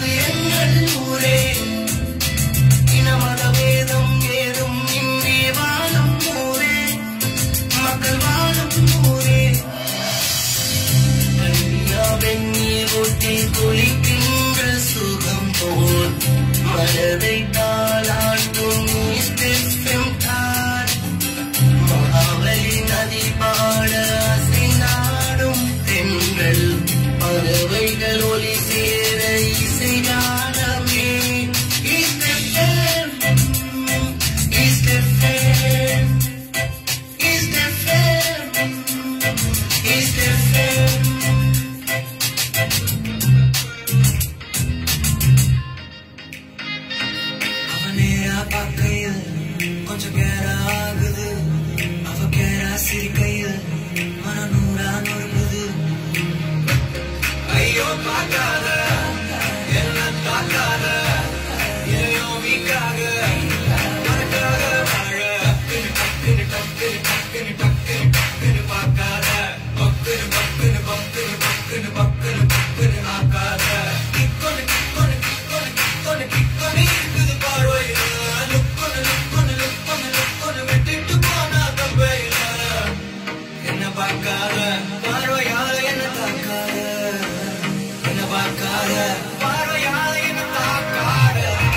எங்கள் ஊரே இனமத வேதம் ஏதும் இன்றி வாழும் ஊரே மக்கள் வாழும் ஊரே கன்னியா வெந்நீர் ஊற்றி குளிக்கின்ற சுகம் போல் மனதை தாளாட்டும் ஸ்டெஃபெம் தார் மகாவலி நதி பாட அசைந்தாடும் தென்றல் பறவைகள் ஒலி சேர இசையானமே இஸ்டெஃபெம் இஸ்டெஃபெம் இஸ்டெஃபெம் இஸ்டெஃபெம் அவனேரா பார்க்கையில் கொஞ்சம் கேரா ஆகுது அவ கேரா சிரிக்கையில் மன நூறா நொறுங்குது ஐயோ பார்க்காத என்ன தாக்காத எதையோ வீக்காக மறக்காத வாழ டக்குனு டக்குனு டக்குனு டக்குனு டக்குனு பார்க்காத பக்குனு பக்குனு பக்குனு பக்குனு பக்குனு பக்குனு ஆக்காத கிக்கொனு கிக்கொனு கிக்கொனு கிக்கொனு கிக்கொனு இருக்குது பார்வையில லுக்கொனு லுக்கொனு லுக்கொனு லுக்கொனு விட்டுட்டு போனா தப்பையில என்ன பார்க்காத பார்வையால என்ன தாக்காத என்ன பார்க்காத பார்வையால என்ன தாக்காத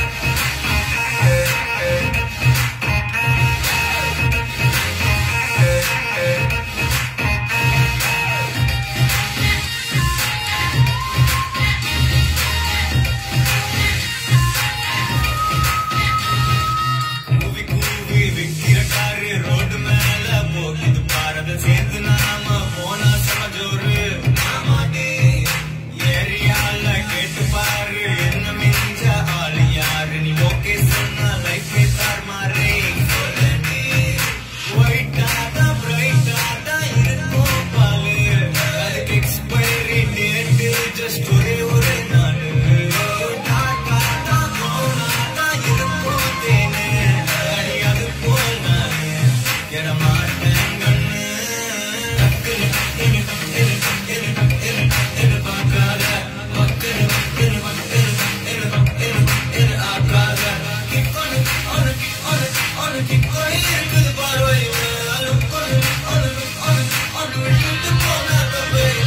கூவி கூவி விக்கிற காரு ரோடு மேல போகுது பாரத சேர்ந்து நாம போனா சமஜோரு நாமாடி ஏரியால கேட்டு பாரு என்ன மிஞ்ச ஆளு யாரு நீ ஓகே சொன்னா லைஃபே தார்மாரே சொல்லி ஒயிட்டாதா பிரைட்டாதா இருக்கும் பாலு அதுக்கு எக்ஸ்பைரி டேட்டு ஜஸ்ட் ஒரே ஒரு நாள் டாட்டாதா மௌனாதா இருக்கும் தேனு அடி அது போல் நானு எட மாட்டேன் கண்ணு டக்குனு டக்குனு டக்குனு டக்குனு டக்குனு டக்குனு பார்க்காத பக்குனு பக்குனு பக்குனு பக்குனு பக்குனு பக்குனு ஆக்காத கிக்கொனு ஒனு கிக்கொனு ஒனு கிக்கொனு இருக்குது பார்வையில லுக்கொனு ஒனு ஒனு ஒனு விட்டுட்டு போனா தப்பையில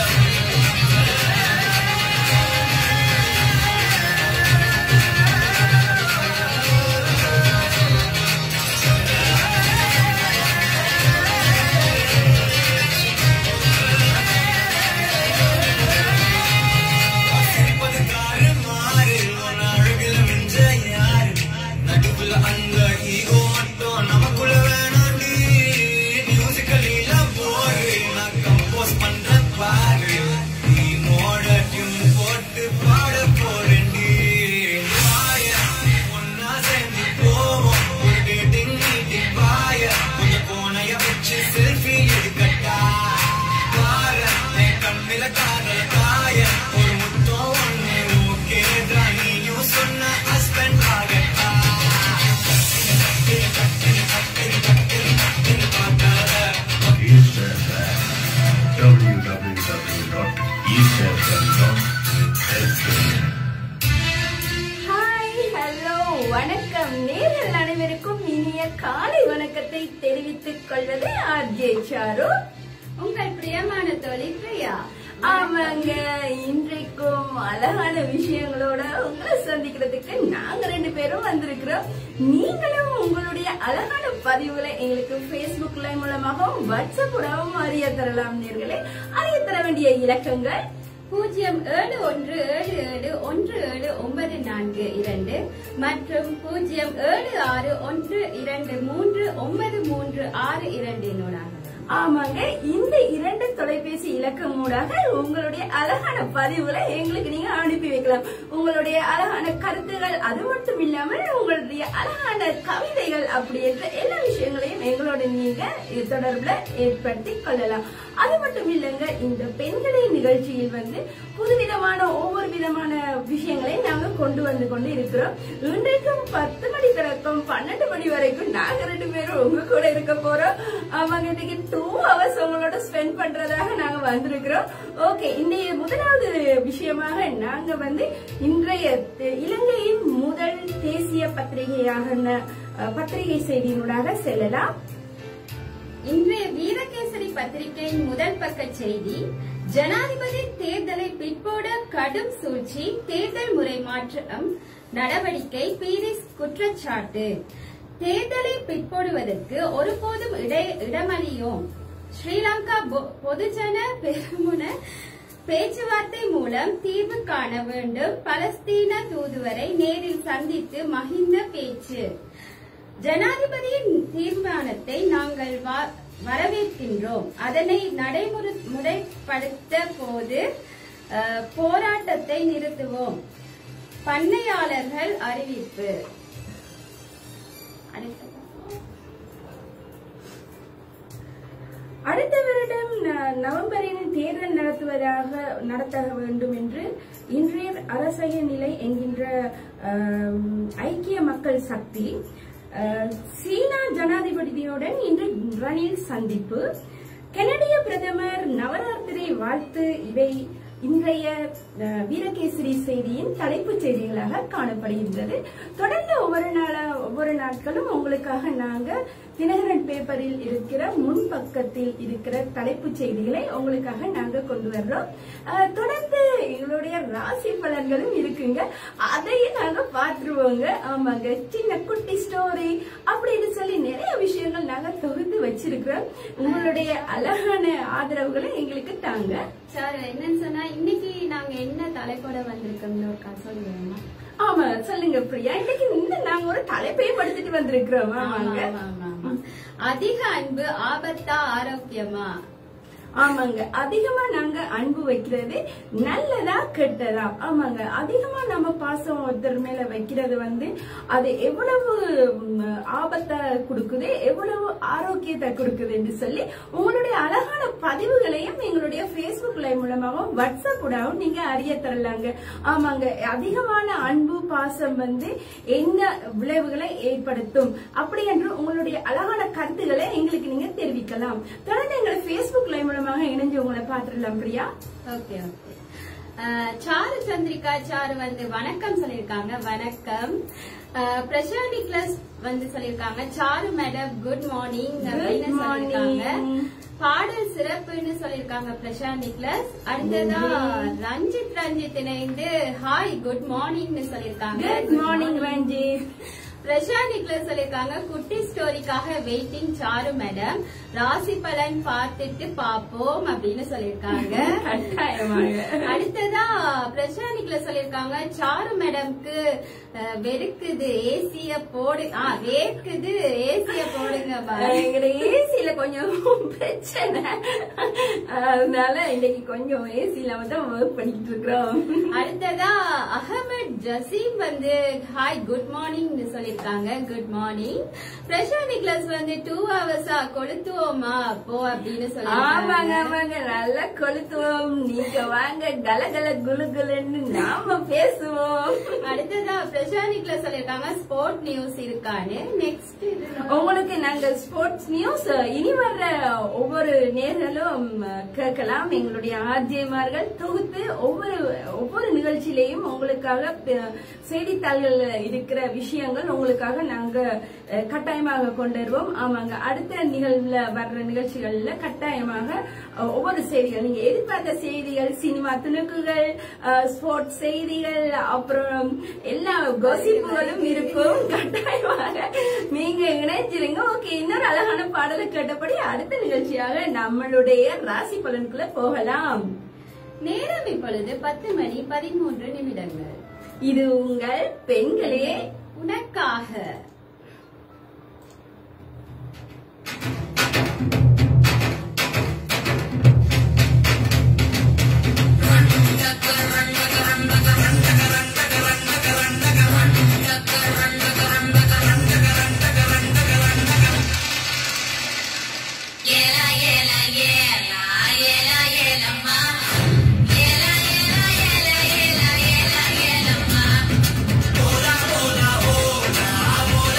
சிரிப்பது காரு மாறு உன் அழகுல மிஞ்ச யாரு நடுவுல அந்த ஈகோ மட்டும் நமக்குள்ள வேணாண்டி மியூசிக்கலில போரு நான் கம்போஸ் பண்ற பாரு நீ மோட டியூன் போட்டு பாட போறேன்டி வாய ஒன்னா சேர்ந்து போவோம் ஒரு டேட்டிங் மீட்டிங் வாய கொஞ்சம் கோணைய வச்சு செல்ஃபி எடுக்கட்டா பார என் கண்ணில காதல் காய ஒரு முத்தம் ஒண்ணு ஓகே நீயும் சொன்ன ஹஸ்பண்ட் ஆகட்டா www.eastfm.fm ஹாய் ஹலோ வணக்கம் நேரில் அனைவருக்கும் இனிய காலை வணக்கத்தை தெரிவித்துக் கொள்வது ஆர்ஜே சாரு உங்கள் பிரியமான தோழி பிரியா ஆமாங்க இன்றைக்கும் அழகான விஷயங்களோட உங்களை சந்திக்கிறதுக்கு நாங்க ரெண்டு பேரும் வந்திருக்கிறோம் நீங்களும் உங்களுடைய அழகான பதிவுகளை எங்களுக்கு Facebook லைவ் மூலமாகவும் வாட்ஸ்அப் மூலமாகவும் அறிய தரலாம் நேர்களே அறிய தர வேண்டிய இலக்கங்கள் பூஜ்ஜியம் ஏழு ஒன்று ஏழு ஏழு ஒன்று ஏழு ஒன்பது நான்கு இரண்டு மற்றும் பூஜ்ஜியம் ஏழு ஆறு ஒன்று இரண்டு மூன்று ஒன்பது மூன்று ஆறு இரண்டு என்னோடாக ஆமாங்க இந்த இரண்டு தொலைபேசி இலக்கம் மூடாக உங்களுடைய அழகான பதிவுகளை எங்களுக்கு நீங்க அனுப்பி வைக்கலாம் உங்களுடைய அழகான கருத்துகள் அது மட்டும் இல்லாமல் உங்களுடைய அழகான கவிதைகள் அப்படி என்ற எல்லா விஷயங்களையும் எங்களோட நீங்க இது தொடர்புல ஏற்படுத்தி கொள்ளலாம் அது மட்டும் இல்லைங்க இந்த பெண்களை நிகழ்ச்சியில் வந்து புதுவிதமான ஒவ்வொரு விதமான விஷயங்களையும் நாங்க கொண்டு வந்து கொண்டு இருக்கிறோம் இன்றைக்கும் பத்து மணி தொடக்கம் பன்னெண்டு மணி வரைக்கும் நாங்க ரெண்டு பேரும் உங்க கூட இருக்க போறோம் அவங்க இன்னைக்கு டூ ஹவர்ஸ் உங்களோட ஸ்பெண்ட் பண்றதாக நாங்க வந்திருக்கிறோம் ஓகே இன்றைய முதலாவது விஷயமாக நாங்க வந்து இன்றைய த- இலங்கையின் முதல் தேசிய பத்திரிகையாக அஹ், பத்திரிகை செய்தியினூடாக செல்லலாம் இன்றைய வீரகேசரி பத்திரிகையின் முதல் பக்க செய்தி ஜனாதிபதி தேர்தலை பிற்போட கடும் சூழ்ச்சி தேர்தல் முறை மாற்றம் நடவடிக்கை பீரிஸ் குற்றச்சாட்டு தேர்தலை பிற்போடுவதற்கு ஒருபோதும் இட- இடமளியோம் ஸ்ரீலங்கா பொ- பொதுஜன பெருமுன பேச்சுவார்த்தை மூலம் தீர்வு காண வேண்டும் பலஸ்தீன தூதுவரை நேரில் சந்தித்து மஹிந்த பேச்சு ஜனாதிபதியின் தீர்மானத்தை நாங்கள் வா- வரவேற்கின்றோம் அதனை நடைமுறை முறைப்படுத்த போது அஹ், போராட்டத்தை நிறுத்துவோம் பண்ணையாளர்கள் அறிவிப்பு அடுத்ததா? அடுத்த வருடம் ந- நவம்பரில் தேர்தல் நடத்துவதாக நடத்த வேண்டும் என்று இன்றைய அரசிய நிலை என்கின்ற ஆம், ஐக்கிய மக்கள் சக்தி அஹ், சீனா ஜனாதிபதியுடன் இன்று ரணில் சந்திப்பு கனடிய பிரதமர் நவராத்திரி வாழ்த்து இவை இன்றைய அஹ், வீரகேசரி செய்தியின் தலைப்புச் செய்திகளாக காணப்படுகின்றது தொடர்ந்து ஒவ்வொரு நாள ஒவ்வொரு நாட்களும் உங்களுக்காக நாங்க தினகரன் பேப்பரில் இருக்கிற முன் பக்கத்தில் இருக்கிற தலைப்புச் செய்திகளை உங்களுக்காக நாங்க கொண்டு வர்றோம் அஹ், தொடர்ந்து எங்களுடைய ராசி பலன்களும் இருக்குங்க அதையும் நாங்க பார்த்துருவோங்க ஆமாங்க சின்ன குட்டி ஸ்டோரி அப்படின்னு சொல்லி நிறைய விஷயங்கள் நாங்க தொகுத்து வச்சிருக்கிறோம் உங்களுடைய அழகான ஆதரவுகளை எங்களுக்கு தாங்க சார் என்னன்னு சொன்னா இன்னைக்கு நாங்க என்ன தலைப்போட வந்திருக்கோம்னு ஒரு கதை சொல்லுவேன் ஆமா சொல்லுங்க பிரியா இன்னைக்கு இந்த நாங்க ஒரு தலைப்பையும் படுத்துட்டு வந்திருக்கிறோம் ஆமாங்க அதிக அன்பு ஆபத்தா ஆரோக்கியமா ஆமாங்க அதிகமா நாங்க அன்பு வைக்கிறது நல்லதா கெட்டதா ஆமாங்க அதிகமா நம்ம பாசம் ஒருத்தர் மேல வைக்கிறது வந்து அது எவ்வளவு ம், ஆபத்தை கொடுக்குது எவ்வளவு ஆரோக்கியத்தை கொடுக்குதுன்னு சொல்லி உங்களுடைய அழகான பதிவுகளையும் எங்களுடைய Facebook லைவ் மூலமாகவும் வாட்ஸ்அப் கூடவும் நீங்க அறிய தரலாங்க ஆமாங்க அதிகமான அன்பு பாசம் வந்து என்ன விளைவுகளை ஏற்படுத்தும் அப்படி என்று உங்களுடைய அழகான கருத்துக்களை எங்களுக்கு நீங்க தெரிவிக்கலாம் தொடர்ந்து எங்களை Facebook லைவ் மூலமாக இணைஞ்சு உங்களை பார்த்துடலாம் பிரியா ஓகே ஓகே அஹ், சாரு சந்திரிகா சாரு வந்து வணக்கம் சொல்லிருக்காங்க வணக்கம் அஹ், பிரஷா நிக்லஸ் வந்து சொல்லிருக்காங்க சாரு மேடம் குட் மார்னிங் அப்படின்னு Good சொல்லிருக்காங்க morning. பாடல் சிறப்புன்னு சொல்லிருக்காங்க பிரஷா நிக்லஸ் அடுத்ததா ரஞ்சித் ரஞ்சித் இணைந்து ஹாய் குட் மார்னிங்னு சொல்லிருக்காங்க குட் மார்னிங் ரஞ்சித் பிரஷா நிக்லஸ் சொல்லிருக்காங்க குட்டி ஸ்டோரிக்காக வெயிட்டிங் சாரு மேடம் ராசி பலன் பார்த்துட்டு பாப்போம் அப்படின்னு சொல்லிருக்காங்க கட்டாயமாக அடுத்ததா பிரஷா நிக்லஸ் சொல்லிருக்காங்க சாரு மேடம்க்கு அஹ், வெறுக்குது ஏசிய போடு ஆ வேர்க்குது ஏசிய போடுங்க பா. எங்களுடைய ஏசில கொஞ்சம் பிரச்சனை அதனால இன்னைக்கு கொஞ்சம் ஏசில வந்து ஒர்க் பண்ணிட்டு இருக்கிறோம் அடுத்ததா அகமது ஜசீம் வந்து ஹாய் குட் மார்னிங் சொல்லிருக்காங்க குட் மார்னிங் பிரஷா நிக்லஸ் வந்து டூ ஹவர்ஸா கொளுத்துவோமா போ அப்படின்னு ஆமாங்க சொல்லிருக்காங்க ஆமாங்க நல்லா கொளுத்துவோம் நீங்க வாங்க கலகல குலு குலுன்னு நாம பேசுவோம் அடுத்ததா பிரஷா நிக்லஸ் சொல்லிருக்காங்க ஸ்போர்ட் நியூஸ் இருக்கான்னு நெக்ஸ்ட் உங்களுக்கு நாங்க ஸ்போர்ட்ஸ் நியூஸ் இனி வர்ற ஒவ்வொரு நேர்களும் கேட்கலாம் எங்களுடைய ஆர்ஜேமார்கள் தொகுத்து ஒவ்வொரு ஒவ்வொரு நிகழ்ச்சியிலையும் உங்களுக்காக ப- செய்தித்தாள்கள்ல இருக்கிற விஷயங்கள் உங்களுக்காக நாங்க அஹ், கட்டாயமாக கொண்டு வருவோம் ஆமாங்க அடுத்த நிகழ்வுல வர்ற நிகழ்ச்சிகள்ல கட்டாயமாக அஹ், ஒவ்வொரு செய்திகள் நீங்க எதிர்பார்த்த செய்திகள் சினிமா துணுக்குகள் ஸ்போர்ட்ஸ் செய்திகள் அப்புறம் எல்லா கோசிப்புகளும் இருக்கும் கட்டாயமாக நீங்க இணைஞ்சிருங்க ஓகே இன்னொரு அழகான பாடலை கேட்டபடி அடுத்த நிகழ்ச்சியாக நம்மளுடைய ராசி பலனுக்குள்ள போகலாம் நேரம் இப்பொழுது பத்து மணி பதிமூன்று நிமிடங்கள் இது உங்கள் பெண்களே உனக்காக Hola, hola, hola,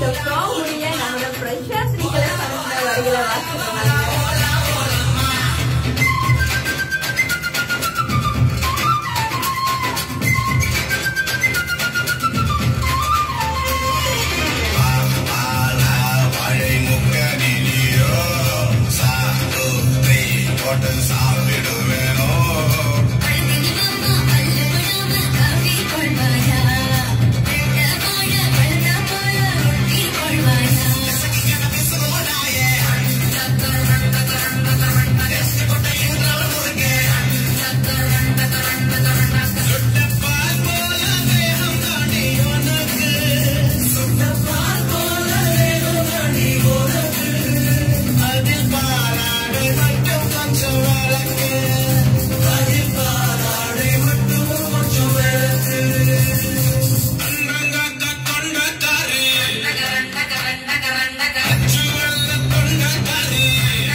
இந்த காமெடிய நம்மளோட பிரசாஸ்திரிகளை படத்துல வரிகளை வாசிக்கிறாங்க வாழை முக்கனிலியோ சாப்பிடுவே போட்டு சாப்பிடுவேனோ அதில் பாலாடை மட்டும் கொஞ்சம் விளக்கு அதில் பாலாடை மட்டும் கொஞ்சம் விளக்கு அண்ணங்காக்க தொண்டக்காரி அச்சு வெள்ள தொண்டக்காரி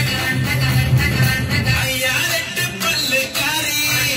ஐயா ரெட்டு பல்லுக்காரி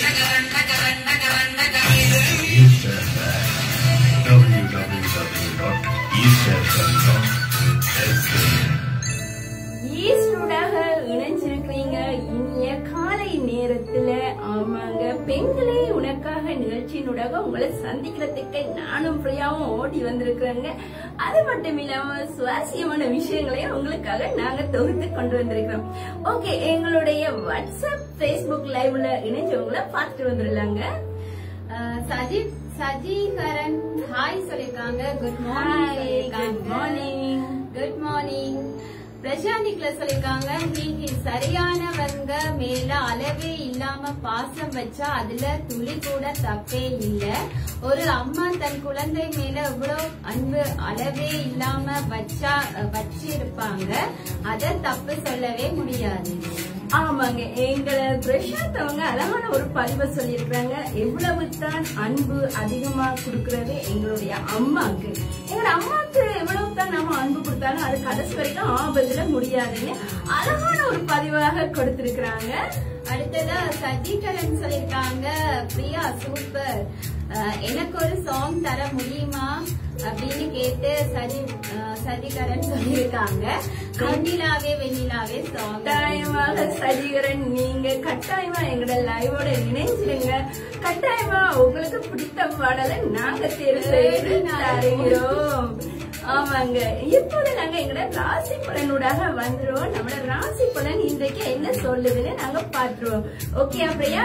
www.eastfm.sm ஈஸ்டூடாக இணைஞ்சிருக்கிறீங்க இனிய காலை நேரத்துல ஆமாங்க பெண்களே உனக்காக நிகழ்ச்சியினூடாக உங்களை சந்திக்கிறதுக்கு நானும் பிரியாவும் ஓடி வந்திருக்கிறேங்க அது மட்டும் இல்லாம சுவாரஸ்யமான விஷயங்களையும் உங்களுக்காக நாங்க தொகுத்து கொண்டு வந்திருக்கிறோம் ஓகே எங்களுடைய வாட்ஸ்அப் ஃபேஸ்புக் லைவ்ல இணைஞ்சவங்கள பார்த்து வந்துடலாங்க அஹ், சஜி சஜிகரன் ஹாய் சொல்லிருக்காங்க good hi morning good morning good morning பிரசாந்திக்ல சொல்லிருக்காங்க நீங்க சரியானவங்க மேல அளவே இல்லாம பாசம் வச்சா அதுல துளி கூட தப்பே இல்ல ஒரு அம்மா தன் குழந்தை மேல இவ்வளவு அன்பு அளவே இல்லாம வச்சா வச்சிருப்பாங்க அத தப்பு சொல்லவே முடியாது ஆமாங்க எங்களை பிரசாந்த் அவங்க அழகான ஒரு பதிவை சொல்லியிருக்கிறாங்க எவ்வளவு தான் அன்பு அதிகமா கொடுக்கறது எங்களுடைய அம்மாக்கு எங்களோட அம்மாக்கு எவ்வளவு தான் நம்ம அன்பு கொடுத்தாலும் அது கடைசி வரைக்கும் ஆபத்துல முடியாதுன்னு அழகான ஒரு பதிவாக கொடுத்திருக்கிறாங்க அடுத்ததா சஜிகரன் சொல்லிருக்காங்க பிரியா சூப்பர் அஹ், எனக்கு ஒரு சாங் தர முடியுமா அப்படின்னு கேட்டு சஜி அஹ், சஜிகரன் சொல்லியிருக்காங்க வெண்ணிலாவே வெண்ணிலாவே சாங் கட்டாயமாக சஜிகரன் நீங்க கட்டாயமா எங்களோட லைவோட இணைஞ்சிருங்க கட்டாயமா உங்களுக்கு பிடித்த பாடலை நாங்க தேர்வு செய்து தருகிறோம் ஆமாங்க இப்போது நாங்க எங்களோட ராசி பலனூடாக வந்துருவோம் நம்மளோட ராசி பலன் இன்றைக்கு என்ன சொல்லுதுன்னு நாங்க பாத்துருவோம் ஓகே அப்படியா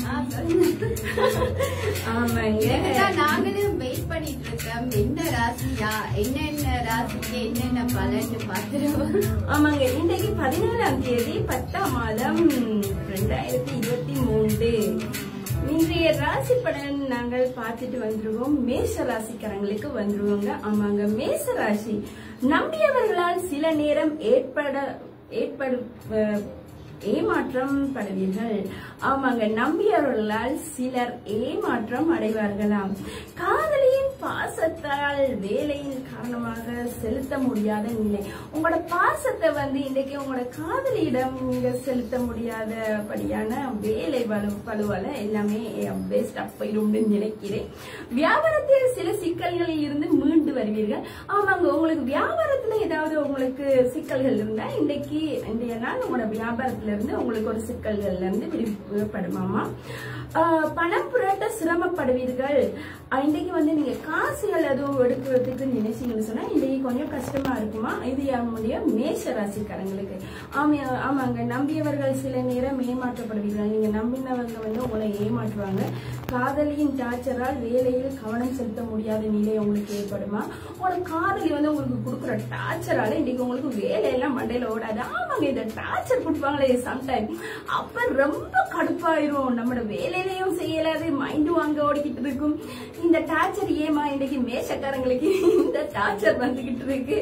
ஆமாங்க இதுதான் நாங்களும் வெயிட் பண்ணிட்டு இருக்கோம் என்ன ராசியா என்னென்ன ராசிக்கு என்னென்ன பலன் பார்த்துருவோம் ஆமாங்க இன்றைக்கு பதினேழாம் தேதி பத்தாம் மாதம் ரெண்டாயிரத்தி இருபத்தி மூன்று இன்றைய ராசி பலன் நாங்கள் பார்த்துட்டு வந்துருவோம் மேஷ ராசிக்காரங்களுக்கு வந்துருவோங்க ஆமாங்க மேஷ ராசி நம்பியவர்களால் சில நேரம் ஏற்பட ஏற்படு அஹ், ஏமாற்றம் படுவீர்கள் ஆமாங்க நம்பியவர்களால் சிலர் ஏமாற்றம் அடைவார்களாம் காதலியின் பாசத்தால் வேலையின் காரணமாக செலுத்த முடியாத நிலை உங்களோட பாசத்தை வந்து இன்னைக்கு உங்களோட காதலியிடம் நீங்க செலுத்த முடியாதபடியான வேலை பலு பழுவால எல்லாமே பெஸ்ட் போயிடும்னு நினைக்கிறேன் வியாபாரத்தில் சில சிக்கல்களில் இருந்து மீண்டு வருவீர்கள் ஆமாங்க உங்களுக்கு வியாபாரத்துல ஏதாவது உங்களுக்கு சிக்கல்கள் இருந்தா இன்னைக்கு இன்றைய நாள் உங்களோட வியாபாரத்துல இருந்து உங்களுக்கு ஒரு சிக்கல்கள்ல இருந்து விடுபடுமாமா ஆஹ் பணம் புரட்ட சிரமப்படுவீர்கள் ஆஹ் இன்னைக்கு வந்து நீங்க காசுகள் எதுவும் எடுக்கிறதுக்கு நினைச்சீங்கன்னு சொன்னா இன்னைக்கு கொஞ்சம் கஷ்டமா இருக்குமா இது நம்முடைய மேஷ ராசிக்காரங்களுக்கு ஆமா ஆமாங்க நம்பியவர்கள் சில நேரம் ஏமாற்றப்படுவீர்கள் நீங்க நம்பினவங்க வந்து உங்களை ஏமாற்றுவாங்க காதலியின் டார்ச்சரால் வேலையில் கவனம் செலுத்த முடியாத நிலை உங்களுக்கு ஏற்படுமா உங்களோட காதலி வந்து உங்களுக்கு கொடுக்குற டார்ச்சரால இன்னைக்கு உங்களுக்கு வேலையெல்லாம் மண்டையில ஓடாது ஆமாங்க இந்த டார்ச்சர் கொடுப்பாங்களே சம்டைம் அப்ப ரொம்ப கடுப்பாயிரும் நம்மளோட வேலையிலயும் செய்யலாது மைண்டு வாங்க ஓடிக்கிட்டு இருக்கும் இந்த டார்ச்சர் ஏமா இன்னைக்கு மேஷக்காரங்களுக்கு இந்த டார்ச்சர் வந்துகிட்டு இருக்கு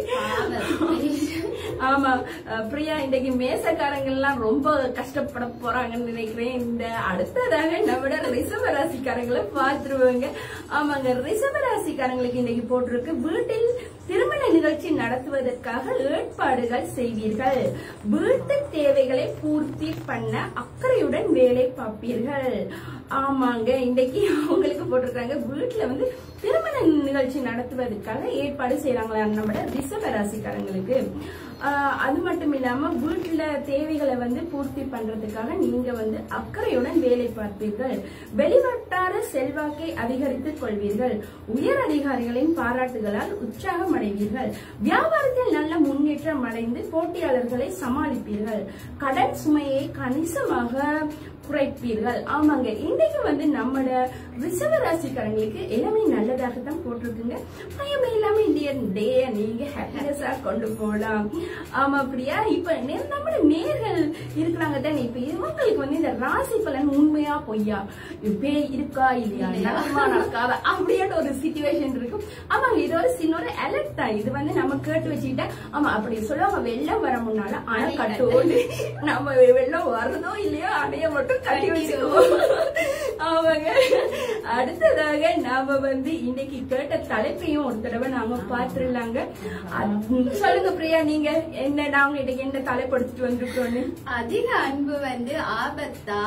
ஆமா அஹ் பிரியா இன்னைக்கு மேசக்காரங்க எல்லாம் ரொம்ப கஷ்டப்பட போறாங்கன்னு நினைக்கிறேன் இந்த அடுத்ததாக நம்மளோட ரிசர்வ ராசிக்காரங்களை பார்த்துருவாங்க ஆமாங்க ரிசர்வ ராசிக்காரங்களுக்கு இன்னைக்கு போட்டிருக்கு வீட்டில் திருமண நிகழ்ச்சி நடத்துவதற்காக ஏற்பாடுகள் செய்வீர்கள் வீட்டு தேவைகளை பூர்த்தி பண்ண அக்கறையுடன் வேலை பார்ப்பீர்கள் ஆமாங்க இன்னைக்கு உங்களுக்கு போட்டிருக்காங்க வீட்டுல வந்து திருமண நிகழ்ச்சி நடத்துவதற்காக ஏற்பாடு செய்யறாங்களா நம்ம ரிஷப ராசிக்காரங்களுக்கு ஆஹ் அது மட்டும் இல்லாம வீட்டுல தேவைகளை வந்து பூர்த்தி பண்றதுக்காக நீங்க வந்து அக்கறையுடன் வேலை பார்ப்பீர்கள் வெளிவட்டார செல்வாக்கை அதிகரித்துக் கொள்வீர்கள் உயர் அதிகாரிகளின் பாராட்டுகளால் உற்சாகம் அடைவீர்கள் வியாபாரத்தில் நல்ல முன்னேற்றம் அடைந்து போட்டியாளர்களை சமாளிப்பீர்கள் கடன் சுமையை கணிசமாக குறைப்பீர்கள் ஆமாங்க இன்னைக்கு வந்து நம்மளோட ரிசர்வ ராசிக்காரங்களுக்கு எல்லாமே நல்லதாக தான் போட்டிருக்குங்க பயமே இல்லாம இந்த டே நீங்க ஹாப்பினஸா கொண்டு போகலாம் ஆமா அப்படியா இப்ப நே- நம்மளோட நேர்கள் இருக்கிறாங்க தானே இப்ப இவங்களுக்கு வந்து இந்த ராசி பலன் உண்மையா பொய்யா பேய் இருக்கா இல்லையா நடக்குமா நடக்காதா அப்படியான ஒரு சுச்சுவேஷன் இருக்கும் ஆமாங்க இது ஒரு சின்ன ஒரு அலர்ட் தான் இது வந்து நம்ம கேட்டு வச்சுக்கிட்டா ஆமா அப்படி சொல்லுவாங்க வெள்ளம் வர முன்னால அணை கட்டோடு நம்ம வெள்ளம் வருதோ இல்லையோ அணைய மட்டும் கட்டி வச்சுக்குவோம் ஆமாங்க அடுத்ததாக நாம வந்து இன்னைக்கு கேட்ட தலைப்பையும் ஒரு தடவை நாங்க பாத்துடலாங்க அது- சொல்லுங்க பிரியா நீங்க என்ன நாங்க இன்னைக்கு என்ன தலைப்பு எடுத்துட்டு வந்திருக்கோம்னு அதிக அன்பு வந்து ஆபத்தா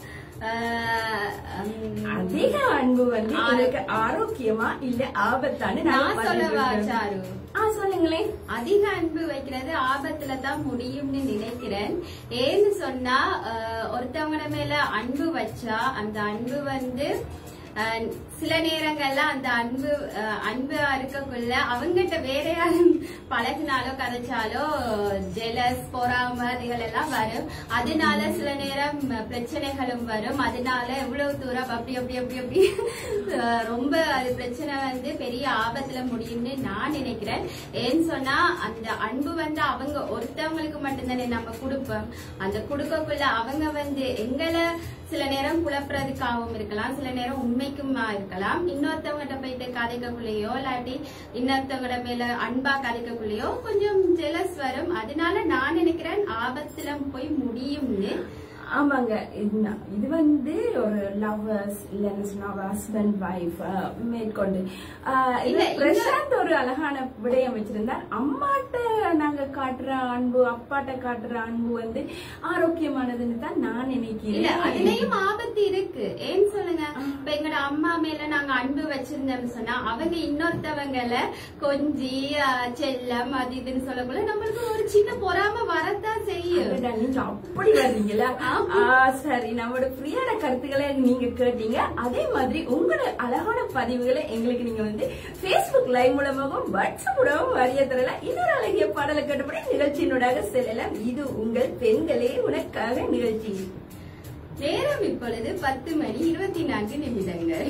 ஆஹ் உம், அதிக அன்பு வந்து எனக்கு ஆரோக்கியமா இல்ல ஆபத்தான்னு நாங்க நான் சொல்லவா பதிவு சாரு ஆ சொல்லுங்களேன் அதிக அன்பு வைக்கிறது ஆபத்துல தான் முடியும்னு நினைக்கிறேன் ஏன்னு சொன்னா ஆஹ், ஒருத்தவங்க மேல அன்பு வச்சா அந்த அன்பு வந்து ஆஹ், சில நேரங்கள்ல அந்த அன்பு ஆஹ், அன்பா இருக்கக்குள்ள அவங்ககிட்ட வேற யாரும் பழகினாலோ கதைச்சாலோ ஜெலஸ் பொறாம அதுகள் எல்லாம் வரும் அதனால சில நேரம் பிரச்சனைகளும் வரும் அதனால எவ்வளவு தூரம் அப்படி அப்படி அப்படி அப்படி ஆஹ், ரொம்ப அது பிரச்சனை வந்து பெரிய ஆபத்துல முடியும்னு நான் நினைக்கிறேன் ஏன்னு சொன்னா அந்த அன்பு வந்து அவங்க ஒருத்தவங்களுக்கு மட்டும்தானே நம்ம கொடுப்போம் அந்த கொடுக்கக்குள்ள அவங்க வந்து எங்களை சில நேரம் குழப்புறதுக்காகவும் இருக்கலாம் சில நேரம் உண்மைக்குமா இருக்கலாம் இன்னொருத்தவங்ககிட்ட போயிட்டு கதைக்கக்குள்ளேயோ இல்லாட்டி இன்னொருத்தவங்கட மேல அன்பா கதைக்கக்குள்ளேயோ கொஞ்சம் ஜெலஸ் வரும் அதனால நான் நினைக்கிறேன் ஆபத்துல போய் முடியும்னு ஆமாங்க இது நா- இது வந்து ஒரு லவ்வர்ஸ் இல்லைன்னு சொன்னா ஹஸ்பண்ட் ஒய்ஃப் மேற்கொண்டு ஆஹ் இது இல்ல, இந்த- பிரசாந்த் ஒரு அழகான விடயம் வச்சிருந்தார் அம்மாட்ட நாங்க காட்டுற அன்பு அப்பாட்ட காட்டுற அன்பு வந்து ஆரோக்கியமானதுன்னு தான் நான் இல்ல நினைக்கிறேன் அதுலயும் ஆபத்து இருக்கு ஏன்னு சொல்லுங்க இப்ப எங்கட அம்மா மேல நாங்க அன்பு வச்சிருந்தோம்னு சொன்னா அவங்க இன்னொருத்தவங்கள கொஞ்சி ஆஹ், செல்லம் அது இதுன்னு சொல்லக்குள்ள நம்மளுக்கு ஒரு சின்ன பொறாம வரத்தான் செய்யும் அடடா, நீங்க அப்படி வர்றீங்களா ஆ, சரி நம்மளோட ஃப்ரீயான கருத்துக்களை நீங்க கேட்டீங்க அதே மாதிரி உங்களோட அழகான பதிவுகளை எங்களுக்கு நீங்க வந்து Facebook லைவ் மூலமாகவும் வாட்ஸ்அப் மூலமாகவும் வரிய தரலாம் இன்னொரு அழகிய பாடலை கேட்டபடி நிகழ்ச்சியினூடாக செல்லலாம் இது உங்கள் பெண்களே உனக்காக நிகழ்ச்சி நேரம் இப்பொழுது பத்து மணி இருபத்தி நான்கு நிமிடங்கள்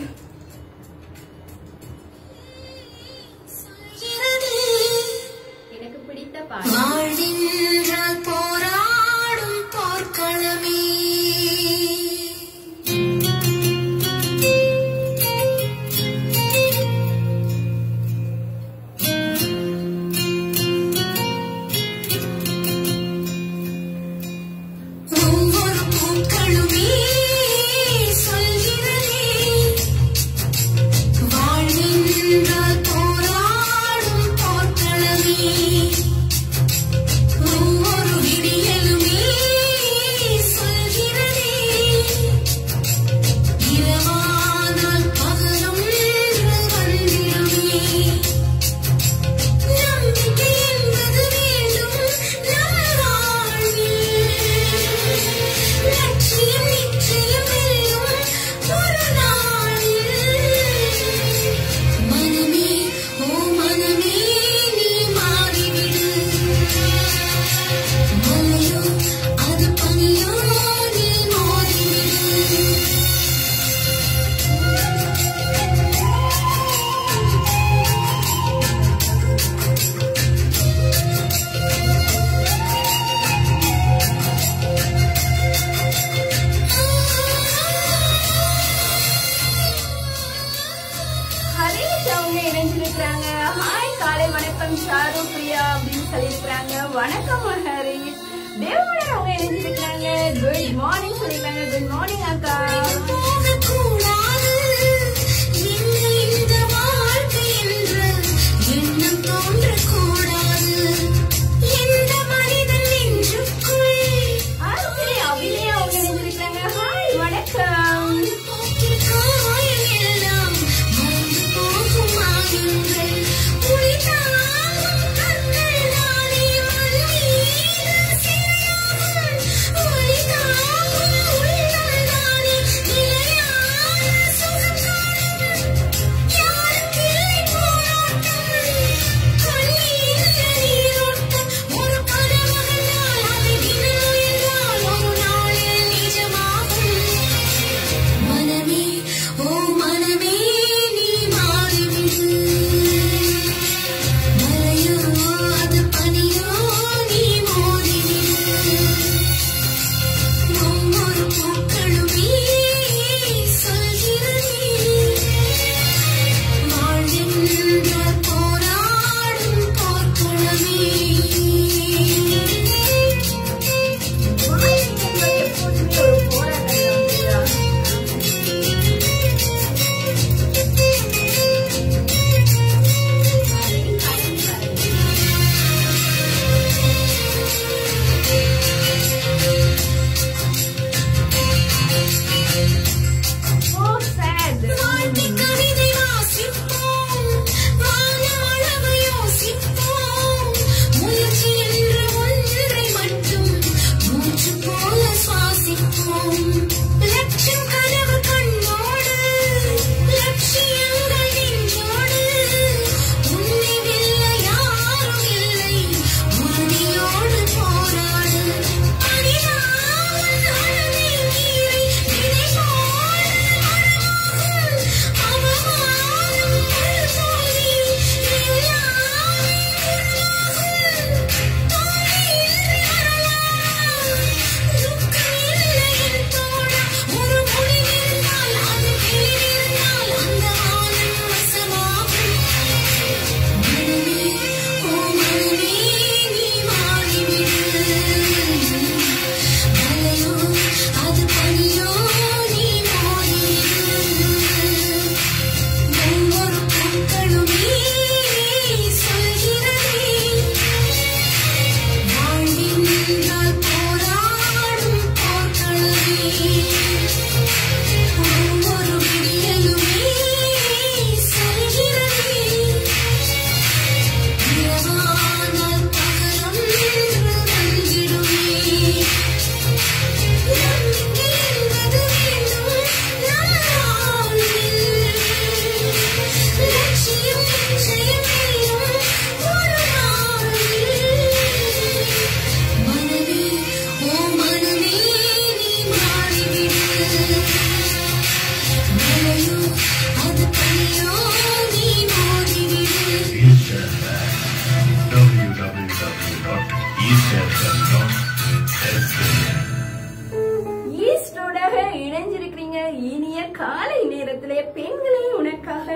எனக்கு பிடித்த பாடல் வாழ்கின்ற போராடும் போர்க்களமே ஒவ்வொரு பூக்களுமே சொல்கிறதே வாழ்கின்ற போராடும் போர்க்களமே ஒவ்வொரு விடியலுமே சொல்கிறதே இரவானால் பகலும் வந்திடுமே நம்பிக்கை என்பது வேண்டும் நம் வாழ்வில் லட்சியம் நிச்சயம் வெல்லும் ஒரு நாளில் மனமே ஓ மனமே நீ மாறிவிடு மலையோ அது பனியோ நீ மோதிவிடு ஹரீஷ் அவங்க இணைஞ்சிருக்கிறாங்க ஹாய் காலை வணக்கம் ஷாரு பிரியா அப்படின்னு சொல்லியிருக்கிறாங்க வணக்கம் ஹரீஷ் தேவமணி அவங்க இணைஞ்சிருக்கிறாங்க குட் மார்னிங் சொல்லியிருக்காங்க குட் மார்னிங் அக்கா போகக்கூடாது இன்று இந்த வாழ்க்கை என்ற எண்ணம் தோன்றக்கூடாது எந்த மனிதன் நெஞ்சுக்குள் ஆ, சரி அபிநயா அவங்க இணைஞ்சிருக்கிறாங்க ஹாய் வணக்கம்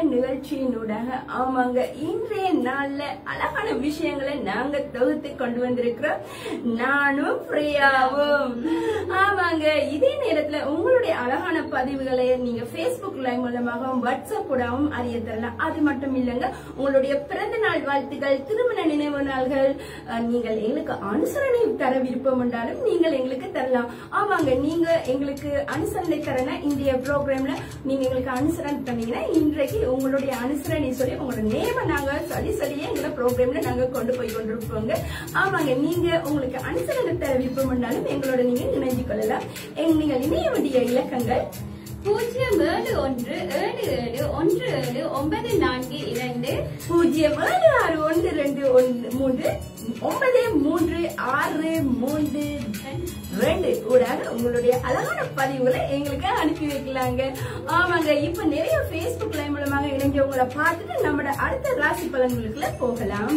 நிகழ்ச்சியினூடாக ஆமாங்க இன்றைய நாள்ல அழகான விஷயங்களை நாங்க தொகுத்து கொண்டு வந்திருக்கிறோம் நானும் பிரியாவும் ஆமாங்க இதே நேரத்துல உங்களுடைய அழகான பதிவுகளை நீங்க Facebook லைவ் மூலமாகவும் வாட்ஸ்அப் கூடவும் அறிய தரலாம் அது மட்டும் இல்லைங்க உங்களுடைய பிறந்த நாள் வாழ்த்துக்கள் திருமண நினைவு நாள்கள் அஹ், நீங்கள் எங்களுக்கு அனுசரணை தர விருப்பம் என்றாலும் நீங்கள் எங்களுக்கு தரலாம் ஆமாங்க நீங்க எங்களுக்கு அனுசரணை தரனா இந்திய ப்ரோக்ராம்ல நீங்க எங்களுக்கு அனுசரணை பண்ணீங்கன்னா இன்றைக்கு உங்களுடைய அனுசரணை சொல்லி உங்களோட நேம நாங்க சொல்லி சொல்லியே எங்களை ப்ரோக்ராம்ல நாங்க கொண்டு போய் கொண்டிருப்போங்க ஆமாங்க நீங்க உங்களுக்கு அனுசரணை தர விருப்பம் என்றாலும் எங்களோட நீங்க இணைஞ்சு கொள்ளலாம் எங்க- நீங்கள் இணைய வேண்டிய இலக்கங்கள் பூஜ்ஜியம் ஏழு ஒன்று ஏழு ஏழு ஒன்று ஏழு ஒன்பது நான்கு இரண்டு பூஜ்ஜியம் ஏழு ஆறு ஒன்று ரெண்டு ஒன்று மூன்று ஒன்பது மூன்று ஆறு மூன்று ரெண்டு ஊடாக உங்களுடைய அழகான பதிவுகளை எங்களுக்கு அனுப்பி வைக்கலாங்க ஆமாங்க இப்ப நிறைய Facebook லைவ் மூலமாக இணைஞ்சவங்களை பார்த்துட்டு நம்மளோட அடுத்த ராசி பலன்களுக்குள்ள போகலாம்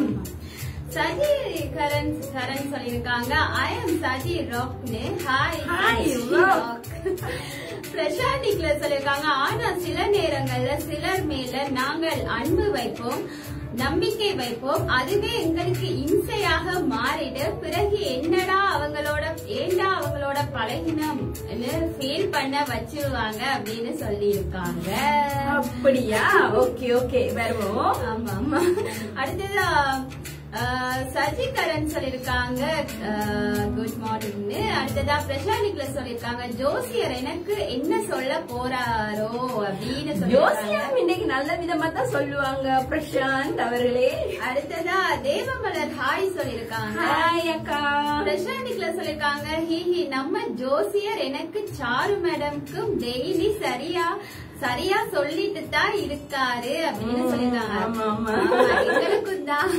சஜி கரண் கரண் சொல்லியிருக்காங்க ஐ எம் சஜி ராக்னு hi Hi, rock. Prashanth Niklas சொல்லியிருக்காங்க ஆனா சில நேரங்கள்ல சிலர் மேல நாங்கள் அன்பு வைப்போம் நம்பிக்கை வைப்போம் அதுவே எங்களுக்கு இம்சையாக மாறிட பிறகு என்னடா அவங்களோட ஏண்டா அவங்களோட பழகினம் ஃபீல் பண்ண வச்சிருவாங்க அப்படின்னு சொல்லியிருக்காங்க அப்படியா ஓகே ஓகே வருவோம் ஆமா ஆமா அடுத்ததா அஹ், சஜி கரண் சொல்லிருக்காங்க குட் மார்னிங்னு அடுத்ததா பிரசாந்திக்ல சொல்லிருக்காங்க ஜோசியர் எனக்கு என்ன சொல்ல போறாரோ அப்படின்னு சொல்லிருக்காங்க யோசியம் இன்னைக்கு நல்ல விதமா தான் சொல்லுவாங்க பிரசாந்த் அவர்களே அடுத்ததா தேவமலர் ஹாய் சொல்லிருக்காங்க ஹாய் அக்கா பிரசாந்திக்ல சொல்லிருக்காங்க ஹி ஹி நம்ம ஜோசியர் எனக்கு சாரு மேடம்க்கும் டெய்லி சரியா சரியா சொல்லிட்டு தான் இருக்காரு அப்படின்னு ம், சொல்லிருக்காங்க ஆமா, ஆமா. ஆமா, எங்களுக்கும் தான்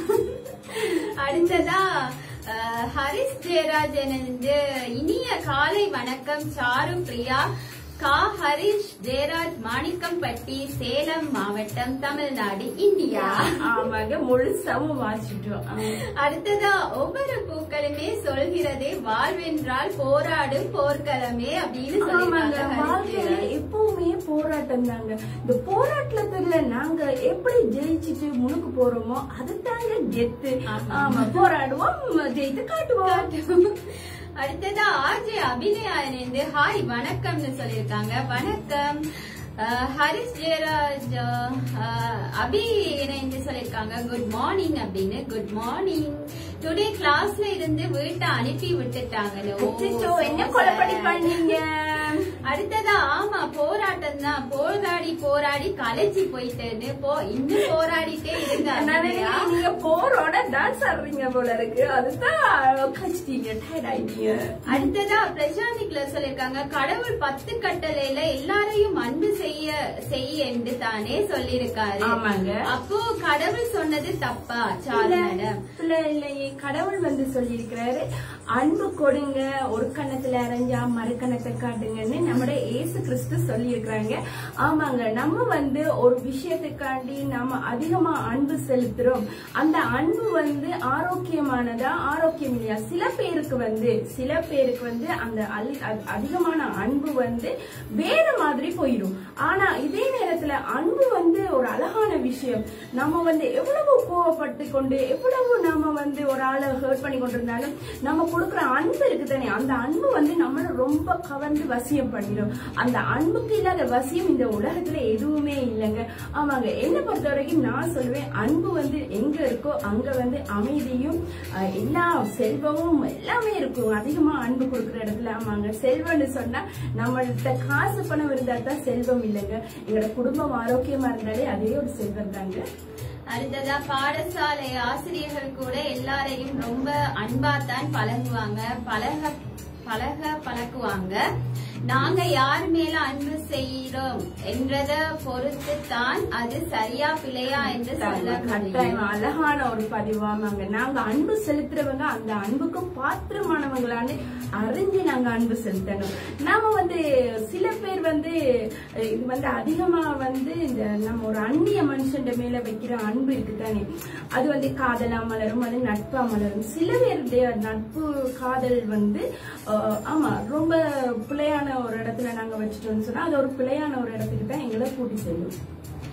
அடுத்ததா அஹ், ஹரிஷ் ஜெயராஜன் வந்து இனிய காலை வணக்கம் சாரு பிரியா கா ஹரிஷ் ஜெயராஜ் மாணிக்கம்பட்டி சேலம் மாவட்டம் தமிழ்நாடு இந்தியா ஆமாங்க முழுசாவும் வாசிட்டோம் ஆ. அடுத்ததா ஒவ்வொரு பூக்களுமே சொல்கிறதே வாழ்வென்றால் போராடும் போர்க்களமே அப்படின்னு ஆமாங்க சொல்லிருக்காங்க ஹரிஷ் வாழ்க்கையில ஜெயராஜ். எப்பவுமே போராட்டம் தாங்க இந்த போராட்டத்துல நாங்க எப்படி ஜெயிச்சுட்டு முன்னுக்கு போறோமோ அதுதாங்க கெத்து ஆமா. ஆமா போராடுவோம் ஜெயித்து காட்டுவோம் அடுத்ததா ஆர்ஜே அபிநயா இணைந்து ஹாய் வணக்கம்னு சொல்லியிருக்காங்க வணக்கம் அஹ், ஹரிஷ் ஜெயராஜ் அஹ், அபி இணைந்து சொல்லியிருக்காங்க குட் மார்னிங் அப்படின்னு குட் மார்னிங் டுடே கிளாஸ்ல இருந்து வீட்டை அனுப்பி விட்டுட்டாங்களோ அச்சச்சோ, என்ன கொலைப்படி பண்ணீங்க அடுத்ததா ஆமா போராட்டம் தான் போராடி போராடி கலைச்சி போயிட்டேன்னு போ இன்னும் போராடிட்டே இருங்க நான் அபிநயா. நினைக்கிறேன் நீங்க போரோட டான்ஸ் ஆடுறீங்க போல இருக்கு அதுதான் கச்சிட்டீங்க டயர்ட் ஆயிட்டீங்க அடுத்ததா பிரசாந்திக்ல சொல்லிருக்காங்க கடவுள் பத்து கட்டளையில எல்லாரையும் அன்பு செய்ய செய்ய என்று தானே சொல்லிருக்காரு ஆமாங்க. அப்போ கடவுள் சொன்னது தப்பா சாரு மேடம் இல்ல இல்லையே கடவுள் வந்து சொல்லியிருக்கிறாரு அன்பு கொடுங்க ஒரு கண்ணத்துல அரைஞ்சா மறுக்கணத்தை காட்டுங்கன்னு நம்முடைய இயேசு கிறிஸ்து சொல்லியிருக்கிறாங்க ஆமாங்க நம்ம வந்து ஒரு விஷயத்துக்காண்டி நாம அதிகமா அன்பு செலுத்துறோம் அந்த அன்பு வந்து ஆரோக்கியமானதா ஆரோக்கியம் இல்லையா சில பேருக்கு வந்து சில பேருக்கு வந்து அந்த அல்- அ- அதிகமான அன்பு வந்து வேற மாதிரி போயிடும் ஆனா இதே நேரத்துல அன்பு வந்து ஒரு அழகான விஷயம் நம்ம வந்து எவ்வளவு கோவப்பட்டு கொண்டு எவ்வளவு நாம வந்து ஒரு ஆளை ஹர்ட் பண்ணி கொண்டிருந்தாலும் நம்ம கொடுக்குற அன்பு இருக்கு தானே அந்த அன்பு வந்து நம்மள ரொம்ப கவர்ந்து வசியம் பண்ணிடும் அந்த அன்புக்கு இல்லாத வசியம் இந்த உலகத்துல எதுவுமே இல்லைங்க ஆமாங்க என்னை பொறுத்த வரைக்கும் நான் சொல்லுவேன் அன்பு வந்து எங்க இருக்கோ அங்க வந்து அமைதியும் அஹ், எல்லா செல்வமும் எல்லாமே இருக்கும் அதிகமா அன்பு கொடுக்குற இடத்துல ஆமாங்க செல்வம்னு சொன்னா நம்மள்ட்ட காசு பணம் இருந்தா தான் செல்வம் இல்லைங்க எங்களோட குடும்பம் ஆரோக்கியமா இருந்தாலே அதே ஒரு செல்வம் தாங்க அடுத்ததா பாடசாலை ஆசிரியர்கள் கூட எல்லாரையும் ரொம்ப அன்பா தான் பழகுவாங்க பழக பழக பழக்குவாங்க நாங்க யார் மேல அன்பு செய்யறோம் என்றத பொறுத்து தான் அது சரியா பிழையா என்று சொல்ல கட்டாயம் முடியும் அழகான ஒரு பதிவாமாங்க நாங்க அன்பு செலுத்துறவங்க அந்த அன்புக்கு பாத்திரமானவங்களான்னு அறிஞ்சு நாங்க அன்பு செலுத்தணும் நாம வந்து சில பேர் வந்து அஹ், இது வந்து அதிகமா வந்து இந்த நம்ம ஒரு அந்நிய மனுஷன் மேல வைக்கிற அன்பு இருக்குதானே அது வந்து காதலா மலரும் அது நட்பா மலரும் சில பேருடைய நட்பு காதல் வந்து அஹ், ஆமா ரொம்ப பிழையான ஒரு இடத்துல நாங்க வச்சுட்டோம்னு சொன்னா அது ஒரு பிழையான ஒரு இடத்துக்கு தான் எங்களை கூட்டி செல்லும்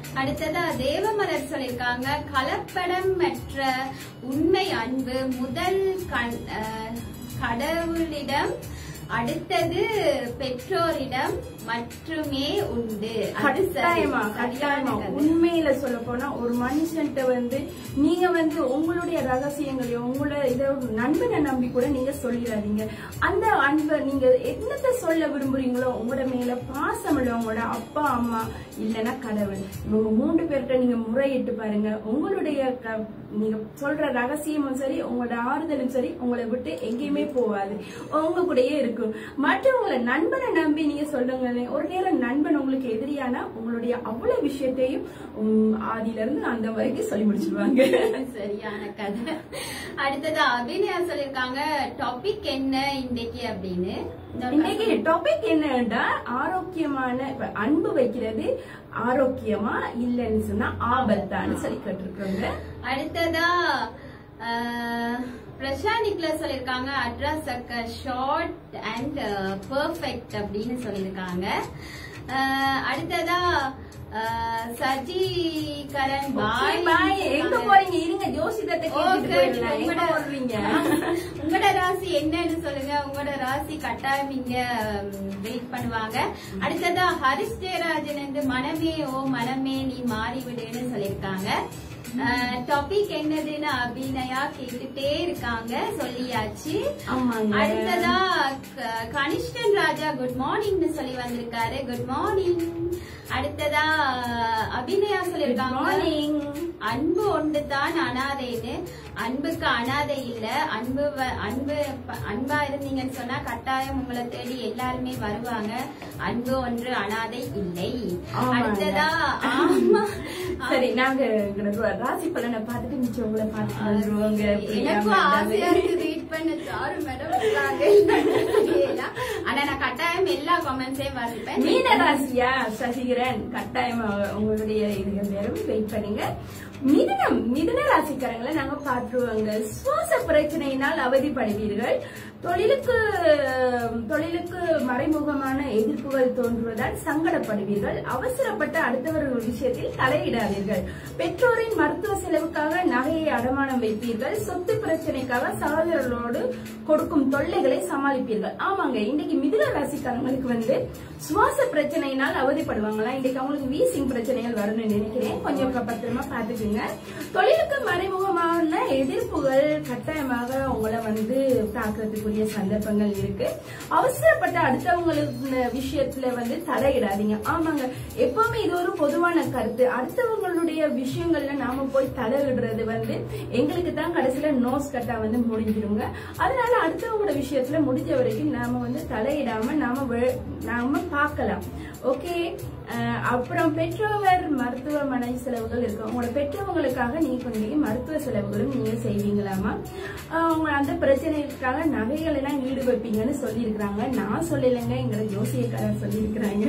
அடுத்ததா தேவமலர் சொல்லியிருக்காங்க கலப்படமற்ற உண்மை அன்பு முதல் கண்- அஹ், கடவுளிடம் அடுத்தது பெற்றோரிடம் மட்டுமே உண்டு அது சரி. கட்டாயமா சரியான கட்டாயமா கதை. உண்மையில சொல்ல போனா ஒரு மனுஷன்ட்ட வந்து நீங்க வந்து உங்களுடைய ரகசியங்களையும் உங்களோட இத ஒரு நண்பனை நம்பி கூட நீங்க சொல்லிடாதீங்க அந்த அன்பை நீங்க என்னத்த சொல்ல விரும்புறீங்களோ உங்களோட மேல பாசம் உள்ள உங்களோட அப்பா அம்மா இல்லைன்னா கடவுள் இவங்க மூன்று பேர்கிட்ட நீங்க முறையிட்டு பாருங்க உங்களுடைய க- நீங்க சொல்ற ரகசியமும் சரி உங்களோட ஆறுதலும் சரி உங்களை விட்டு எங்கேயுமே போகாது உங்க கூடயே இருக்கும் மற்றவங்கள நண்பனை நம்பி நீங்க சொல்லுங்க ஒரு நேரம் நண்பன் உங்களுக்கு எதிரியானா உங்களுடைய அவ்வளவு விஷயத்தையும் உம், ஆதியில இருந்து அந்த வரைக்கும் சொல்லி முடிச்சிருவாங்க சரியான கதை அடுத்தது அபிநயா சொல்லிருக்காங்க டாபிக் என்ன இன்னைக்கு அப்படின்னு இன்னைக்கு டாபிக் என்னன்னா ஆரோக்கியமான இப்ப அன்பு வைக்கிறது ஆரோக்கியமா இல்லைன்னு சொன்னா ஆபத்தான்னு சொல்லி கேட்டிருக்காங்க அடுத்ததா அஹ், பிரசாந்திக்ல சொல்லிருக்காங்க அட்ராஸ் ஷார்ட் அண்ட் பெர்ஃபெக்ட் அப்படின்னு சொல்லியிருக்காங்க அஹ், அடுத்ததா அஹ், சஜிகரன் பாய் பாய் பாய் எங்க போறீங்க இருங்க ஜோசிதத்தை கேட்டுட்டு Okay, போயிடலாம் எங்க உங்களோட- போடுறீங்க உங்களோட ராசி என்னன்னு சொல்லுங்க உங்களோட ராசி கட்டாயம் இங்க வெயிட் பண்ணுவாங்க அடுத்ததா ஹரிஷ் ஜெயராஜன் வந்து மனமே ஓ மனமே நீ மாறிவிடுன்னு சொல்லியிருக்காங்க டாபிக் என்னதுன்னு அபிநயா கேட்டுட்டே இருக்காங்க சொல்லியாச்சு ஆமாங்க அடுத்ததா க- கனிஷ்டன் ராஜா குட் மார்னிங்னு சொல்லி வந்திருக்காரு குட் மார்னிங் அடுத்ததா அபிநயா சொல்லியிருக்காங்க மார்னிங் அன்பு ஒன்றுதான் அனாதைன்னு அன்புக்கு அனாதை இல்ல அன்பு வ- அன்பு ப- அன்பா இருந்தீங்கன்னு சொன்னா கட்டாயம் உங்களை தேடி எல்லாருமே வருவாங்க அன்பு ஒன்று அனாதை இல்லை ஆமாங்க. அடுத்ததா ஆமா சரி நாங்க எங்களோட ராசி பலனை பார்த்துட்டு மிச்சம் உங்களை பார்த்துட்டு வந்துருவோங்க எனக்கும் ஆசையா இருக்கு ரீட் பண்ண சாரு மேடம் ஆனா நான் கட்டாயம் எல்லா கமெண்ட்ஸையும் வாசிப்பேன் மீன ராசியா சசிகரன் கட்டாயமா உங்களுடைய இதுகள் நேரம் வெயிட் பண்ணுங்க மிதுனம் மிதுன ராசிக்காரங்களை நாங்க பாத்துருவாங்க சுவாச பிரச்சனையினால் அவதிப்படுவீர்கள் தொழிலுக்கு தொழிலுக்கு மறைமுகமான எதிர்ப்புகள் தோன்றுவதால் சங்கடப்படுவீர்கள் அவசரப்பட்ட அடுத்தவர்கள் விஷயத்தில் தலையிடாதீர்கள் பெற்றோரின் மருத்துவ செலவுக்காக நகையை அடமானம் வைப்பீர்கள் சொத்து பிரச்சனைக்காக சகோதரர்களோடு கொடுக்கும் தொல்லைகளை சமாளிப்பீர்கள் ஆமாங்க இன்னைக்கு மிதுன ராசிக்காரங்களுக்கு வந்து சுவாச பிரச்சனையினால் அவதிப்படுவாங்களா இன்னைக்கு அவங்களுக்கு வீசிங் பிரச்சனைகள் வரும்னு நினைக்கிறேன் கொஞ்சம் பத்திரமா பாத்துக்குங்க தொழிலுக்கு மறைமுகமான எதிர்ப்புகள் கட்டாயமாக உங்களை வந்து தாக்குறதுக்குரிய சந்தர்ப்பங்கள் இருக்கு அவசரப்பட்ட அடுத்தவங்களுக்கு விஷயத்துல வந்து தலையிடாதீங்க ஆமாங்க எப்பவுமே இது ஒரு பொதுவான கருத்து அடுத்தவங்களுடைய விஷயங்கள்ல நாம போய் தலையிடுறது வந்து எங்களுக்கு தான் கடைசியில நோஸ் கட்டா வந்து முடிஞ்சிருங்க அதனால அடுத்தவங்களோட விஷயத்துல முடிஞ்ச வரைக்கும் நாம வந்து தலையிடாம நாம வே- நாம பார்க்கலாம் ஓகே அப்புறம் பெற்றோர் மருத்துவமனை செலவுகள் இருக்கு உங்களோட பெற்றவங்களுக்காக நீங்க கொஞ்சம் மருத்துவ செலவுகளும் நீங்க செய்வீங்களாமா அஹ் உங்க அந்த பிரச்சனைகளுக்காக நகைகள் எல்லாம் ஈடு வைப்பீங்கன்னு சொல்லியிருக்கிறாங்க நான் சொல்லலைங்க எங்களை ஜோசியக்காரர் சொல்லியிருக்கிறாங்க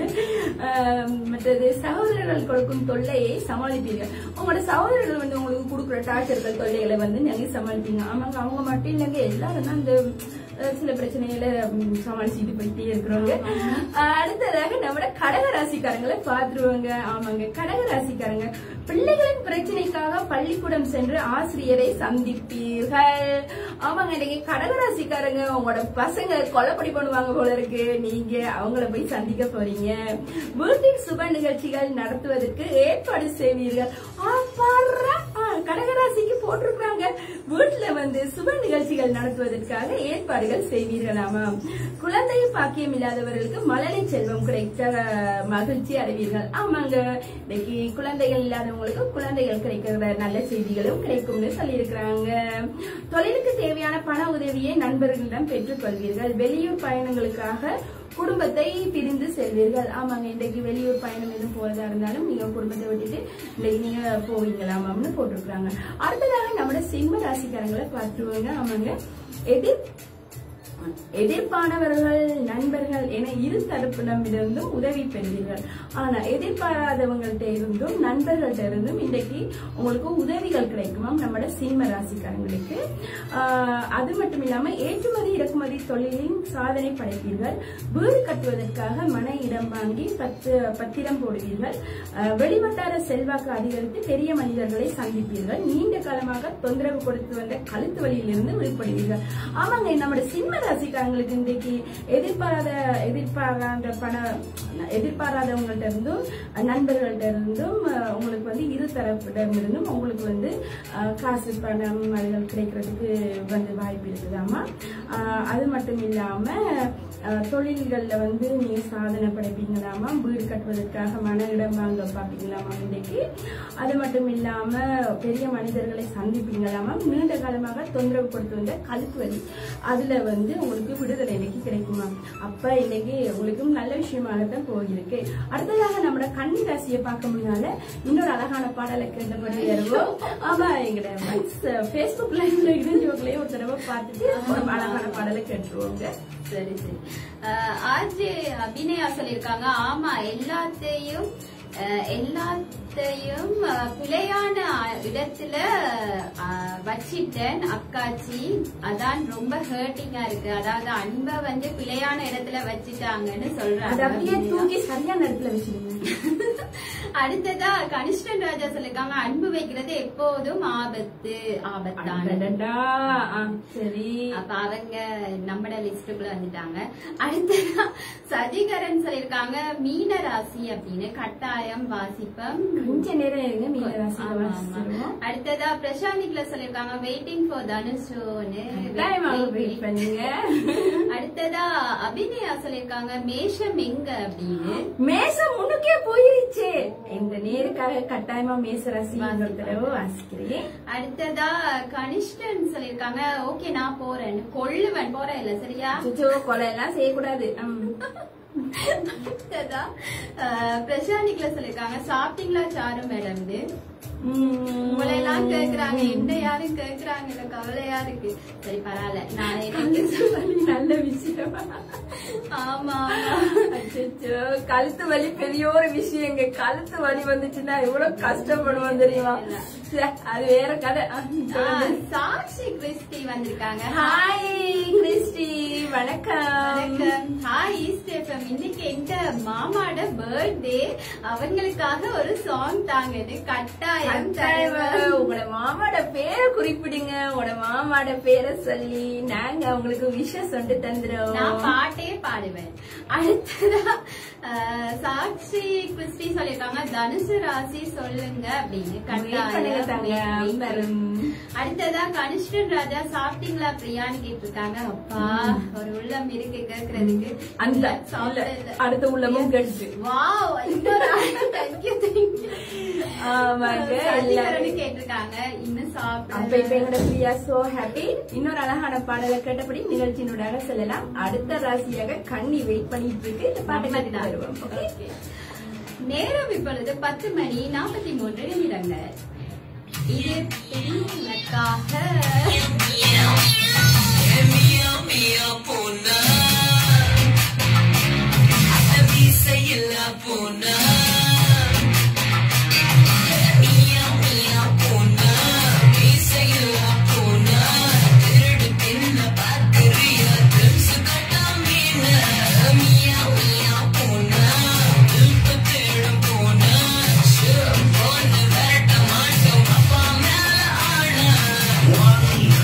அஹ் மற்றது சகோதரர்கள் கொடுக்கும் தொல்லையை சமாளிப்பீர்கள் உங்களோட சகோதரர்கள் வந்து உங்களுக்கு கொடுக்குற டார்ச்சர்கள் தொல்லைகளை வந்து நீங்க சமாளிப்பீங்க ஆமாங்க அவங்க மட்டும் இல்லைங்க எல்லாரும் தான் அந்த அஹ், சில பிரச்சனைகளை ம், சமாளிச்சுட்டு போயிட்டே இருக்கிறவங்க அஹ், அடுத்ததாக நம்மளோட கடக ராசிக்காரங்களை பாத்துருவாங்க ஆமாங்க கடக ராசிக்காரங்க பிள்ளைகளின் பிரச்சனைக்காக பள்ளிக்கூடம் சென்று ஆசிரியரை சந்திப்பீர்கள் ஆமாங்க இன்னைக்கு கடகராசிக்காரங்க உங்களோட பசங்க கொலைப்படி பண்ணுவாங்க போல இருக்கு நீங்க அவங்கள போய் சந்திக்க போறீங்க வீட்டில் சுப நிகழ்ச்சிகள் நடத்துவதற்கு ஏற்பாடு செய்வீர்கள் ஆ, பார்றா. ஆ, கடகராசிக்கு போட்டிருக்காங்க வீட்டுல வந்து சுப நிகழ்ச்சிகள் நடத்துவதற்காக ஏற்பாடுகள் செய்வீர்களாமா குழந்தை பாக்கியம் இல்லாதவர்களுக்கு மழலை செல்வம் கிடைத்த அஹ், மகிழ்ச்சி அடைவீர்கள் ஆமாங்க இன்னைக்கு குழந்தைகள் இல்லாதவங்களுக்கு குழந்தைகள் கிடைக்கிற நல்ல செய்திகளும் கிடைக்கும்னு சொல்லியிருக்கிறாங்க தொழிலுக்கு தேவையான பண உதவியை நண்பர்களிடம் பெற்றுக் கொள்வீர்கள் வெளியூர் பயணங்களுக்காக குடும்பத்தை பிரிந்து செல்வீர்கள் ஆமாங்க இன்றைக்கு வெளியூர் பயணம் எதுவும் போறதா இருந்தாலும் நீங்க குடும்பத்தை விட்டுட்டு இன்னைக்கு நீங்க போவீங்களாமாம்னு போட்டிருக்காங்க அடுத்ததாக நம்மளோட சிம்ம ராசிக்காரங்களை பார்த்துருவாங்க ஆமாங்க எதிர் எதிர்ப்பானவர்கள் நண்பர்கள் என இரு தரப்பிடமிருந்தும் உதவி பெறுவீர்கள் ஆனா எதிர்பாராதவங்கள்ட்ட இருந்தும் நண்பர்கள்ட்ட இருந்தும் இன்றைக்கு உங்களுக்கு உதவிகள் கிடைக்குமாம் நம்மட சிம்ம ராசிக்காரங்களுக்கு ஆஹ் அது மட்டும் இல்லாம ஏற்றுமதி இறக்குமதி தொழிலின் சாதனை படைப்பீர்கள் வீடு கட்டுவதற்காக மன இடம் வாங்கி பத்து பத்திரம் போடுவீர்கள் ஆஹ் வெளிவட்டார செல்வாக்கு அதிகரித்து பெரிய மனிதர்களை சந்திப்பீர்கள் நீண்ட காலமாக தொந்தரவு கொடுத்து வந்த கழுத்து வலியிலிருந்து விடுபடுவீர்கள் ஆமாங்க நம்மட சிம்ம ராசிக்காரங்களுக்கு இன்றைக்கு எதிர்பாராத எதிர்பாராத பண எதிர்பாராதவங்கள்ட்ட இருந்தும் நண்பர்கள்ட்ட இருந்தும் அஹ், உங்களுக்கு வந்து இரு தரப்பிடம் இருந்தும் உங்களுக்கு வந்து அஹ், காசு பணம் அதுகள் கிடைக்கிறதுக்கு வந்து வாய்ப்பு இருக்குதாமா அஹ், அது மட்டும் இல்லாம அஹ், தொழில்கள்ல வந்து நீங்க சாதனை படைப்பீங்களாமா வீடு கட்டுவதற்காக மன இடம் வாங்க பாப்பீங்களாமா இன்றைக்கு அது மட்டும் இல்லாம பெரிய மனிதர்களை சந்திப்பீங்களாமா நீண்ட காலமாக தொந்தரவு கொடுத்து வந்த கழுத்து வலி அதுல வந்து உங்களுக்கு விடுதலை இன்னைக்கு கிடைக்குமா அப்ப இன்னைக்கு உங்களுக்கும் நல்ல விஷயமாகத்தான் போயிருக்கு அடுத்ததாக நம்மளோட கன்னி ராசியை பார்க்க முன்னால இன்னொரு அழகான பாடலை கேட்டபடி வருவோம் ஆமா எங்கட பேஸ்புக் லைவ்ல இணைஞ்சவங்களே ஒரு தடவை பார்த்துட்டு ஒரு அழகான பாடலை கேட்டுருவோங்க சரி சரி ஆர்ஜே அபிநயா சொல்லியிருக்காங்க ஆமா எல்லாத்தையும் அஹ், எல்லாத்தையும் அஹ், பிழையான இடத்துல அஹ், வச்சிட்டேன் அக்காச்சி அதான் ரொம்ப ஹர்ட்டிங்கா இருக்கு அதாவது அன்பை வந்து பிழையான இடத்துல வச்சிட்டாங்கன்னு அது சொல்றாங்க அப்படியே அபிநயா. தூக்கி சரியான இடத்துல வச்சிருங்க அடுத்ததா கனிஷ்டன் ராஜா சொல்லிருக்காங்க அன்பு வைக்கிறது எப்போதும் ஆபத்து ஆபத்தான அடடடா. ஆ, சரி அப்ப அவங்க நம்மட லிஸ்டுக்குள்ள வந்துட்டாங்க அடுத்ததா சதிகரன் சொல்லிருக்காங்க மீன ராசி அப்படின்னு கட்டாயம் வாசிப்பம் கொஞ்ச நேரம் இருங்க மீன ராசியில ஆமா, ஆமா. வாசிச்சிருவோம் அடுத்ததா பிரசாந்திக்ல சொல்லிருக்காங்க வெயிட்டிங் ஃபார் தனுஷோன்னு கட்டாயமாக வெயிட் பண்ணுங்க அடுத்ததா அபிநயா சொல்லிருக்காங்க மேஷம் எங்க அப்படின்னு மேசம் முன்னுக்கே போயிருச்சே இந்த நேருக்காக கட்டாயமா மேச ராசி இன்னொரு தடவை வாசிக்கிறேன் அடுத்ததா கனிஷ்டன் சொல்லிருக்காங்க ஓகே நான் போறேன்னு கொள்ளுவன் போறேன் இல்ல சரியா சுச்சோ கொலை எல்லாம் செய்யக்கூடாது ம். அடுத்ததா அஹ், பிரசாந்திக்ல சொல்லிருக்காங்க சாப்பிட்டீங்களா சாரு மேடம் ம். உங்களை எல்லாம் கேக்குறாங்க என்ன யாரும் கேக்குறாங்க இல்ல கவலையா இருக்கு சரி பரவாயில்ல நான் எனக்கு வலி நல்ல விஷயம் ஆமா அச்சச்சோ, கழுத்து வலி பெரிய ஒரு விஷயங்க கழுத்து வலி வந்துச்சுன்னா எவ்வளவு கஷ்டப்படுவோம் தெரியுமா ச்சே, அது வேற கதை ஆ, ஆ, சாக்ஷி கிறிஸ்டி வந்திருக்காங்க ஹாய் கிறிஸ்டி வணக்கம் வணக்கம் ஹாய் ஈஸ்ட் எஃப்எம் இன்னைக்கு எங்க மாமாட பர்த்டே அவங்களுக்காக ஒரு சாங் தாங்கன்னு கட்டாயம் கட்டாயமா தருவேன். உங்களோட மாமாட பேரை குறிப்பிடுங்க உங்களோட மாமாட பேரை சொல்லி நாங்க உங்களுக்கு விஷஸ் வந்து நான் தந்துடுவோம் பாட்டே பாடுவேன் அடுத்ததா அஹ், சாக்ஷி கிறிஸ்டி சொல்லிருக்காங்க தனுசு ராசி சொல்லுங்க அப்படின்னு கட்டாயம் தாங்க வரும். அடுத்ததா கனிஷ்டன் ராஜா சாப்பிட்டீங்களா பிரியான்னு கேட்டிருக்காங்க அப்பா ஒரு உள்ளம் இருக்கு கேக்குறதுக்கு அந்த இல்ல, இல்ல, சாப்பிடல. அடுத்த உள்ளமும் கெடுத்து வாவ் இன்னொரு தேங்க்யூ தேங்க்யூ ஆமாங்க சதிகரன்னு எல்லாரும் கேட்டிருக்காங்க இன்னும் அப்ப இப்ப சாப்பிட எங்களோட பிரியா சோ ஹாப்பி இன்னொரு அழகான பாடலை கேட்டபடி நிகழ்ச்சியினூடாக செல்லலாம் அடுத்த ராசியாக கண்ணி வெயிட் பண்ணிட்டு இருக்கு இந்த பாட்டை கேட்டு வருவோம் ஓகே நேரம் இப்பொழுது பத்து மணி நாற்பத்தி மூன்று நிமிடங்கள் இது பெண்களுக்காக One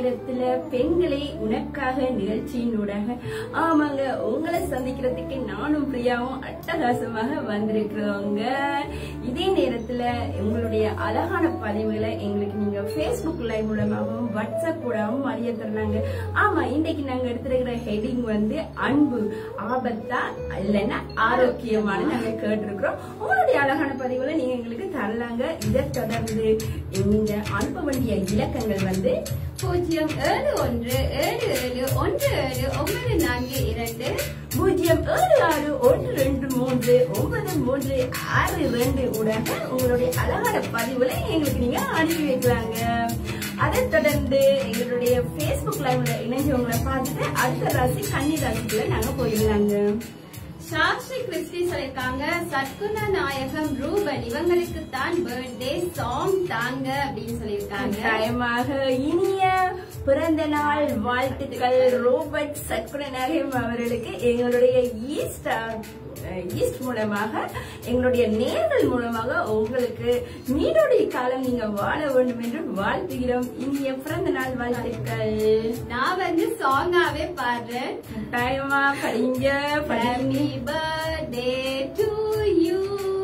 நேரத்துல பெண்களே உனக்காக நிகழ்ச்சியினூடாக ஆமாங்க உங்களை சந்திக்கிறதுக்கு நானும் பிரியாவும் அட்டகாசமாக வந்திருக்கிறோங்க இதே நேரத்துல உங்களுடைய அழகான பதிவுகளை எங்களுக்கு நீங்க Facebook லைவ் மூலமாகவும் வாட்ஸ்அப் கூடவும் அறிய தருனாங்க ஆமா இன்னைக்கு நாங்க எடுத்திருக்கிற ஹெடிங் வந்து அன்பு ஆபத்தா இல்லைன்னா ஆரோக்கியமான நாங்க கேட்டிருக்கிறோம் உங்களுடைய அழகான பதிவுகளை நீங்க எங்களுக்கு தரலாங்க இதை தொடர்ந்து நீங்க அனுப்ப வேண்டிய இலக்கங்கள் வந்து பூஜ்ஜியம் ஏழு ஒன்று ஏழு ஏழு ஒன்று ஏழு ஒன்பது நான்கு இரண்டு பூஜ்ஜியம் ஏழு ஆறு ஒன்று ரெண்டு மூன்று ஒன்பது மூன்று ஆறு ரெண்டு உடன் உங்களுடைய அழகான பதிவுகளை எங்களுக்கு நீங்க அனுப்பி வைக்கலாங்க அதை தொடர்ந்து எங்களுடைய Facebook லைவ்ல இணைஞ்சவங்களை பார்த்துட்டு அடுத்த ராசி கன்னி ராசிக்குள்ள நாங்க போயிடலாங்க சாக்ஷி கிறிஸ்டி சொல்லிருக்காங்க சத்குண நாயகம் ரூபன் இவங்களுக்கு தான் பர்த்டே சாங் தாங்க அப்படின்னு சொல்லியிருக்காங்க கட்டாயமாக இனிய பிறந்த நாள் வாழ்த்துக்கள் ரோபர்ட் சத்குணநாயகம் அவர்களுக்கு எங்களுடைய ஈஸ்ட் அஹ், ஈஸ்ட் மூலமாக எங்களுடைய நேர்கள் மூலமாக உங்களுக்கு நீடோடைய காலம் நீங்க வாழ வேண்டும் என்று வாழ்த்துகிறோம் இனிய பிறந்த நாள் வாழ்த்துக்கள் நான் வந்து சாங்காவே பாடுறேன் கட்டாயமா படிங்க படிங்க Happy birthday to you.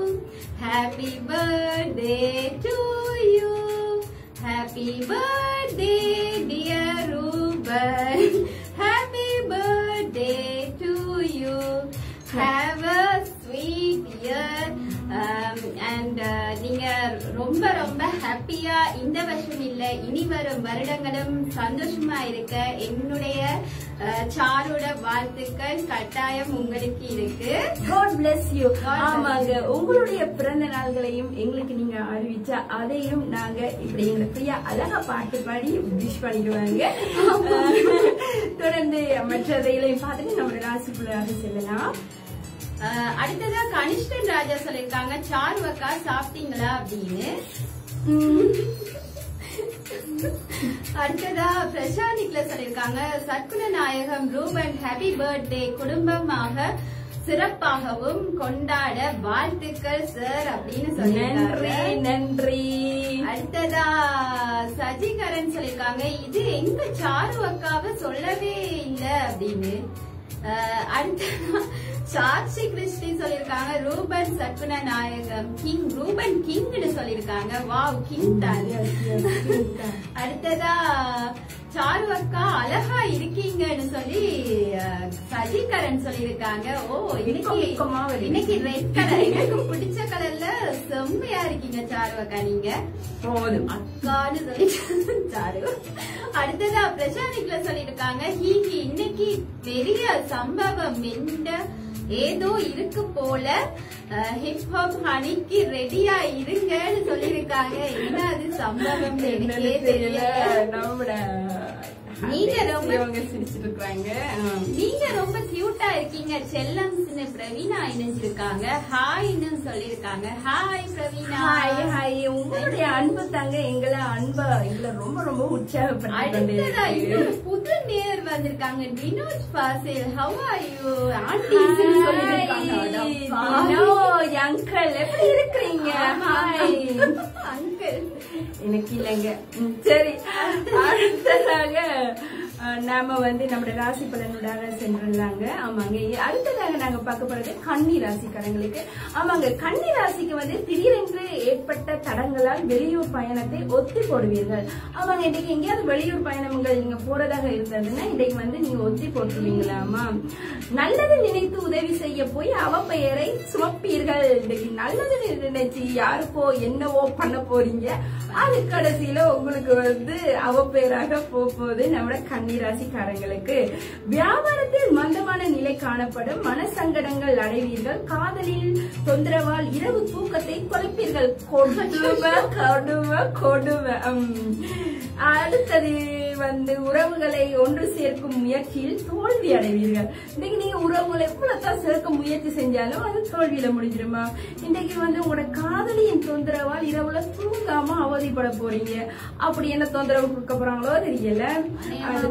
Happy birthday to you. Happy birthday, dear Ruben. Happy birthday to you. Have a sweet year. Um, and uh, நீங்க ரொம்ப ரொம்ப ஹாப்பியா இந்த வருஷம் இல்ல இனி வரும் வருடங்களும் சந்தோஷமா இருக்க என்னுடைய uh, சாரோட வாழ்த்துக்கள் கட்டாயம் உங்களுக்கு இருக்கு God bless you. God ஆமாங்க உங்களுடைய பிறந்த நாள்களையும் எங்களுக்கு நீங்க அறிவிச்சா அதையும் நாங்க இப்படி எங்க பிரியா அழகா பாட்டு பாடி விஷ் பண்ணிடுவாங்க தொடர்ந்து மற்றதைகளையும் பார்த்துட்டு நம்மளோட ராசிக்குள்ளாக செல்லலாம் அஹ், அடுத்ததா கனிஷ்டன் ராஜா சொல்லிருக்காங்க சாருவக்கா சாப்பிட்டீங்களா அப்படின்னு அடுத்ததா பிரசாந்திக்ல சொல்லிருக்காங்க சத்குண நாயகம் ரூபன் ஹாப்பி பர்த்டே குடும்பமாக சிறப்பாகவும் கொண்டாட வாழ்த்துக்கள் சார் அப்படின்னு நன்றி சொல்லிருக்காங்க நன்றி அடுத்ததா சஜிகரன் சொல்லிருக்காங்க இது எங்க சாரு அக்காவை சொல்லவே இல்ல அப்படின்னு அஹ், அடுத்ததா சாட்சி கிறிஸ்டி சொல்லிருக்காங்க ரூபன் சத்குண நாயகம் கிங் ரூபன் கிங்னு சொல்லிருக்காங்க வாவ் கிங் தான் அடுத்ததா சாரு அக்கா அழகா இருக்கீங்கன்னு சொல்லி அஹ், சஜிகரன் சொல்லிருக்காங்க ஓ இன்னைக்கு ஊக்கமா வருது. இன்னைக்கு ரெட் கலர் எனக்கு பிடிச்ச கலர்ல செம்மையா இருக்கீங்க சாரு அக்கா நீங்க போதும் அக்கான்னு சொல்லிட்டு சாரு அடுத்ததா பிரசாந்திக்ல சொல்லிருக்காங்க ஹீஹி இன்னைக்கு பெரிய சம்பவம் எந்த ஏதோ இருக்கு போல ஹிப்ஹாப் ஹனிக்கு ரெடியா இருங்கன்னு சொல்லிருக்காங்க என்ன அது சம்பவம் என்னன்னு எனக்கே தெரியல தெரியல நம்மட நீங்க ரொம்ப- அவங்க சிரிச்சிட்டு இருக்காங்க நீங்க ரொம்ப கியூட்டா இருக்கீங்க செல்லம்ஸ்னு பிரவீனா இணைஞ்சிருக்காங்க ஹாய்னு சொல்லிருக்காங்க ஹாய் பிரவீனா ஹாய் ஹாய் உங்களுடைய அன்பு தாங்க எங்களை அன்பா எங்களை ரொம்ப ரொம்ப உற்சாகப்படுத்தி அடுத்ததா இன்னொரு புது நேர் வந்திருக்காங்க Vinod Basil how are you aunties uncle எப்படி இருக்கிறீங்க ஹாய் அங்கிள் எனக்கு இல்லைங்க ம், சரி அடுத்ததாக அஹ், நாம வந்து நம்மளோட ராசி பலனுடாக சென்றுள்ளாங்க ஆமாங்க அடுத்ததாக நாங்க பார்க்க போறது கன்னி ராசிக்காரங்களுக்கு ஆமாங்க கன்னி ராசிக்கு வந்து திடீரென்று ஏற்பட்ட தடங்களால் வெளியூர் பயணத்தை ஒத்தி போடுவீர்கள் ஆமாங்க இன்னைக்கு எங்கேயாவது வெளியூர் பயணங்கள் நீங்க போறதாக இருந்ததுன்னா இன்னைக்கு வந்து நீங்க ஒத்தி போட்டுருவீங்களாமா நல்லது நினைத்து உதவி செய்ய போய் அவ பெயரை சுமப்பீர்கள் இன்னைக்கு நல்லது நினைச்சு யாருக்கோ என்னவோ பண்ண போறீங்க அது கடைசியில உங்களுக்கு வந்து அவ பேராக போகுது நம்மளோட கன்னிராசிக்காரங்களுக்கு வியாபாரத்தில் மந்தமான நிலை காணப்படும் மனசங்கடங்கள் அடைவீர்கள் காதலில் தொந்தரவால் இரவு தூக்கத்தை குறைப்பீர்கள் கொடுமை கொடுமை கொடுமை உம். அடுத்தது வந்து உறவுகளை ஒன்று சேர்க்கும் முயற்சியில் தோல்வி அடைவீர்கள் இன்னைக்கு நீங்க உறவுகளை எவ்வளவுதான் சேர்க்க முயற்சி செஞ்சாலும் அது தோல்வியில முடிஞ்சிருமா இன்னைக்கு வந்து உங்களோட காதலியின் தொந்தரவால் இரவுல தூங்காம அவதிப்பட போறீங்க அப்படி என்ன தொந்தரவு கொடுக்க போறாங்களோ தெரியல அடுத்து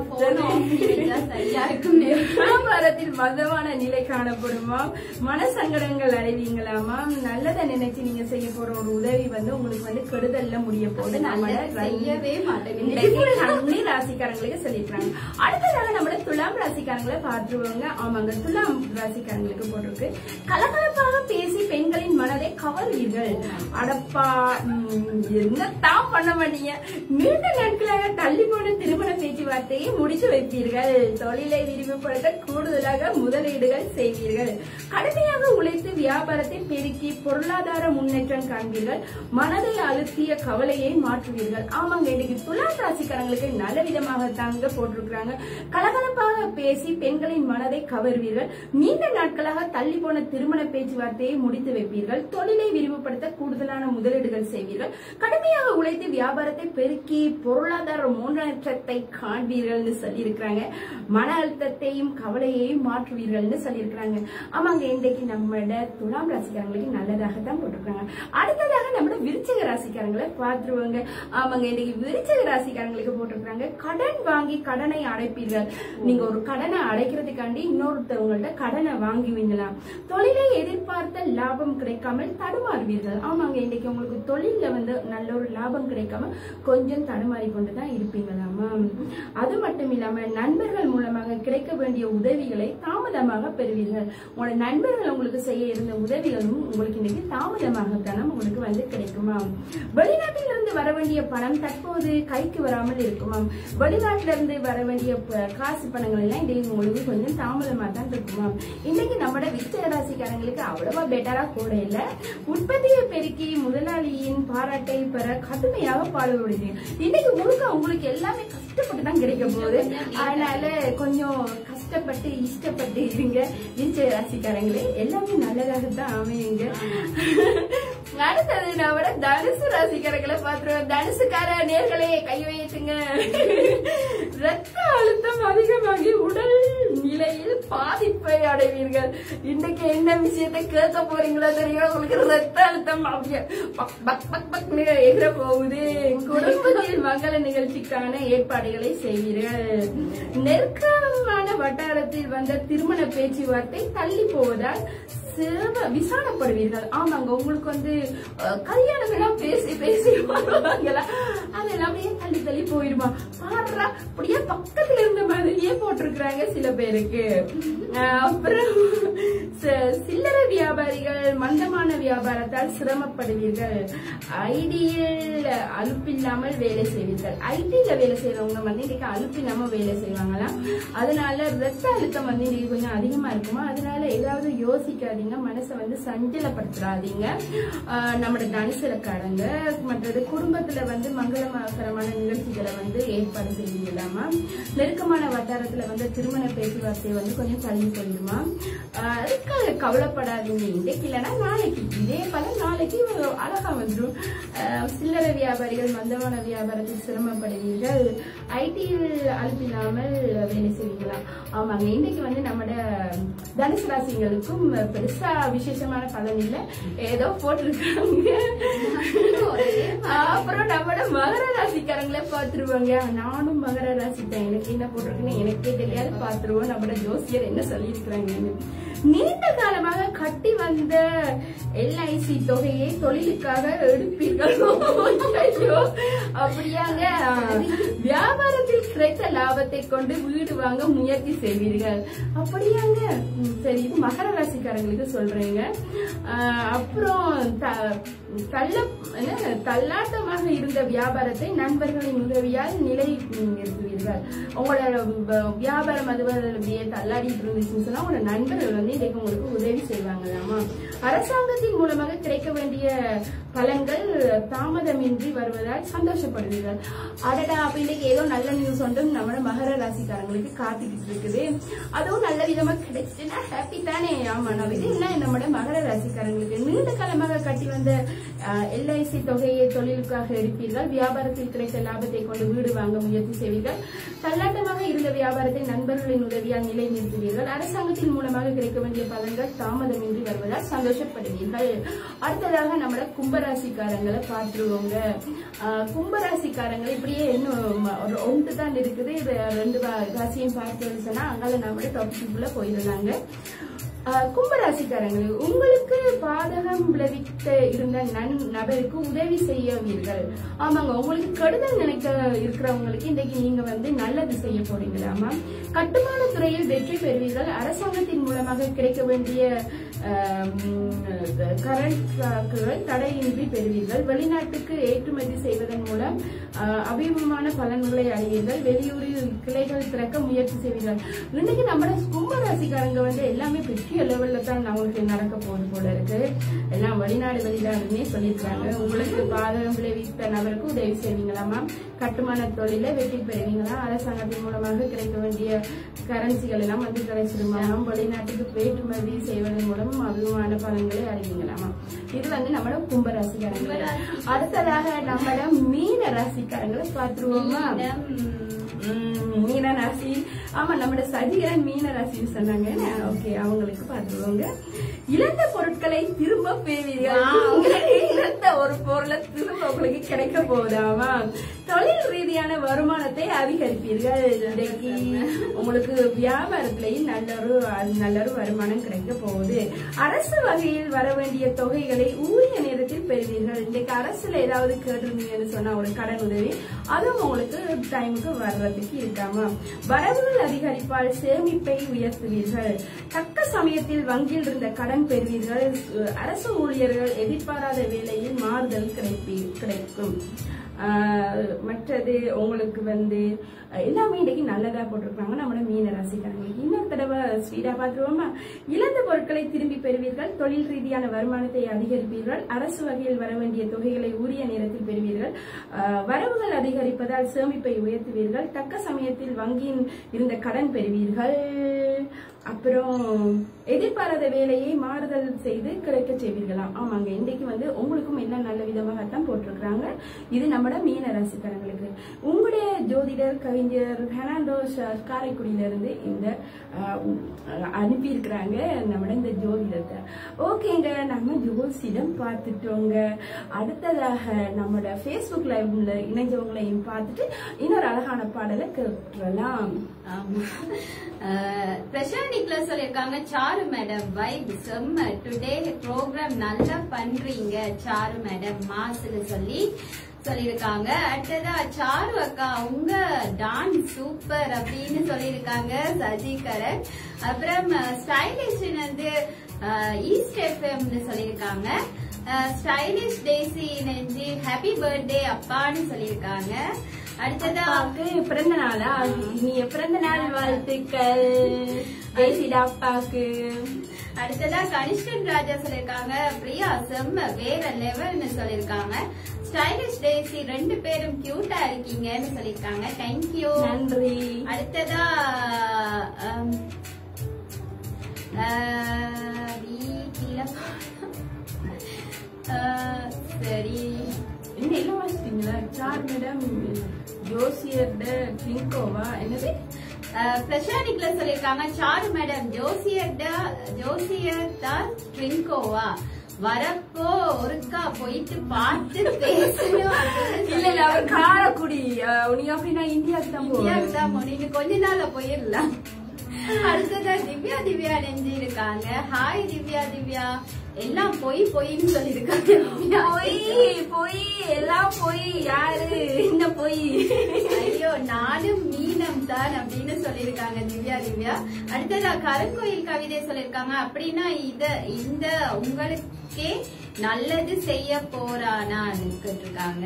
போன சரியா இருக்கும் வியாபாரத்தில் மதமான நிலை காணப்படுமா மனசங்கடங்கள் அடைவீங்களாமா நல்லதை நினைச்சு நீங்க செய்ய போற ஒரு உதவி வந்து உங்களுக்கு வந்து கெடுதல்ல முடிய போகுது நம்மள செய்யவே மாட்டேன் இன்னைக்கு கன்னி ராசிக்காரங்களுக்கு சொல்லிருக்காங்க அடுத்ததாக நம்மள துலாம் ராசிக்காரங்களை பார்த்துருவாங்க ஆமாங்க துலாம் ராசிக்காரங்களுக்கு போட்டிருக்கு கலகலப்பாக பேசி பெண்களின் மனதை கவர்வீர்கள் அடப்பா உம், என்னத்தான் பண்ண மாட்டீங்க நீண்ட நாட்களாக தள்ளி போன திருமண பேச்சுவார்த்தையை முடித்து வைப்பீர்கள் தொழிலை விரிவுபடுத்த கூடுதலாக முதலீடுகள் செய்வீர்கள் கடுமையாக உழைத்து வியாபாரத்தை பெருக்கி பொருளாதார முன்னேற்றம் காண்பீர்கள் மனதை அழுத்திய கவலையை மாற்றுவீர்கள் ஆமாங்க இன்னைக்கு துலாம் ராசிக்காரங்களுக்கு நல்ல விதமாக தாங்க போட்டிருக்கிறாங்க கலகலப்பாக பேசி பெண்களின் மனதை கவர்வீர்கள் நீண்ட நாட்களாக தள்ளி போன திருமண பேச்சுவார்த்தையை முடித்து வைப்பீர்கள் தொழிலை விரிவுபடுத்த கூடுதலான முதலீடுகள் செய்வீர்கள் கடுமையாக உழைத்து வியாபாரத்தை பெருக்கி பொருளாதார முன்னேற்றத்தை காண்பீர்கள்னு சொல்லியிருக்கிறாங்க மன அழுத்தத்தையும் கவலையையும் மாற்றுவீர்கள்னு சொல்லியிருக்கிறாங்க ஆமாங்க இன்றைக்கு நம்மளோட துலாம் ராசிக்காரங்களுக்கு நல்லதாகத்தான் போட்டிருக்காங்க அடுத்ததாக நம்மளோட விருச்சிக ராசிக்காரங்களை பார்த்துருவாங்க ஆமாங்க இன்னைக்கு விருச்சிக ராசிக்காரங்களுக்கு போட்டிருக்காங்க கடன் வாங்கி கடனை அடைப்பீர்கள் நீங்க ஒரு கடனை அடைக்கிறதுக்காண்டி இன்னொருத்தவங்கள்ட்ட கடனை வாங்குவீங்களாம் தொழிலை எதிர்பார்த்த லாபம் கிடைக்காமல் தடுமாறுவீர்கள் ஆமாங்க இன்னைக்கு உங்களுக்கு தொழில்ல வந்து நல்ல ஒரு லாபம் கிடைக்காம கொஞ்சம் தடுமாறி கொண்டு தான் இருப்பீங்களாமா அது மட்டும் இல்லாம நண்பர்கள் மூலமாக கிடைக்க வேண்டிய உதவிகளை தாமதமாக பெறுவீர்கள் உங்களோட நண்பர்கள் உங்களுக்கு செய்ய இருந்த உதவிகளும் உங்களுக்கு இன்னைக்கு தாமதமாகத்தானே உங்களுக்கு வந்து கிடைக்குமா வெளிநாட்டில் இருந்து வர வேண்டிய பணம் தற்போது கைக்கு வராமல் இருக்குமாம் வெளிநாட்டில இருந்து வர வேண்டிய ப- காசு பணங்கள் எல்லாம் இன்னைக்கு உங்களுக்கு கொஞ்சம் தாமதமா தான் இருக்குமாம் இன்னைக்கு நம்மட விருச்சக ராசிக்காரங்களுக்கு அவ்வளவா பெட்டரா கூட இல்ல உற்பத்தியை பெருக்கி முதலாளியின் பாராட்டை பெற கடுமையாக பாடுபடுது இன்னைக்கு முழுக்க உங்களுக்கு எல்லாமே கஷ்டப்பட்டு தான் கிடைக்க போகுது அதனால கொஞ்சம் கஷ்டப்பட்டு இஷ்டப்பட்டு இருங்க விருச்சக ராசிக்காரங்களே எல்லாமே நல்லதாக தான் அமையுங்க அடுத்தது நான் விட தனுசு ராசிக்காரங்களை பார்த்துருவேன் தனுசுக்கார நேர்களே கை வைத்துங்க ரத்த அழுத்தம் அதிகமாகி உடல் நிலையில் பாதிப்பை அடைவீர்கள் இன்னைக்கு என்ன விஷயத்தை கேட்க போறீங்களோ தெரியும் உங்களுக்கு ரத்த அழுத்தம் அப்படியே பக் பக் பக் பக்னு எகிற போகுது குடும்பத்தில் மங்கள நிகழ்ச்சிக்கான ஏற்பாடுகளை செய்வீர்கள் நெருக்கமான வட்டாரத்தில் வந்த திருமண பேச்சுவார்த்தை தள்ளி போவதால் சிரம விசாரப்படுவீர்கள் ஆமாங்க உங்களுக்கு வந்து அஹ், கல்யாணம் எல்லாம் பேசி பேசி வருவாங்களா அதெல்லாம் அப்படியே தள்ளி தள்ளி போயிருமா பாடுறா அப்படியே பக்கத்துல இருந்த மாதிரியே போட்டிருக்கிறாங்க சில பேருக்கு அஹ், அப்புறம் ச- சில்லறை வியாபாரிகள் மந்தமான வியாபாரத்தால் சிரமப்படுவீர்கள் ஐடியில் அலுப்பில்லாமல் வேலை செய்வீர்கள் ஐடில வேலை செய்யறவங்க வந்து இன்னைக்கு அலுப்பில்லாம வேலை செய்வாங்களாம் அதனால ரத்த அழுத்தம் வந்து இன்னைக்கு கொஞ்சம் அதிகமா இருக்குமா அதனால ஏதாவது யோசிக்காதீங்க மனசை வந்து சஞ்சலப்படுத்துறாதீங்க ஆஹ் நம்மளோட தனுசலக்காரங்க மற்றது குடும்பத்துல வந்து மங்களகரமான நிகழ்ச்சிகளை வந்து ஏற்பாடு செய்வீங்களாமா நெருக்கமான வட்டாரத்துல வந்து திருமண பேச்சுவார்த்தை வந்து கொஞ்சம் தள்ளி போயிடுமா ஆஹ் அதுக்காக கவலைப்படாதீங்க இன்னைக்கு இல்லைன்னா நாளைக்கு இதே பல நாளைக்கு ஒரு அழகா வந்துடும் ஆஹ் சில்லறை வியாபாரிகள் மந்தமான வியாபாரத்தில் சிரமப்படுவீர்கள் ஐடியில் அழுப்பில்லாமல் வேலை செய்வீங்களா ஆமாங்க இன்னைக்கு வந்து நம்மட தனுசு ராசிங்களுக்கும் பெருசா விசேஷமான பலன் இல்ல ஏதோ போட்டிருக்காங்க அப்புறம் நம்மட மகர ராசிக்காரங்களே பாத்துருவாங்க நானும் மகர ராசி தான் எனக்கு என்ன போட்டிருக்குன்னு எனக்கே தெரியாது பாத்துருவோம் நம்மட ஜோசியர் என்ன சொல்லியிருக்கிறாங்கன்னு நீண்ட காலமாக கட்டி வந்த எல்ஐசி தொகையை தொழிலுக்காக எடுப்பீர்கள் ஐயோ, அப்படியாங்க வியாபாரத்தில் கிடைத்த லாபத்தை கொண்டு வீடு வாங்க முயற்சி செய்வீர்கள் அப்படியாங்க ம், சரி இது மகர ராசிக்காரங்களுக்கு சொல்றேங்க ஆஹ், அப்புறம் த- தள்ள என்ன, தள்ளாட்டமாக இருந்த வியாபாரத்தை நண்பர்களின் உதவியால் நிலை நிறுத்துவீர்கள் உங்களோட வ- வியாபாரம் அது வந்து அப்படியே தள்ளாடிட்டு இருந்துச்சுன்னு சொன்னா உங்களோட நண்பர்கள் வந்து இன்னைக்கு உங்களுக்கு உதவி செய்வாங்களாமா அரசாங்கத்தின் மூலமாக கிடைக்க வேண்டிய பலன்கள் தாமதமின்றி வருவதால் சந்தோஷப்படுவீர்கள் அடடா அப்ப இன்னைக்கு ஏதோ நல்ல நியூஸ் ஒன்று நம்ம மகர ராசிக்காரங்களுக்கு காத்துக்கிட்டு இருக்குது அதுவும் நல்ல விதமா கிடைச்சுன்னா ஹாப்பி தானே ஆமா நான் இது என்ன நம்மளோட மகர ராசிக்காரங்களுக்கு நீண்ட காலமாக கட்டி வந்த எல்ஐசி தொகையை தொழிலுக்காக எடுப்பீர்கள் வியாபாரத்தில் கிடைத்த லாபத்தை கொண்டு வீடு வாங்க முயற்சி செய்வீர்கள் தள்ளாட்டமாக இருந்த வியாபாரத்தை நண்பர்களின் உதவியால் நிலைநிறுத்துவீர்கள் அரசாங்கத்தின் மூலமாக கிடைக்க வேண்டிய பலன்கள் தாமதமின்றி வருவதால் சந்தோஷப்படுவீர்கள் அடுத்ததாக நம்மள கும்பராசிக்காரங்களை பார்த்துருவோங்க ஆஹ் கும்பராசிக்காரங்க இப்படியே இன்னும் ஒரு ஒன்று தான் இருக்குது இது ரெண்டு வா- ராசியும் பார்த்தோம்னு சொன்னா அங்கால நம்மளோட டாபிக்குள்ள போயிடலாங்க ஆஹ் கும்பராசிக்காரங்களே உங்களுக்கு பாதகம் விளைவிக்க இருந்த நன் நபருக்கு உதவி செய்யவீர்கள் ஆமாங்க உங்களுக்கு கெடுதல் நினைக்க இருக்கிறவங்களுக்கு இன்றைக்கு நீங்க வந்து நல்லது செய்ய போறீங்களாமா கட்டுமான துறையில் வெற்றி பெறுவீர்கள் அரசாங்கத்தின் மூலமாக கிடைக்க வேண்டிய கரண்ட் தடையின்றி பெறுவீர்கள் வெளிநாட்டுக்கு ஏற்றுமதி செய்வதன் மூலம் ஆஹ், அபிமான பலன்களை அடைவீர்கள் வெளியூரில் கிளைகள் திறக்க முயற்சி செய்வீர்கள் இன்னைக்கு நம்ம கும்பராசிக்காரங்க வந்து எல்லாமே பெரிய லெவல்ல தான் அவங்களுக்கு நடக்க போகுது போல இருக்கு எல்லாம் வெளிநாடு வெளிநாடுன்னே சொல்லியிருக்காங்க உங்களுக்கு பாதகம் விளைவித்த நபருக்கு உதவி செய்வீங்களாமா கட்டுமான தொழில வெற்றி பெறுவீங்களா அரசாங்கத்தின் மூலமாக கிடைக்க வேண்டிய கரன்சிகள் எல்லாம் வந்து கிடைச்சிருமாம் வெளிநாட்டுக்கு ஏற்றுமதி செய்வதன் மூலம் அபிமான பலன்களை அடைவீங்களாமா இது வந்து நம்மளோட கும்பராசிக்காரங்க அடுத்ததாக நம்மளோட மீன ராசிக்காரங்களை பார்த்துருவோமா உம், மீன ராசி ஆமா நம்மளோட சதிகரன் மீன ராசின்னு சொன்னாங்க ஓகே அவங்களுக்கு பார்த்துருவோங்க இழந்த பொருட்களை திரும்ப பெறுவீர்கள் உங்களுக்கு இழந்த ஒரு பொருளை திரும்ப உங்களுக்கு கிடைக்க போகுதாமா தொழில் ரீதியான வருமானத்தை அதிகரிப்பீர்கள் இன்றைக்கு உங்களுக்கு வியாபாரத்திலேயும் நல்ல ஒரு நல்ல ஒரு வருமானம் கிடைக்க போகுது அரசு வகையில் வர வேண்டிய தொகைகளை உரிய நேரத்தில் பெறுவீர்கள் இன்றைக்கு அரசுல ஏதாவது கேட்டிருந்தீங்கன்னு சொன்னா ஒரு கடன் உதவி அதுவும் உங்களுக்கு டைமுக்கு வர்றதுக்கு இருக்காமா வரவுகள் அதிகரிப்பால் சேமிப்பை உயர்த்துவீர்கள் தக்க சமயத்தில் வங்கியில் இருந்த கடன் பெறுவீர்கள் அரசு ஊழியர்கள் எதிர்பாராத வேலையில் மாறுதல் கிடைப்பி கிடைக்கும் ஆஹ் மற்றது உங்களுக்கு வந்து அஹ் எல்லாமே இன்னைக்கு நல்லதா போட்டிருக்காங்க நம்மளோட மீன ராசிக்காரங்களுக்கு இன்னொரு தடவை ஸ்வீடா பார்த்துருவோமா இழந்த பொருட்களை திரும்பி பெறுவீர்கள் தொழில் ரீதியான வருமானத்தை அதிகரிப்பீர்கள் அரசு வகையில் வர வேண்டிய தொகைகளை உரிய நேரத்தில் பெறுவீர்கள் ஆஹ் வரவுகள் அதிகரிப்பதால் சேமிப்பை உயர்த்துவீர்கள் தக்க சமயத்தில் வங்கியின் இருந்த கடன் பெறுவீர்கள் அப்புறம் எதிர்பாராத வேலையை மாறுதல் செய்து கிடைக்க செய்வீர்களாம் ஆமாங்க இன்னைக்கு வந்து உங்களுக்கும் எல்லாம் நல்ல விதமாகத்தான் போட்டிருக்கிறாங்க இது நம்மட மீன ராசிக்காரங்களுக்கு உங்களுடைய ஜோதிடர் கவிஞர் பெர்னாண்டோ ஷ- காரைக்குடியில இருந்து இந்த ஆஹ், அனுப்பியிருக்கிறாங்க நம்மட இந்த ஜோதிடத்தை ஓகேங்க நம்ம ஜோசிடம் பார்த்துட்டோங்க அடுத்ததாக நம்மளோட ஃபேஸ்புக் லைவ்ல இணைஞ்சவங்களையும் பார்த்துட்டு இன்னொரு அழகான பாடலை கேட்டுறலாம் ஆமா. அஹ், பிரசாந்திக்ல சொல்லிருக்காங்க சாரு மேடம் வைப் செம்ம டுடே ப்ரோக்ராம் நல்லா பண்றீங்க சாரு மேடம் மாசுன்னு சொல்லி சொல்லிருக்காங்க அடுத்ததா சாரு அக்கா உங்க டான்ஸ் சூப்பர் அப்படின்னு சொல்லிருக்காங்க சஜிகரன் அப்புறம் ஸ்டைலிஷ் வந்து ஈஸ்ட் எஃப்எம்னு சொல்லிருக்காங்க ஸ்டைலிஷ் டேசி நெஞ்சு ஹாப்பி பர்த்டே அப்பான்னு சொல்லிருக்காங்க அடுத்ததா அப்பாவுக்கு பிறந்த நாளா இனிய பிறந்த நாள் வாழ்த்துக்கள் பேசிடா அப்பாவுக்கு அடுத்ததா கனிஷ்கன் ராஜா சொல்லிருக்காங்க பிரியா செம்ம வேற லெவல்னு சொல்லிருக்காங்க ஸ்டைலிஷ் டேசி ரெண்டு பேரும் கியூட்டா இருக்கீங்கன்னு சொல்லிருக்காங்க தேங்க்யூ நன்றி அடுத்ததா ஆம், ஆஹ், வீட்டில ஆஹ், சரி என்ன எல்லாம் வாசிட்டீங்களா சார் மேடம் ஜோசியர்ட ட்ரிங்கோவா என்னது ஆஹ், பிரசானிக்ல சொல்லிருக்காங்க சாரு மேடம் ஜோசியர்டா ஜோசியர்டா ட்ரிங்கோவா வரப்போ ஒருக்கா போயிட்டு பார்த்து பேசணும் அப்படின்னு இல்ல இல்ல அவர் காரக்குடி அஹ், நீங்க அப்படின்னா இந்தியாவுக்கு தான் இந்தியாவுக்கு போவாங்க தான் போகணும். இன்னும் கொஞ்ச நாள்ல போயிடலாம் அடுத்ததா திவ்யா திவ்யா நெஞ்சு இருக்காங்க ஹாய் திவ்யா திவ்யா எல்லாம் பொய் பொய்ன்னு சொல்லிருக்காங்க திவ்யா. போய் போய் எல்லாம் போய் யாரு இந்த போய் ஐயோ நானும் மீனம் தான் அப்படின்னு சொல்லிருக்காங்க திவ்யா திவ்யா அடுத்ததா கருங்கோயில் கவிதை சொல்லிருக்காங்க அப்படின்னா இத இந்த உங்களுக்கே நல்லது செய்ய போறானான்னு கேட்டிருக்காங்க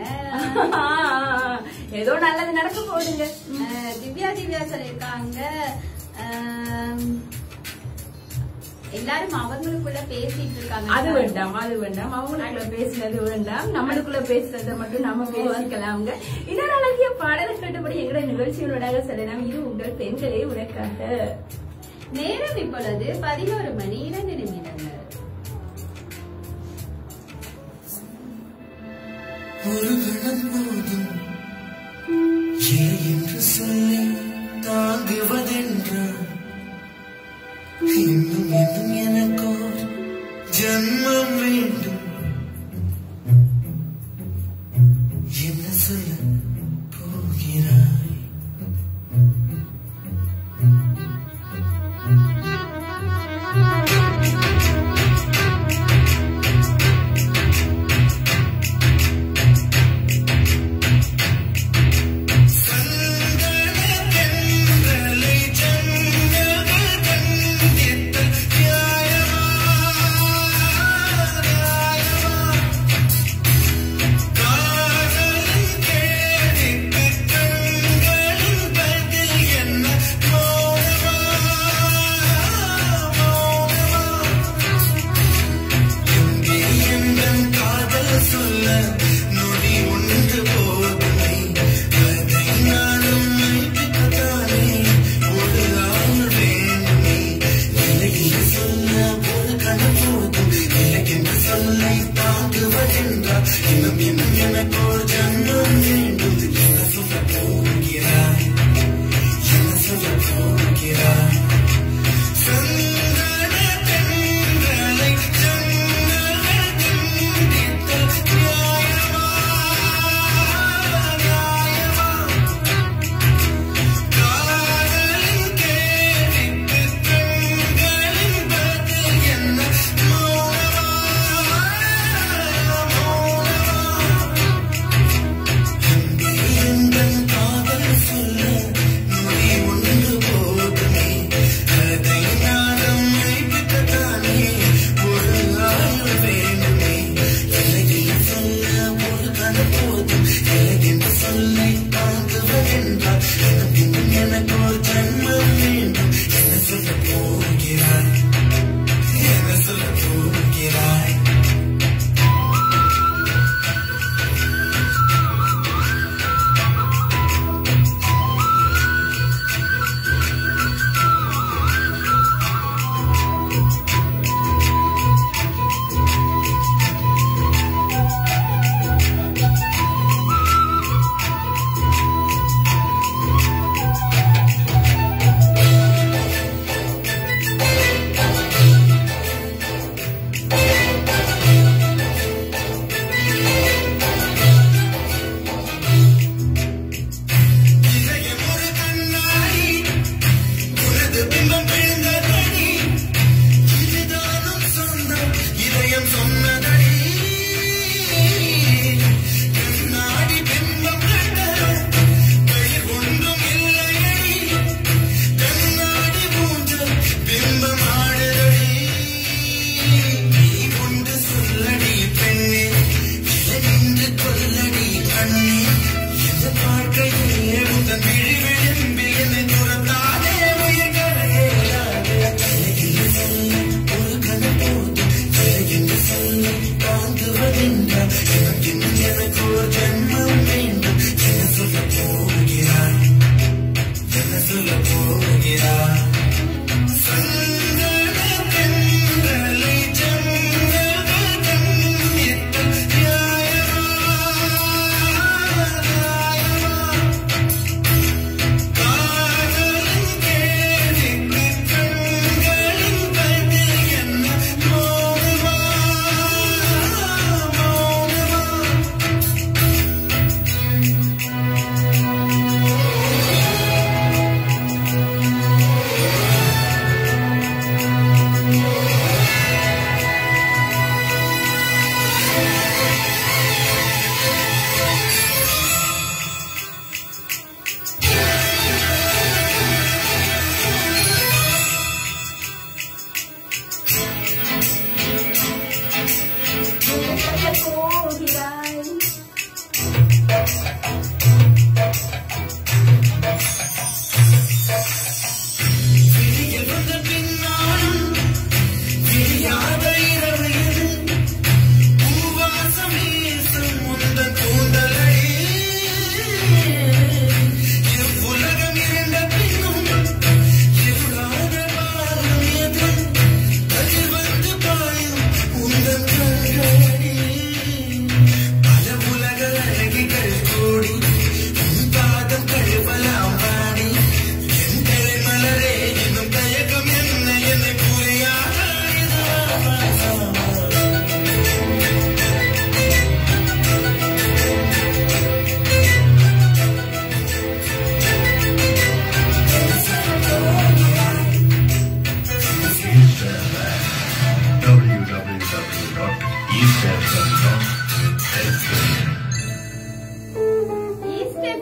ஏதோ நல்லது நடக்க போகுதுங்க அஹ் திவ்யா திவ்யா சொல்லிருக்காங்க அஹ் எல்லாரும் அவங்களுக்குள்ள பேசிட்டு இருக்காங்க அது வேண்டாம் அது வேண்டாம் அவங்களுக்குள்ள பேசுனது வேண்டாம் நம்மளுக்குள்ள பேசுறத மட்டும் நம்ம பேசிக்கலாம்ங்க இன்னொரு அழகிய பாடலை கேட்டபடி எங்களுடைய நிகழ்ச்சிகளோட சொல்லலாம் இது உங்கள் பெண்களே உனக்காக நேரம் இப்பொழுது பதினோரு மணி இரண்டு நிமிடங்கள் ஒரு கணம் போதும் இல்லை என்று சொல்லி தாங்குவதென்றால் இன்னும் இன்னும் எனக்கோர் ஜன்மம் வேண்டும் என்ன சொல்ல போகிறாய் சந்தனத்தென்றலை ஜன்னல்கள் கண்டித்த நியாயமா நியாயமா காதலின் கேள்விக்கு கண்களின் பதில் என்ன மௌனமா மௌனமா எங்கே எந்தன் காதல் சொல்ல நொடி ஒன்று போதுமை அதை நானும் மைப்பிக்கத்தானே ஒரு ஆள் வேண்டுமே நிலையில் சொல்ல ஒரு கணம் போதும் நிலைக்கென்று சொல்லை தாங்குவதென்றால் இன்னும் இன்னும் எனக்கு ஒரு ஜன்மம் வேண்டும் என்ன சொல்ல போகிறாய் என்ன சொல்ல போகிறாய் சந்தன தென்றலை ஜன்னல்கள் கண்டித்த நியாயமா நியாயமா காதலின் கேள்விக்கு கண்களின் பதில் என்ன மௌனமா மௌனமா அங்கே எந்தன் காதல் சொல்ல நொடி ஒன்று போதுமே அதை நானும் மைப்பிக்கத்தானே ஒரு ஆள் வேண்டுமே எல்லையில் சொல்ல ஒரு கணம் போதும் எல்லையென்று சொல்லை தாங்குவதென்றால் இன்னும் இன்னும் எனக்கு ஒரு ஜன்மம் வேண்டும் என்ன சொல்ல போகிறாய் என்ன சொல்ல போகிறாய்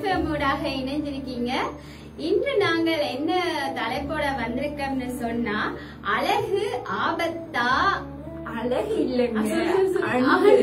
எஃப்எம் ஊடாக இணைஞ்சிருக்கீங்க இன்று நாங்கள் என்ன தலைப்போட வந்திருக்கோம்னு சொன்னா அழகு ஆபத்தா அழகு இல்லைங்க அன்பு.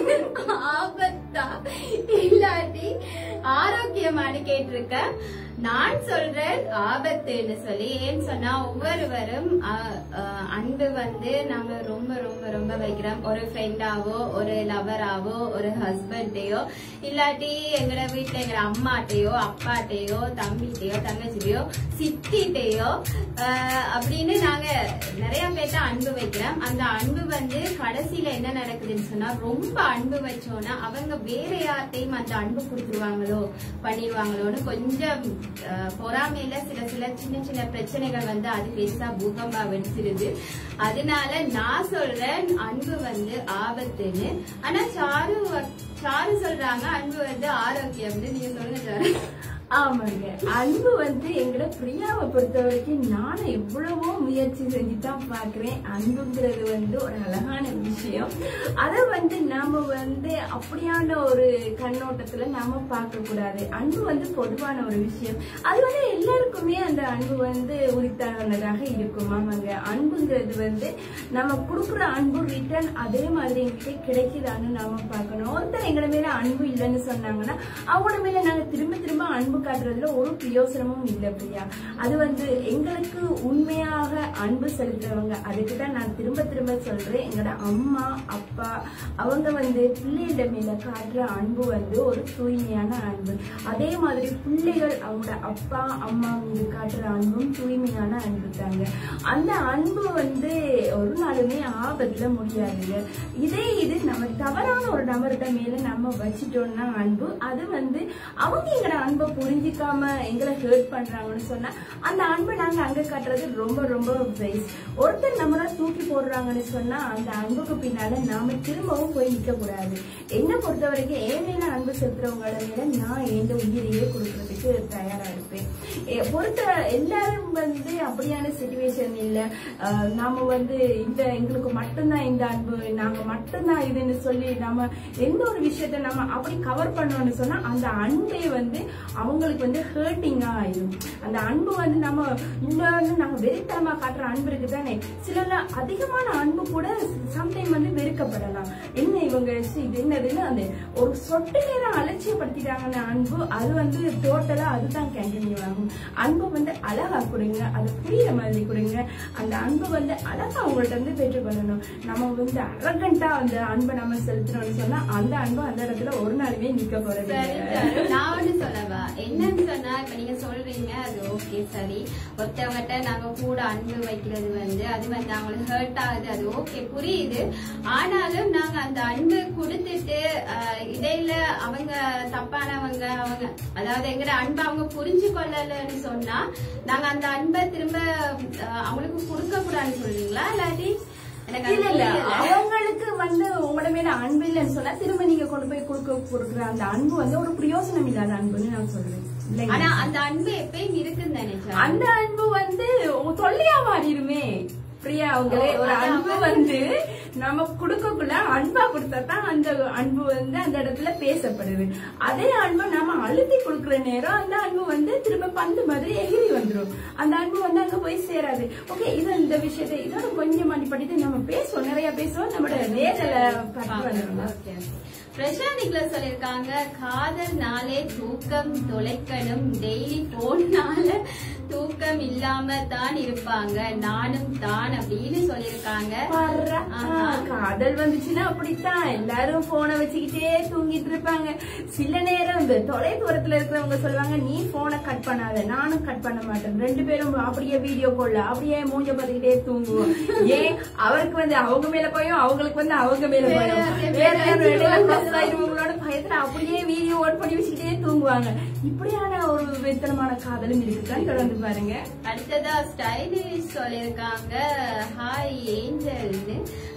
ஆபத்தா இல்லாட்டி ஆரோக்கியமானு கேட்டிருக்க நான் சொல்றேன் ஆபத்துன்னு சொல்லி ஏன்னு சொன்னா ஒவ்வொருவரும் அஹ், அஹ், அன்பு வந்து நாங்க ரொம்ப ரொம்ப ரொம்ப வைக்கிறோம் ஒரு ஃப்ரெண்டாவோ ஒரு லவராவோ ஒரு ஹஸ்பண்டையோ இல்லாட்டி எங்கட வீட்டுல எங்க அம்மாட்டையோ அப்பாட்டையோ தம்பிட்டையோ தங்கச்சிட்டையோ சித்திட்டையோ அஹ், அப்படின்னு நாங்க நிறைய பேர்ட்ட அன்பு வைக்கிறோம் அந்த அன்பு வந்து கடைசியில என்ன நடக்குதுன்னு சொன்னா ரொம்ப அன்பு வச்சோன்னா அவங்க வேற யார்ட்டையும் அந்த அன்பு கொடுத்துருவாங்களோ பண்ணிடுவாங்களோன்னு கொஞ்சம் அஹ், பொறாமையில சில சில சின்ன சின்ன பிரச்சனைகள் வந்து அது பெருசா பூகம்பா வெடிச்சிருது அதனால நான் சொல்றேன் அன்பு வந்து ஆபத்துன்னு ஆனா சாரு வ- சாரு சொல்றாங்க அன்பு வந்து ஆரோக்கியம்னு நீங்க சொல்லுங்க சாரு ஆமாங்க அன்பு வந்து எங்கட பிரியாவை பொறுத்த வரைக்கும் நானும் எவ்வளவோ முயற்சி செஞ்சு தான் பாக்குறேன் அன்புங்கிறது வந்து ஒரு அழகான விஷயம் அதை வந்து நாம வந்து அப்படியான ஒரு கண்ணோட்டத்துல நாம பார்க்க கூடாது அன்பு வந்து பொதுவான ஒரு விஷயம் அது வந்து எல்லாருக்குமே அந்த அன்பு வந்து உரித்தானதாக இருக்கும் ஆமாங்க அன்புங்கிறது வந்து நம்ம கொடுக்குற அன்பு ரிட்டர்ன் அதே மாதிரி எங்களுக்கு கிடைக்குதான்னு நாம பார்க்கணும் ஒருத்தர் எங்கட மேல அன்பு இல்லைன்னு சொன்னாங்கன்னா அவங்களோட மேல நாங்க திரும்ப திரும்ப அன்பு காட்டுறதுல ஒரு பிரயோசனமும் இல்லை பிரியா அது வந்து எங்களுக்கு உண்மையாக அன்பு செலுத்துறவங்க அதுக்கு தான் நான் திரும்ப திரும்ப சொல்றேன் எங்களோட அம்மா அப்பா அவங்க வந்து பிள்ளைகள மேல காட்டுற அன்பு வந்து ஒரு தூய்மையான அன்பு அதே மாதிரி பிள்ளைகள் அவங்களோட அப்பா அம்மா மீது காட்டுற அன்பும் தூய்மையான அன்பு தாங்க அந்த அன்பு வந்து ஒரு நாளுமே ஆபத்துல முடியாதுங்க இதே இது நம்ம தவறான ஒரு நபர்கிட்ட மேல நம்ம வச்சிட்டோம்னா அன்பு அது வந்து அவங்க எங்களோட அன்பை புரிஞ்சிக்காம எங்களை ஹேர்ட் பண்றாங்கன்னு சொன்னா அந்த அன்பை நாங்க அங்க காட்டுறது ரொம்ப ரொம்ப பிரைஸ் ஒருத்தர் நம்மள தூக்கி போடுறாங்கன்னு சொன்னா அந்த அன்புக்கு பின்னால நாம திரும்பவும் போய் நிக்க கூடாது என்ன பொறுத்த வரைக்கும் என் மேல அன்பு செலுத்துறவங்கள மேல நான் எந்த உயிரையே கொடுக்கறதுக்கு தயாரா இருப்பேன் எ- பொறுத்த எல்லாரும் வந்து அப்படியான சுச்சுவேஷன் இல்ல அஹ் நாம வந்து இந்த எங்களுக்கு மட்டும்தான் இந்த அன்பு நாங்க மட்டும்தான் இதுன்னு சொல்லி நாம எந்த ஒரு விஷயத்த நம்ம அப்படி கவர் பண்ணோம்னு சொன்னா அந்த அன்பே வந்து அவங்களுக்கு வந்து ஹேர்ட்டிங்கா ஆயிடும் அந்த அன்பு வந்து நம்ம இன்னொன்னு நாங்க வெறித்தனமா காட்டுற அன்பு இருக்கு தானே சிலர்ல அதிகமான அன்பு கூட சம்டைம் வந்து வெறுக்கப்படலாம் என்ன இவங்க சி, இது என்னதுன்னு அந்த ஒரு சொட்டு நேரம் அலட்சியப்படுத்திட்டாங்கன்னு அன்பு அது வந்து டோட்டலா அதுதான் கண்டினியூ ஆகும் அன்பு வந்து அழகா கொடுங்க அது புரியுற மாதிரி கொடுங்க அந்த அன்பு வந்து அழகா அவங்கள்ட்ட இருந்து பெற்றுக்கொள்ளணும் நம்ம வந்து அரகண்டா அந்த அன்பை நம்ம செலுத்தணும்னு சொன்னா அந்த அன்பு அந்த இடத்துல ஒரு நாளுமே நிக்க போறது சரி இல்ல. சாரு, நான் ஒண்ணு சொல்லவா என்னன்னு சொன்னா இப்ப நீங்க சொல்றீங்க அது ஓகே சரி ஒருத்தவங்கிட்ட நாங்க கூட அன்பு வைக்கிறது வந்து அது வந்து அவங்களுக்கு ஹர்ட் ஆகுது அது ஓகே புரியுது ஆனாலும் நாங்க அந்த அன்பு கொடுத்துட்டு ஆஹ், இடையில அவங்க தப்பானவங்க அவங்க அதாவது எங்கட அன்பை அவங்க புரிஞ்சு கொள்ளலன்னு சொன்னா நாங்க அந்த அன்பை திரும்ப ஆஹ், அவங்களுக்கு கொடுக்க கூடாதுன்னு சொல்றீங்களா இல்லாட்டி எனக்கு அது இல்ல இல்ல புரியல. அவங்களுக்கு வந்து உங்களோட மேல அன்பு இல்லைன்னு சொன்னா திரும்ப நீங்க கொண்டு போய் கொடுக்க கொடுக்குற அந்த அன்பு வந்து ஒரு பிரயோசனம் இல்லாத அன்புன்னு நான் சொல்றேன் இல்லைங்களா? ஆனா அந்த அன்பு எப்பயும் இருக்குன்னு நினைச்சேன் அந்த அன்பு வந்து உங்க தொல்லையா மாறிடுமே பிரியா அவங்களே ஓ, ஒரு அதான் அன்பு வந்து நம்ம கொடுக்கக்குள்ள அன்பா கொடுத்தா தான் அந்த அன்பு வந்து அந்த இடத்துல பேசப்படுது அதே அன்பு நம்ம அழுத்தி கொடுக்குற நேரம் அந்த அன்பு வந்து திரும்ப பந்து மாதிரி எகிரி வந்துரும் அந்த அன்பு வந்து அங்க போய் சேராது ஓகே இது இந்த விஷயத்தை இதோட கொஞ்சம் அடிப்படிட்டு நம்ம பேசுவோம் நிறைய பேசுவோம் நம்மளோட நேரில் பட்டு வந்துடும் பிரசாந்திக்ல சொல்லிருக்காங்க காதல்னாலே தூக்கம் தொலைக்கணும் டெய்லி போன்னால தூக்கம் இல்லாம தான் இருப்பாங்க நானும் தான் அப்படின்னு சொல்லிருக்காங்க பாருடா. ஆஹா. ஆ, காதல் வந்துச்சுன்னா அப்படித்தான் எல்லாரும் போனை வச்சுக்கிட்டே தூங்கிட்டு இருப்பாங்க சில நேரம் இந்த தொலை தூரத்துல இருக்கிறவங்க சொல்லுவாங்க நீ போனை கட் பண்ணாத நானும் கட் பண்ண மாட்டேன் ரெண்டு பேரும் அப்படியே வீடியோ கால்ல அப்படியே மூஞ்ச பார்த்துக்கிட்டே தூங்குவோம் ஏன் அவருக்கு வந்து அவங்க மேல போயும் அவங்களுக்கு வந்து அவங்க மேல போயும் வேற வேற யார் யாரும் இடையில பேசுவாங்க? cross ஆயிருவங்களோட பயத்துல அப்படியே வீடியோ ஓட் பண்ணி வச்சுக்கிட்டே தூங்குவாங்க இப்படியான ஒரு வெத்தனமான காதலும் இருக்குதான் தொடர்ந்து பாருங்க அடுத்ததா ஸ்டைலிஷ் சொல்லிருக்காங்க ஹாய் ஏஞ்சல்னு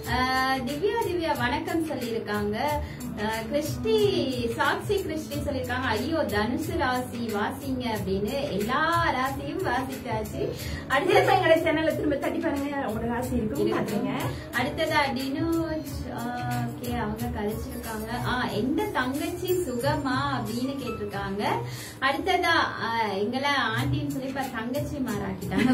அஹ், திவ்யா திவ்யா வணக்கம் சொல்லியிருக்காங்க அஹ், கிறிஸ்டி சாக்ஷி கிறிஸ்டி சொல்லியிருக்காங்க ஐயோ தனுசு ராசி வாசிங்க அப்படின்னு எல்லா ராசியும் வாசிச்சாச்சு திரும்ப அடுத்தது எங்களை சேனல்ல திரும்ப தட்டி பாருங்க உங்களோட ராசி இருக்கும் பாத்துங்க அடுத்ததா டினோஜ் ஓகே அவங்க கழிச்சிருக்காங்க ஆ எந்த தங்கச்சி சுகமா அப்படின்னு கேட்டிருக்காங்க அடுத்ததா ஆ, எங்களை ஆண்டின்னு சொல்லி இப்ப தங்கச்சி மாறாக்கிட்டாங்க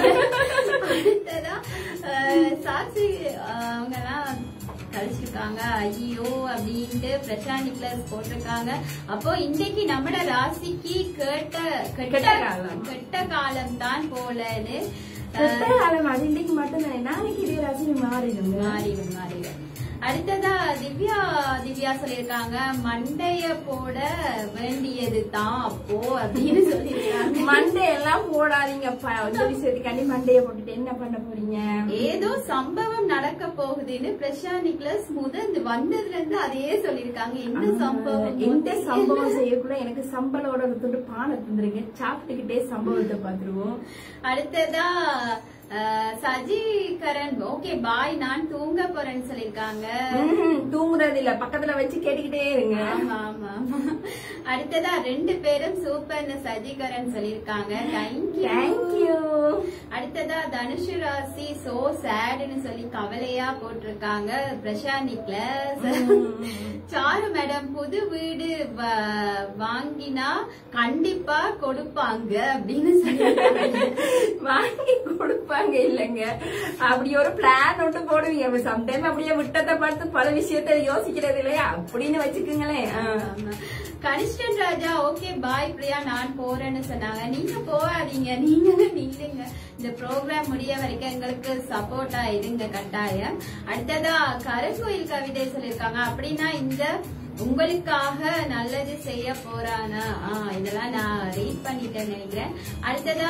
அடுத்ததா ஆ, சாட்சி அவங்க எல்லாம் கழிச்சிருக்காங்க ஐயோ அப்படின்ட்டு பிரசாந்த் நிக்லஸ் போட்டிருக்காங்க அப்போ இன்னைக்கு நம்மட ராசிக்கு கேட்ட கெட்ட கெட்ட காலம். கெட்ட காலம் தான் போலன்னு ஆ, கெட்ட காலம் அது இன்னைக்கு மட்டும் தானே நாளைக்கு இதே ராசி மாறிடுங்க மாறிடும் மாறிடும் அடுத்ததா திவ்யா திவ்யா சொல்லியிருக்காங்க மண்டைய போட வேண்டியது தான் அப்போ அப்படின்னு சொல்லியிருக்காங்க மண்டே எல்லாம் போடாதீங்கப்பா இந்த விஷயத்துக்காண்டி மண்டைய போட்டுட்டு என்ன பண்ண போறீங்க ஏதோ சம்பவம் நடக்க போகுதுன்னு பிரசாந்த் நிக்லஸ் முதல் வந்ததுல இருந்து அதையே சொல்லியிருக்காங்க எந்த சம்பவம் எந்த சம்பவம் செய்யக்கூட எனக்கு சம்பளோட ஒரு துண்டு பானை தந்துருங்க சாப்பிட்டுக்கிட்டே சம்பவத்தை பாத்துருவோம் அடுத்ததா அஹ், சஜிகரன் ஓகே பாய் நான் தூங்க போறேன்னு சொல்லியிருக்காங்க ம்ஹும், தூங்குறது இல்ல பக்கத்துல வச்சு கேட்டுக்கிட்டே இருங்க ஆமா ஆமா ஆமா அடுத்ததா ரெண்டு பேரும் சூப்பர்னு சஜிகரன் சொல்லியிருக்காங்க தேங்க்யூ தேங்க்யூ அடுத்ததா தனுஷு ராசி சோ சேடுன்னு சொல்லி கவலையா போட்டிருக்காங்க பிரசாந்த் நிக்லஸ் சாரு மேடம் புது வீடு வ- வாங்கினா கண்டிப்பா கொடுப்பாங்க அப்படின்னு சொல்லியிருக்காங்க வாங்கி கொடுப்பாங்க இல்லங்க அப்படி ஒரு பிளான் ஒன்று போடுவீங்க சம்டைம் அப்படியே விட்டதை பார்த்து பல விஷயத்த யோசிக்கிறது இல்லையா அப்படின்னு வச்சுக்கோங்களேன் ஆ. ஆமா. கனிஷ்டன் ராஜா ஓகே பாய் பிரியா நான் போறேன்னு சொன்னாங்க நீங்க போகாதீங்க நீங்க நில்லுங்க இந்த ப்ரோக்ராம் முடிய வரைக்கும் எங்களுக்கு சப்போர்ட்டா இருங்க கட்டாயம் அடுத்ததா கருங்கோயில் கவிதை சொல்லியிருக்காங்க அப்படின்னா இந்த உங்களுக்காக நல்லது செய்ய போறானா ஆ, இதெல்லாம் நான் ரீட் பண்ணிட்டேன்னு நினைக்கிறேன் அடுத்ததா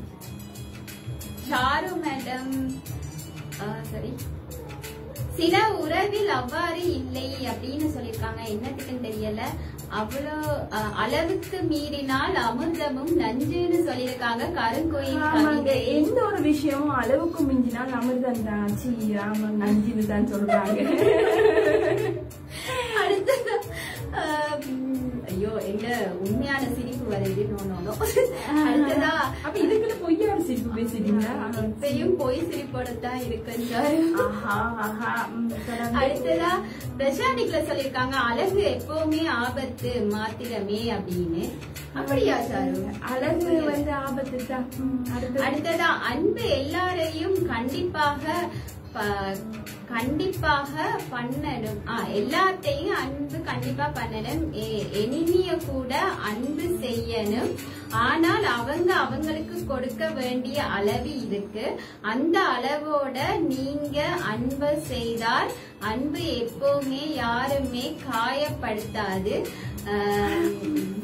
ஷாரு மேடம் சரி சில உறவில் அவ்வாறு இல்லை அப்படின்னு சொல்லியிருக்காங்க என்னத்துக்குன்னு தெரியல அவ்வளோ அஹ், அளவுக்கு மீறினால் அமிர்தமும் நஞ்சுன்னு சொல்லியிருக்காங்க கருங்கோயில் ஆமாங்க கவிதை எந்த ஒரு விஷயமும் அளவுக்கு மிஞ்சினால் அமிர்தம் தான் சி ஆமாங்க நஞ்சுன்னு தான் சொல்றாங்க அடுத்தது அஹ், உம், ஐயோ எங்க உண்மையான சிரிப்பு வருது நோ நோ நோ. அடுத்ததா அப்ப இதுக்குள்ள பொய்யாரு சிரிப்பு பேசுறீங்களா இப்பயும் பொய் சிரிப்போட தான் இருக்குன்னு சார் ஆஹா ஆஹா ம், தொடர்ந்து. அடுத்ததா பிரசாந்திக்ல சொல்லியிருக்காங்க அழகு எப்பவுமே ஆபத்து மாத்திரமே அப்படின்னு அப்படியா சாரு அழகு வந்து ஆபத்து தான் ம், அடுத்தது. அடுத்ததா அன்பு எல்லாரையும் கண்டிப்பாக ப- கண்டிப்பாக பண்ணணும் ஆ, எல்லாத்தையும் அன்பு கண்டிப்பா பண்ணணும் எ- எனிமிய கூட அன்பு செய்யணும் ஆனால் அவங்க அவங்களுக்கு கொடுக்க வேண்டிய அளவு இருக்கு அந்த அளவோட நீங்க அன்பு செய்தால் அன்பு எப்பவுமே யாருமே காயப்படுத்தாது ஆஹ்,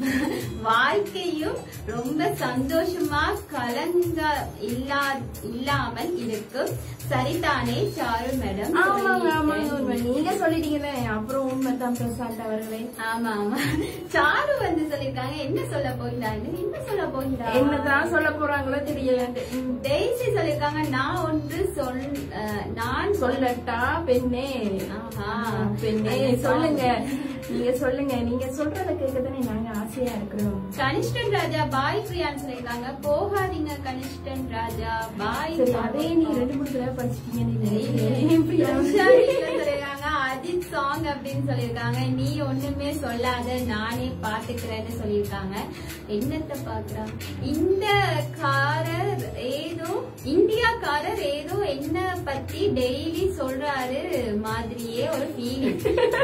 வாழ்க்கையும் ரொம்ப சந்தோஷமா கலங்க இல்லா இல்லாமல் இருக்கும் சரிதானே சாரு மேடம் ஆமாங்க ஆமாங்க உண்மை சொல்லிட்டேன். நீங்க சொல்லிட்டீங்களே அப்புறம் உண்மைதான் பிரசாந்த் அவர்களே ஆமா ஆமா சாரு வந்து சொல்லிருக்காங்க என்ன சொல்ல போகிறாங்க என்ன சொல்ல போகிறாங்க என்னதான் சொல்ல போறாங்களோ தெரியல ம். டெய்ஸி சொல்லிருக்காங்க நான் ஒன்று சொல் அஹ், நான் சொல்ல சொல்லட்டா பெண்ணே ஆஹா. ஆ, பெண்ணே சொல்லுங்க நீங்க சொல்லுங்க நீங்க சொல்றத கேட்கத்தானே நாங்க ஆசையா இருக்கிறோம் கனிஷ்டன் ராஜா பாய் பிரியான்னு சொல்லிருக்காங்க போகாதீங்க கனிஷ்டன் ராஜா பாய் சரி அதே நீ ரெண்டு மூணு தடவை படிச்சிட்டீங்கன்னு நினைக்கிறேன். சொல்லிருக்காங்க அஜித் சாங் அப்படின்னு சொல்லிருக்காங்க நீ ஒண்ணுமே சொல்லாத நானே பாத்துக்கிறேன்னு சொல்லிருக்காங்க என்னத்த பாக்குறாங்க இந்த காரர் ஏதோ இந்தியாக்காரர் ஏதோ என்ன பத்தி டெய்லி சொல்றாரு மாதிரியே ஒரு ஃபீலிங்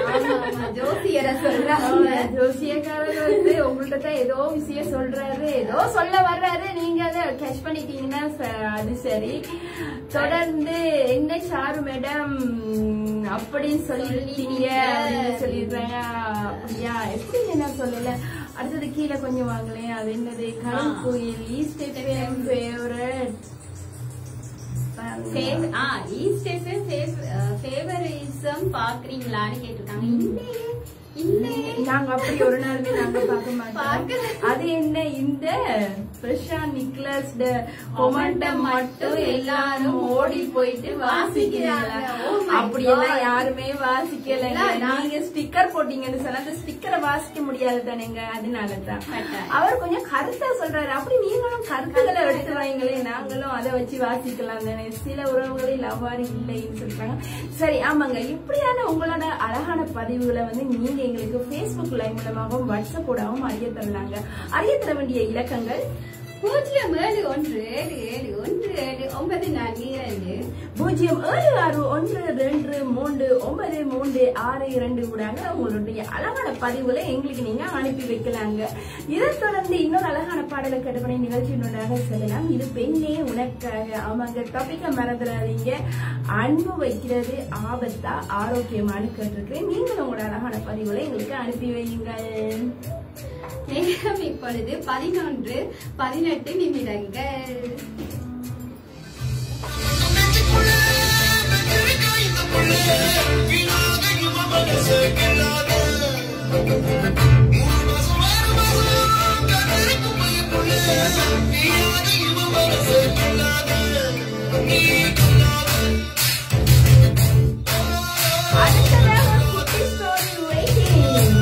ஜோசியரை சொல்றாங்க ஆமா, ஜோசியக்காரர் வந்து உங்கள்ட்ட தான் ஏதோ விஷயம் சொல்றாரு ஏதோ சொல்ல வர்றாரு நீங்க அதை கேட்ச் பண்ணிட்டீங்கன்னா ச- அது சரி தொடர்ந்து என்ன சாரு மேடம் அப்படின்னு சொல்லிட்டீங்க அப்படின்னு சொல்லிடுறாங்க அப்படியா எப்படி என்ன சொல்லல அடுத்தது கீழே கொஞ்சம் வாங்களேன் அது என்னது கரும் கோயில் ஈஸ்ட் ஃபேவரட் Fav- ஆ, East FM fav- அஹ், favouritism பாக்குறீங்களான்னு கேட்டிருக்காங்க இல்லையே இல்லையே நாங்க அப்படி ஒரு நாளுமே நாங்க பார்க்க மாட்டோம் பார்க்கல. அது என்ன இந்த பிரஷா நிக்லஸ் கொமெண்ட மட்டும் எல்லாரும் ஓடி போயிட்டு வாசிக்கிறாங்க Oh my அப்படியெல்லாம் God. யாருமே வாசிக்கல நான் நீங்க ஸ்டிக்கர் போட்டீங்கன்னு சொன்னா அந்த ஸ்டிக்கரை வாசிக்க முடியாது தானேங்க அதனாலதான் கரெக்ட். அவர் கொஞ்சம் கருத்தா சொல்றாரு அப்படி நீங்களும் கருத்துக்களை எடுத்து வைங்களே நாங்களும் அதை வச்சு வாசிக்கலாம் தானே சில உறவுகளில் அவ்வாறு இல்லைன்னு சொல்றாங்க சரி ஆமாங்க இப்படியான உங்களோட அழகான பதிவுகளை வந்து நீங்க எங்களுக்கு Facebook லைவ் மூலமாகவும் வாட்ஸ்அப் கூடவும் அறிய தரலாங்க அறிய தர வேண்டிய இலக்கங்கள் பூஜ்ஜியம் ஏழு ஒன்று ஏழு ஏழு ஒன்று ஏழு ஒன்பது நான்கு இரண்டு பூஜ்ஜியம் ஏழு ஆறு ஒன்று ரெண்டு மூன்று ஒன்பது மூன்று ஆறு இரண்டு கூடாங்க உங்களுடைய அழகான பதிவுல எங்களுக்கு நீங்க அனுப்பி வைக்கலாங்க இதை தொடர்ந்து இன்னொரு அழகான பாடலை கட்டுப்படை நிகழ்ச்சியினூடாக செல்லலாம் இது பெண்ணே உனக்காக ஆமாங்க டாபிக்க மறந்துடாதீங்க அன்பு வைக்கிறது ஆபத்தா ஆரோக்கியமானு கேட்டிருக்கேன் நீங்களும் உங்களோட அழகான பதிவுல எங்களுக்கு அனுப்பி வையுங்கள் நேரம் இப்பொழுது பதினொன்று பதினெட்டு நிமிடங்கள் அடுத்ததாக குட்டி ஸ்டோரி வெயிட்டிங்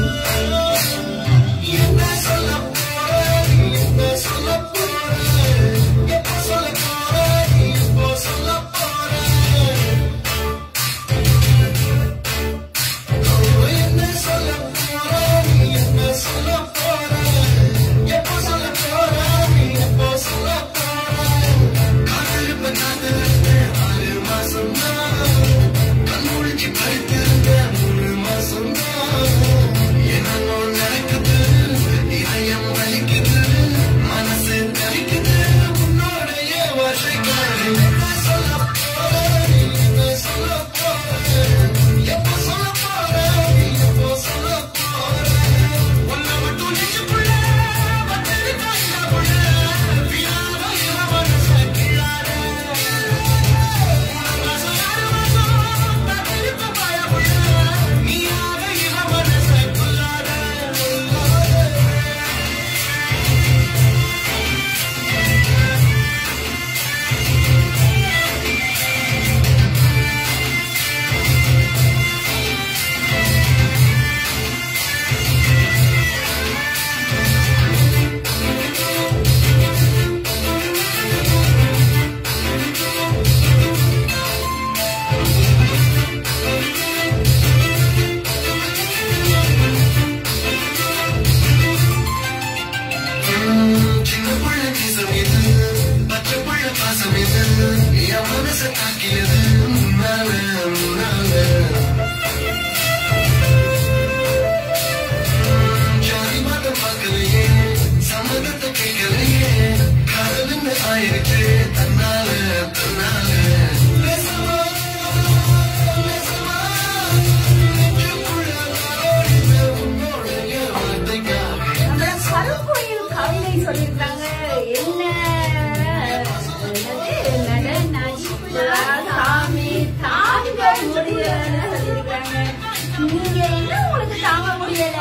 சின்ன புள்ள நேசம் இது பச்சை புள்ள பாசம் இது என் மனசை தாக்கியது முன்னால முன்னால ஜாதி மதம் பார்க்கலையே சம்மதத்தை கேட்கலையே காதலுன்னு ஆயிருக்கு தன்னால தன்னால நேசமா, நேசமா, நெஞ்சுக்குள்ள ஓடின உன்னோடைய வார்த்தைக்காக நம்ம கருப்பொழில் கவிதை சொல்லியிருக்காங்க என்ன என்னது? நடிப்புலா சாமி தாங்க முடியலன்னு சொல்லியிருக்காங்க நீங்க என்ன உங்களுக்கு தாங்க முடியல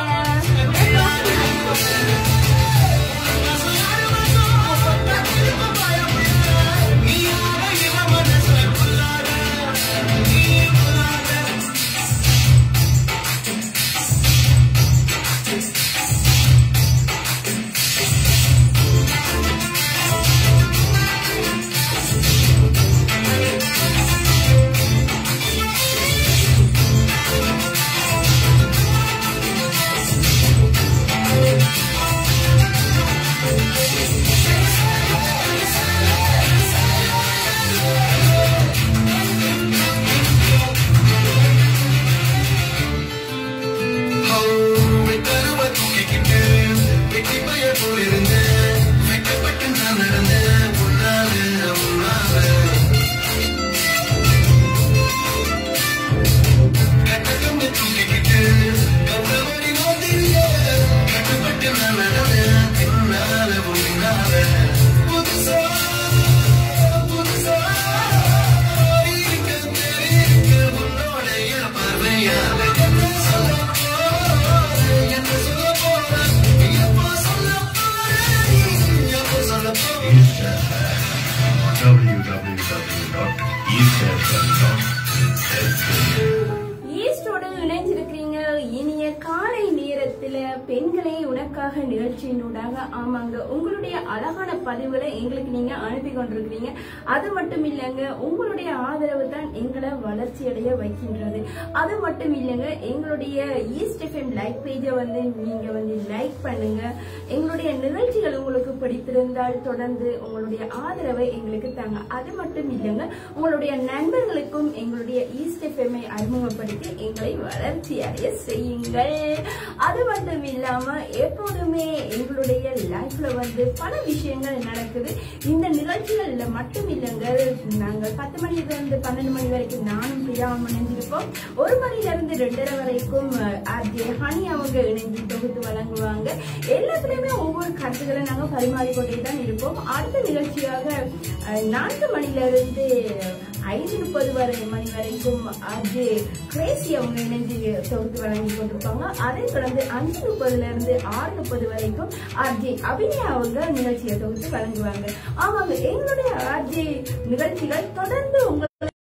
பெண்களே உனக்காக நிகழ்ச்சியினூடாக ஆமாங்க உங்களுடைய அழகான பதிவுகளை எங்களுக்கு நீங்க அனுப்பி கொண்டிருக்கிறீங்க அது மட்டும் இல்லைங்க உங்களுடைய ஆதரவு தான் எங்களை வளர்ச்சி அடைய வைக்கின்றது அது மட்டும் இல்லைங்க எங்களுடைய ஈஸ்ட் எஃப்எம் லைக் பேஜை வந்து நீங்க வந்து லைக் பண்ணுங்க எங்களுடைய நிகழ்ச்சிகள் உங்களுக்கு பிடித்திருந்தால் தொடர்ந்து உங்களுடைய ஆதரவை எங்களுக்கு தாங்க அது மட்டும் இல்லைங்க உங்களுடைய நண்பர்களுக்கும் எங்களுடைய ஈஸ்ட் எஃப்எம்ஐ அறிமுகப்படுத்தி எங்களை வளர்ச்சி அடைய செய்யுங்கள் அது மட்டும் இல்லாம எப்போதுமே எங்களுடைய லைஃப்ல வந்து பல விஷயங்கள் நடக்குது இந்த நிகழ்ச்சிகள்ல மட்டும் இல்லைங்க நாங்க பத்து மணில இருந்து பன்னெண்டு மணி வரைக்கும் நானும் பிரியாவும் இணைஞ்சிருப்போம் ஒரு மணில இருந்து ரெண்டரை வரைக்கும் ஆர்ஜே ஹனி அவங்க இணைஞ்சு தொகுத்து வழங்குவாங்க எல்லாத்துலயுமே ஒவ்வொரு கருத்துக்களை நாங்க பரிமாறிக்கொண்டே தான் இருப்போம் அடுத்த நிகழ்ச்சியாக அஹ், நான்கு மணில இருந்து ஐந்து முப்பது வரை மணி வரைக்கும் ஆர்ஜே கிரேசி அவங்க இணைஞ்சு தொகுத்து வழங்கி கொண்டிருப்பாங்க அதை தொடர்ந்து அஞ்சு முப்பதுல இருந்து ஆறு முப்பது வரைக்கும் ஆர்ஜே அபிநயா அவங்க நிகழ்ச்சியை தொகுத்து வழங்குவாங்க ஆமாங்க எங்களுடைய ஆர்ஜே நிகழ்ச்சிகள் தொடர்ந்து உங்க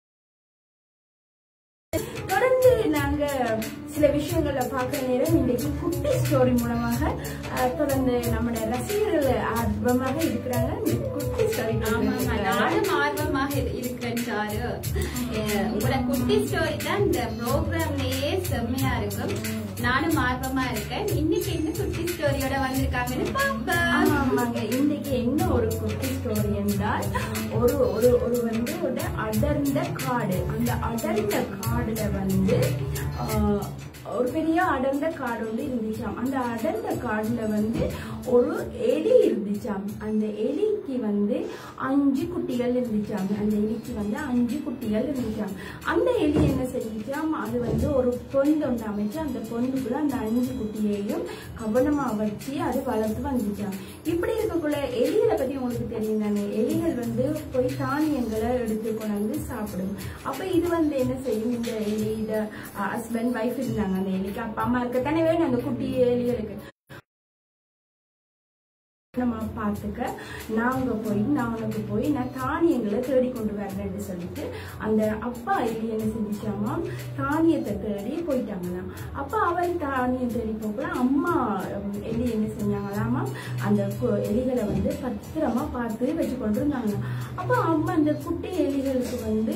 தொடர்ந்து நாங்க சில விஷயங்களை பார்க்கிற நேரம் இன்னைக்கு குட்டி ஸ்டோரி மூலமாக அஹ், தொடர்ந்து நம்முடைய ரசிகர்கள் ஆர்வமாக இருக்கிறாங்க இந்த குட்டி ஸ்டோரி ஆமாமா நானும் ஆர்வமாக இரு- இருக்கிறேன் சாரு அஹ் உங்களோட குட்டி ஸ்டோரி தான் இந்த ப்ரோக்ராம்லயே செம்மையா இருக்கும் நானும் ஆர்வமா இருக்கேன் இன்னைக்கு என்ன குட்டி ஸ்டோரியோட வந்திருக்காங்கன்னு பாப்போம் ஆமாங்க இன்னைக்கு என்ன ஒரு குட்டி ஸ்டோரி என்றால் ஒரு ஒரு ஒரு வந்து ஒரு அடர்ந்த காடு அந்த அடர்ந்த காடுல வந்து ஆஹ், ஒரு பெரிய அடர்ந்த காடு வந்து இருந்துச்சாம் அந்த அடர்ந்த காடுல வந்து ஒரு எலி இருந்துச்சாம் அந்த எலிக்கு வந்து அஞ்சு குட்டிகள் இருந்துச்சாம் அந்த எலிக்கு வந்து அஞ்சு குட்டிகள் இருந்துச்சாம் அந்த எலி என்ன செஞ்சுச்சாம் அது வந்து ஒரு பொந்து ஒன்று அமைச்சு அந்த பொந்துக்குள்ள அந்த அஞ்சு குட்டியையும் கவனமா வச்சு அது வளர்த்து வந்துச்சாம் இப்படி இருக்கக்குள்ள எலிகளை பத்தி உங்களுக்கு தெரியும் தானே எலிகள் வந்து போய் தானியங்களை எடுத்து கொண்டாந்து சாப்பிடும் அப்ப இது வந்து என்ன செய்யும் இந்த எலி இத ஹஸ்பண்ட் ஒய்ஃப் இருந்தாங்க அந்த எலிக்கு அப்பா அம்மா இருக்கத்தானே வேணும் அந்த குட்டி எலிகளுக்கு நம்ம பார்த்துக்க நாங்க போய் நான் உனக்கு போய் நான் தானியங்களை தேடி கொண்டு வரேன்னு சொல்லிட்டு அந்த அப்பா எலி என்ன செஞ்சுச்சாமா தானியத்தை தேடி போயிட்டாங்களாம் அப்ப அவள் தானியம் தேடி போகல அம்மா உம், எலி என்ன செஞ்சாங்களாமா அந்த கு- எலிகளை வந்து பத்திரமா பார்த்து வச்சு கொண்டு இருந்தாங்களாம் அப்ப அம்மா அந்த குட்டி எலிகளுக்கு வந்து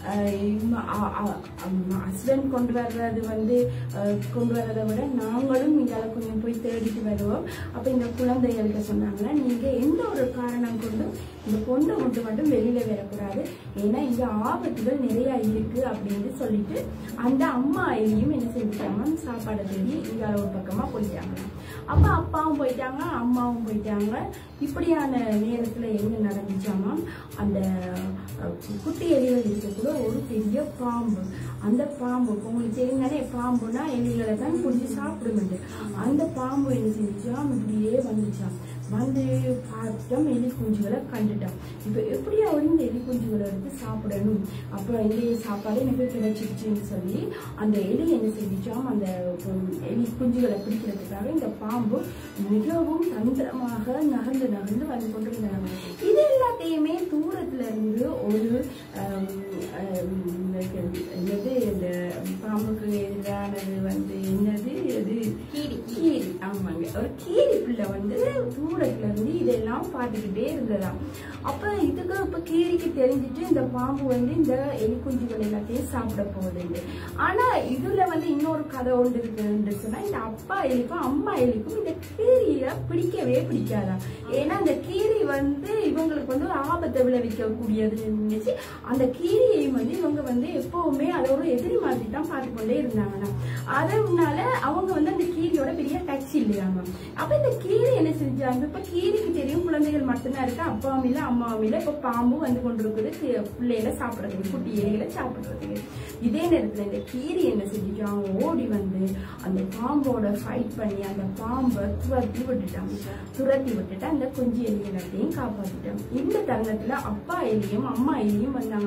ஹஸ்பண்ட் கொண்டு வர்றது வந்து அஹ், கொண்டு வர்றதை விட நாங்களும் இதால கொஞ்சம் போய் தேடிட்டு வருவோம் அப்ப இந்த குழந்தைகள்கிட்ட சொன்னாங்கன்னா நீங்க எந்த ஒரு காரணம் கொண்டும் இந்த பொண்ணை மட்டும் மட்டும் வெளியில வரக்கூடாது ஏன்னா இங்க ஆபத்துகள் நிறைய இருக்கு அப்படின்னு சொல்லிட்டு அந்த அம்மா எலியும் என்ன செஞ்சுட்டாங்க சாப்பாடை தேடி இங்க ஒரு பக்கமா போயிட்டாங்க அப்ப அப்பாவும் போயிட்டாங்க அம்மாவும் போயிட்டாங்க இப்படியான நேரத்துல என்ன நடந்துச்சாமா அந்த அஹ், குட்டி எலிகள் இருக்கக்குள்ள ஒரு பெரிய பாம்பு அந்த பாம்பு இப்ப உங்களுக்கு தெரியும் தானே பாம்புனா எலிகளை தான் பிடிச்சி சாப்பிடுமெண்டு அந்த பாம்பு என்ன செஞ்சுச்சாம் இப்படியே வந்துச்சாம் வந்து பார்த்தோம் எலி குஞ்சுகளை கண்டுட்டோம் இப்போ எப்படியா இந்த எலி குஞ்சுகளை எடுத்து சாப்பிடணும் அப்புறம் எலி சாப்பாடு எனக்கு கிடைச்சிருச்சுன்னு சொல்லி அந்த எலி என்ன செஞ்சுச்சாம் அந்த உம், எலி குஞ்சுகளை பிடிக்கிறதுக்காக இந்த பாம்பு மிகவும் தந்திரமாக நகர்ந்து நகர்ந்து வந்து கொண்டிருந்தாங்க இது எல்லாத்தையுமே தூரத்துல இருந்து ஒரு ஆம், ஆம், என்னது இந்த பாம்புக்கு எதிரானது வந்து என்னது அது கீரி. கீரி ஆமாங்க ஒரு கீரி பிள்ளை வந்து தூரத்துல இருந்து இதெல்லாம் பார்த்துக்கிட்டே இருந்ததாம் அப்ப இதுக்கு இப்ப கீரிக்கு தெரிஞ்சிட்டு இந்த பாம்பு வந்து இந்த எலி குஞ்சுகள் எல்லாத்தையும் சாப்பிட போகுது ஆனா இதுல வந்து இன்னொரு கதை ஒன்று இருக்குன்னு சொன்னா இந்த அப்பா எலிக்கும் அம்மா எலிக்கும் இந்த கீரியை பிடிக்கவே பிடிக்காதாம் ஏன்னா அந்த கீரி வந்து இவங்களுக்கு வந்து ஒரு ஆபத்தை விளைவிக்க கூடியதுன்னு நினைச்சு அந்த கீரியையும் வந்து இவங்க வந்து எப்பவுமே அதை ஒரு எதிரி மாதிரி தான் பார்த்து கொண்டே இருந்தாங்கன்னா அதனால அவங்க வந்து அந்த கீரியோட பெரிய டச் இல்லையாங்க அப்ப இந்த கீரி என்ன செஞ்சாங்க இப்ப கீரிக்கு தெரியும் குழந்தைகள் மட்டும்தான் இருக்கு அப்பாவும் இல்ல அம்மாவும் இல்ல இப்ப பாம்பும் வந்து கொண்டிருக்குது கி- பிள்ளைகளை சாப்பிடுறதுக்கு குட்டி எலிகளை சாப்பிடுறதுக்கு இதே நேரத்துல இந்த கீரி என்ன செஞ்சுட்டாங்க ஓடி வந்து அந்த பாம்போட ஃபைட் பண்ணி அந்த பாம்பை துரத்தி விட்டுட்டாங்க துரத்தி விட்டுட்டு அந்த குஞ்சு எலி எல்லாத்தையும் காப்பாத்திட்டாங்க இந்த தருணத்துல அப்பா எலியும் அம்மா எலியும் வந்தாங்க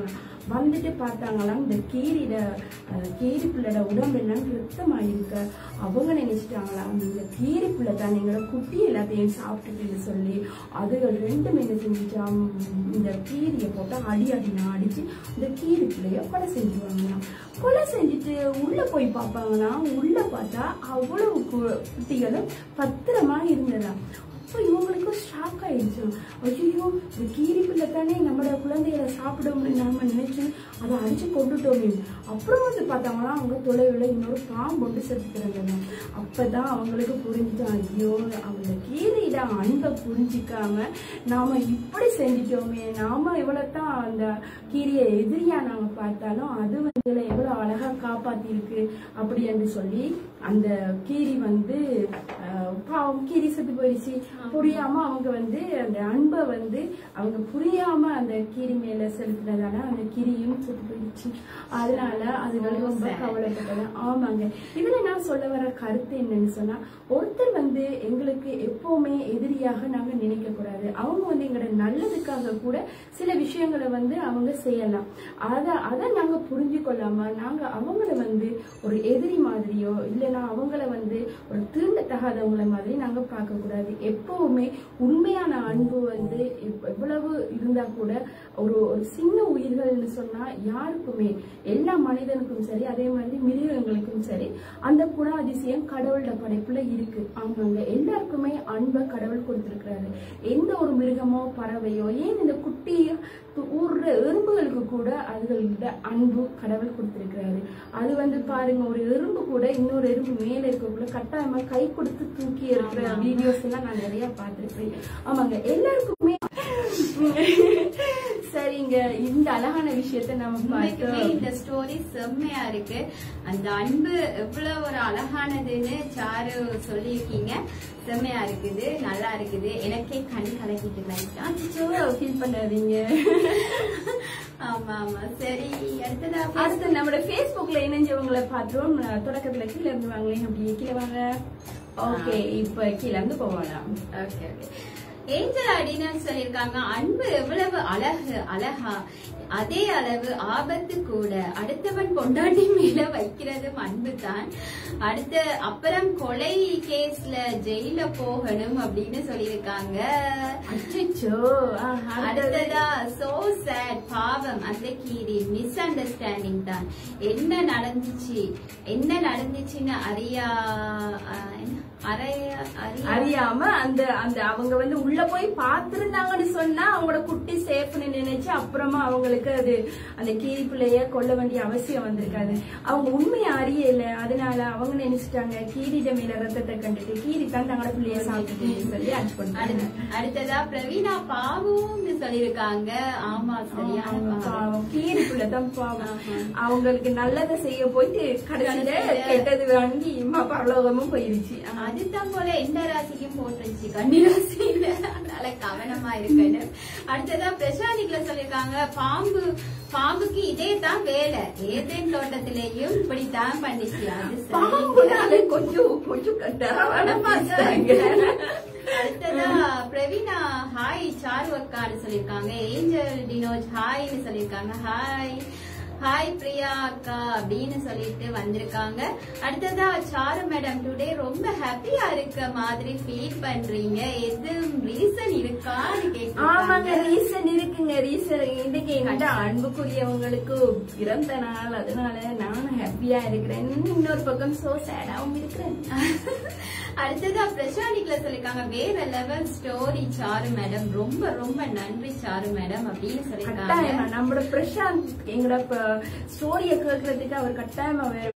வந்துட்டு பார்த்தாங்களாம் இந்த கீரிட அஹ், கீரி பிள்ளையோட உடம்பெல்லாம் ரத்தமாயிருக்க அவங்க நினைச்சிட்டாங்களாம் இந்த கீரி பிள்ளை தான் எங்களோட குட்டி எல்லாத்தையும் சாப்பிட்டுட்டுன்னு சொல்லி அதுகள் ரெண்டும் என்ன செஞ்சுட்டாம் இந்த கீரியை போட்டு அடி அடினா அடிச்சு இந்த கீரி பிள்ளைய கொலை செஞ்சுருவாங்களாம் கொலை செஞ்சுட்டு உள்ள போய் பார்ப்பாங்களாம் உள்ள பார்த்தா அவ்வளவு கு- குட்டிகளும் பத்திரமா இருந்ததாம் அப்போ இவங்களுக்கு ஷாக் ஆயிடுச்சு ஐயோ இந்த கீரி பிள்ளை தானே நம்மளோட குழந்தைகளை சாப்பிடும்னு நாம நினைச்சு அதை அடிச்சு கொண்டுட்டோமே அப்புறம் வந்து பார்த்தாங்கன்னா அவங்க தொலைவில் இன்னொரு பாம்பு ஒன்று செத்துக்கிறாங்க அப்பதான் அவங்களுக்கு புரிஞ்சுட்டு ஐயோ அவங்க கீரியிட அன்பை புரிஞ்சிக்காம நாம இப்படி செஞ்சிட்டோமே நாம இவ்வளவுதான் அந்த கீரியை எதிரியா நாங்க பார்த்தாலும் அது வந்து எங்களை எவ்வளவு அழகா காப்பாத்திருக்கு அப்படி என்று சொல்லி அந்த கீரி வந்து அஹ், பாவம் கீரி செத்து போயிடுச்சு புரியாம அவங்க வந்து அந்த அன்பை வந்து அவங்க புரியாம அந்த கீரி மேல செலுத்தினதால அந்த கிரியும் செத்து போயிடுச்சு அதனால அதுகள் ரொம்ப கவலைப்பட்டது ஆமாங்க இதுல நான் சொல்ல வர கருத்து என்னன்னு சொன்னா ஒருத்தர் வந்து எங்களுக்கு எப்பவுமே எதிரியாக நாங்க நினைக்க கூடாது அவங்க வந்து எங்களோட நல்லதுக்காக கூட சில விஷயங்களை வந்து அவங்க செய்யலாம் அத அதை நாங்க புரிஞ்சு கொள்ளாம நாங்க அவங்கள வந்து ஒரு எதிரி மாதிரியோ இல்லைன்னா அவங்கள வந்து ஒரு தீண்டத்தகாதவங்கள மாதிரி நாங்க பார்க்க கூடாது எப்பவுமே உண்மையான அன்பு வந்து எவ்- எவ்வளவு இருந்தா கூட ஒரு ஒரு சின்ன உயிர்கள்னு சொன்னா யாருக்குமே எல்லா மனிதனுக்கும் சரி அதே மாதிரி மிருகங்களுக்கும் சரி அந்த குணாதிசயம் கடவுளோட படைப்புல இருக்கு ஆமாங்க எல்லாருக்குமே அன்பை கடவுள் கொடுத்திருக்கிறாரு எந்த ஒரு மிருகமோ பறவையோ ஏன் இந்த குட்டி ஊர்ற எறும்புகளுக்கு கூட அதுகளோட அன்பு கடவுள் கொடுத்திருக்கிறாரு அது வந்து பாருங்க ஒரு எறும்பு கூட இன்னொரு எறும்பு மேல இருக்கக்குள்ள கட்டாயமா கை கொடுத்து தூக்கி இருக்கிற வீடியோஸ் எல்லாம் நான் நிறைய பார்த்திருக்கேன் ஆமாங்க எல்லாருக்குமே சரிங்க இந்த அழகான விஷயத்த நம்ம உண்மைக்குமே பார்த்தோம் இந்த ஸ்டோரி செம்மையா இருக்கு அந்த அன்பு எவ்வளவு ஒரு அழகானதுன்னு சாரு சொல்லியிருக்கீங்க செம்மையா இருக்குது நல்லா இருக்குது எனக்கே கண் கலக்கிட்டு லைட்டா அச்சோ ஃபீல் பண்ணாதீங்க ஆமா ஆமா சரி அடுத்ததா அடுத்து நம்மளோட Facebookல இணைஞ்சவங்களை பார்த்தோம் நான் தொடக்கத்துல கீழே இருந்து வாங்களேன் அப்படியே கீழே வாங்க ஓகே இப்ப கீழே இருந்து போகலாம் ஓகே ஓகே ஏஞ்சல் அடினர் சொல்லியிருக்காங்க அன்பு எவ்வளவு அழகு அழகா அதே அளவு ஆபத்து கூட அடுத்தவன் பொண்டாட்டி மேல வைக்கிறதும் அன்பு தான் அடுத்த அப்புறம் கொலை கேஸ்ல ஜெயில போகணும் அப்படின்னு சொல்லியிருக்காங்க அச்சோ அடுத்ததா சோ சேட் பாவம் அந்த கீரி மிஸ் அண்டர்ஸ்டாண்டிங் தான் என்ன நடந்துச்சு என்ன நடந்துச்சுன்னு அறியா அஹ், என்ன? அறைய அறியா அறியாம அந்த அந்த அவங்க வந்து உள்ள போய் பார்த்திருந்தாங்கன்னு சொன்னா அவங்களோட குட்டி சேஃப்னு நினைச்சு அப்புறமா அவங்களுக்கு அது அந்த கீரி பிள்ளைய கொல்ல வேண்டிய அவசியம் வந்திருக்காது அவங்க உண்மையை அறியல அதனால அவங்க நினைச்சிட்டாங்க கீரிட மேல ரத்தத்தை கண்டுட்டு கீரி தான் தங்களோட பிள்ளைய சாப்பிட்டுன்னு சொல்லி அடிச்சு கொண்டாங்க அடுத்த- அடுத்ததா பிரவீனா பாவம்னு சொல்லியிருக்காங்க ஆமா சரியான அவங்க பாவம் பாவம் கீரி பிள்ளை தான் பாவம் ஆமா. அவங்களுக்கு நல்லதை செய்ய போயிட்டு கடைசியில கடைசியில கெட்டது வாங்கி இம்மா பரலோகமும் போயிருச்சு அதுதான் போல எந்த ராசிக்கும் போட்டுருச்சு கன்னி ராசியில அதனால கவனமா இருக்கணும் அடுத்ததா பிரசாந்திக்குல சொல்லிருக்காங்க பாம்பு பாம்புக்கு இதே தான் வேலை ஏதேன் தோட்டத்திலேயும் இப்படித்தான் பண்ணிச்சு அது சரி. பாம்புனாலே கொஞ்சம் கொஞ்சம் டரவான பார்த்தாங்க அடுத்ததா பிரவீனா ஹாய் சாரு அக்கான்னு சொல்லிருக்காங்க ஏஞ்சல் டினோஜ் ஹாய்னு சொல்லிருக்காங்க ஹாய் ஹாய் பிரியா அக்கா அப்படின்னு சொல்லிட்டு வந்திருக்காங்க அடுத்ததா சாரு மேடம் டுடே ரொம்ப ஹாப்பியா இருக்க மாதிரி ஃபீல் பண்றீங்க எதுவும் ரீசன் இருக்கான்னு ஆமாங்க கேக்குறாங்க ரீசன் இருக்குங்க ரீசன் இன்னைக்கு என்கிட்ட அன்புக்குரியவங்களுக்கு பிறந்த நாள் அதனால நானும் ஹாப்பியா இருக்கிறேன் இன்னொரு பக்கம் சோ சேடாவும் இருக்கிறேன் அடுத்ததா பிரசாந்திக்குல சொல்லிருக்காங்க வேற லெவல் ஸ்டோரி சாரு மேடம் ரொம்ப ரொம்ப நன்றி சாரு மேடம் அப்படின்னு சொல்லிருக்காங்க கட்டாயமா நம்மளோட பிரசாந்த் எங்களோட ஸ்டோரிய கேட்கறதுக்கு அவர் கட்டாயமா வேற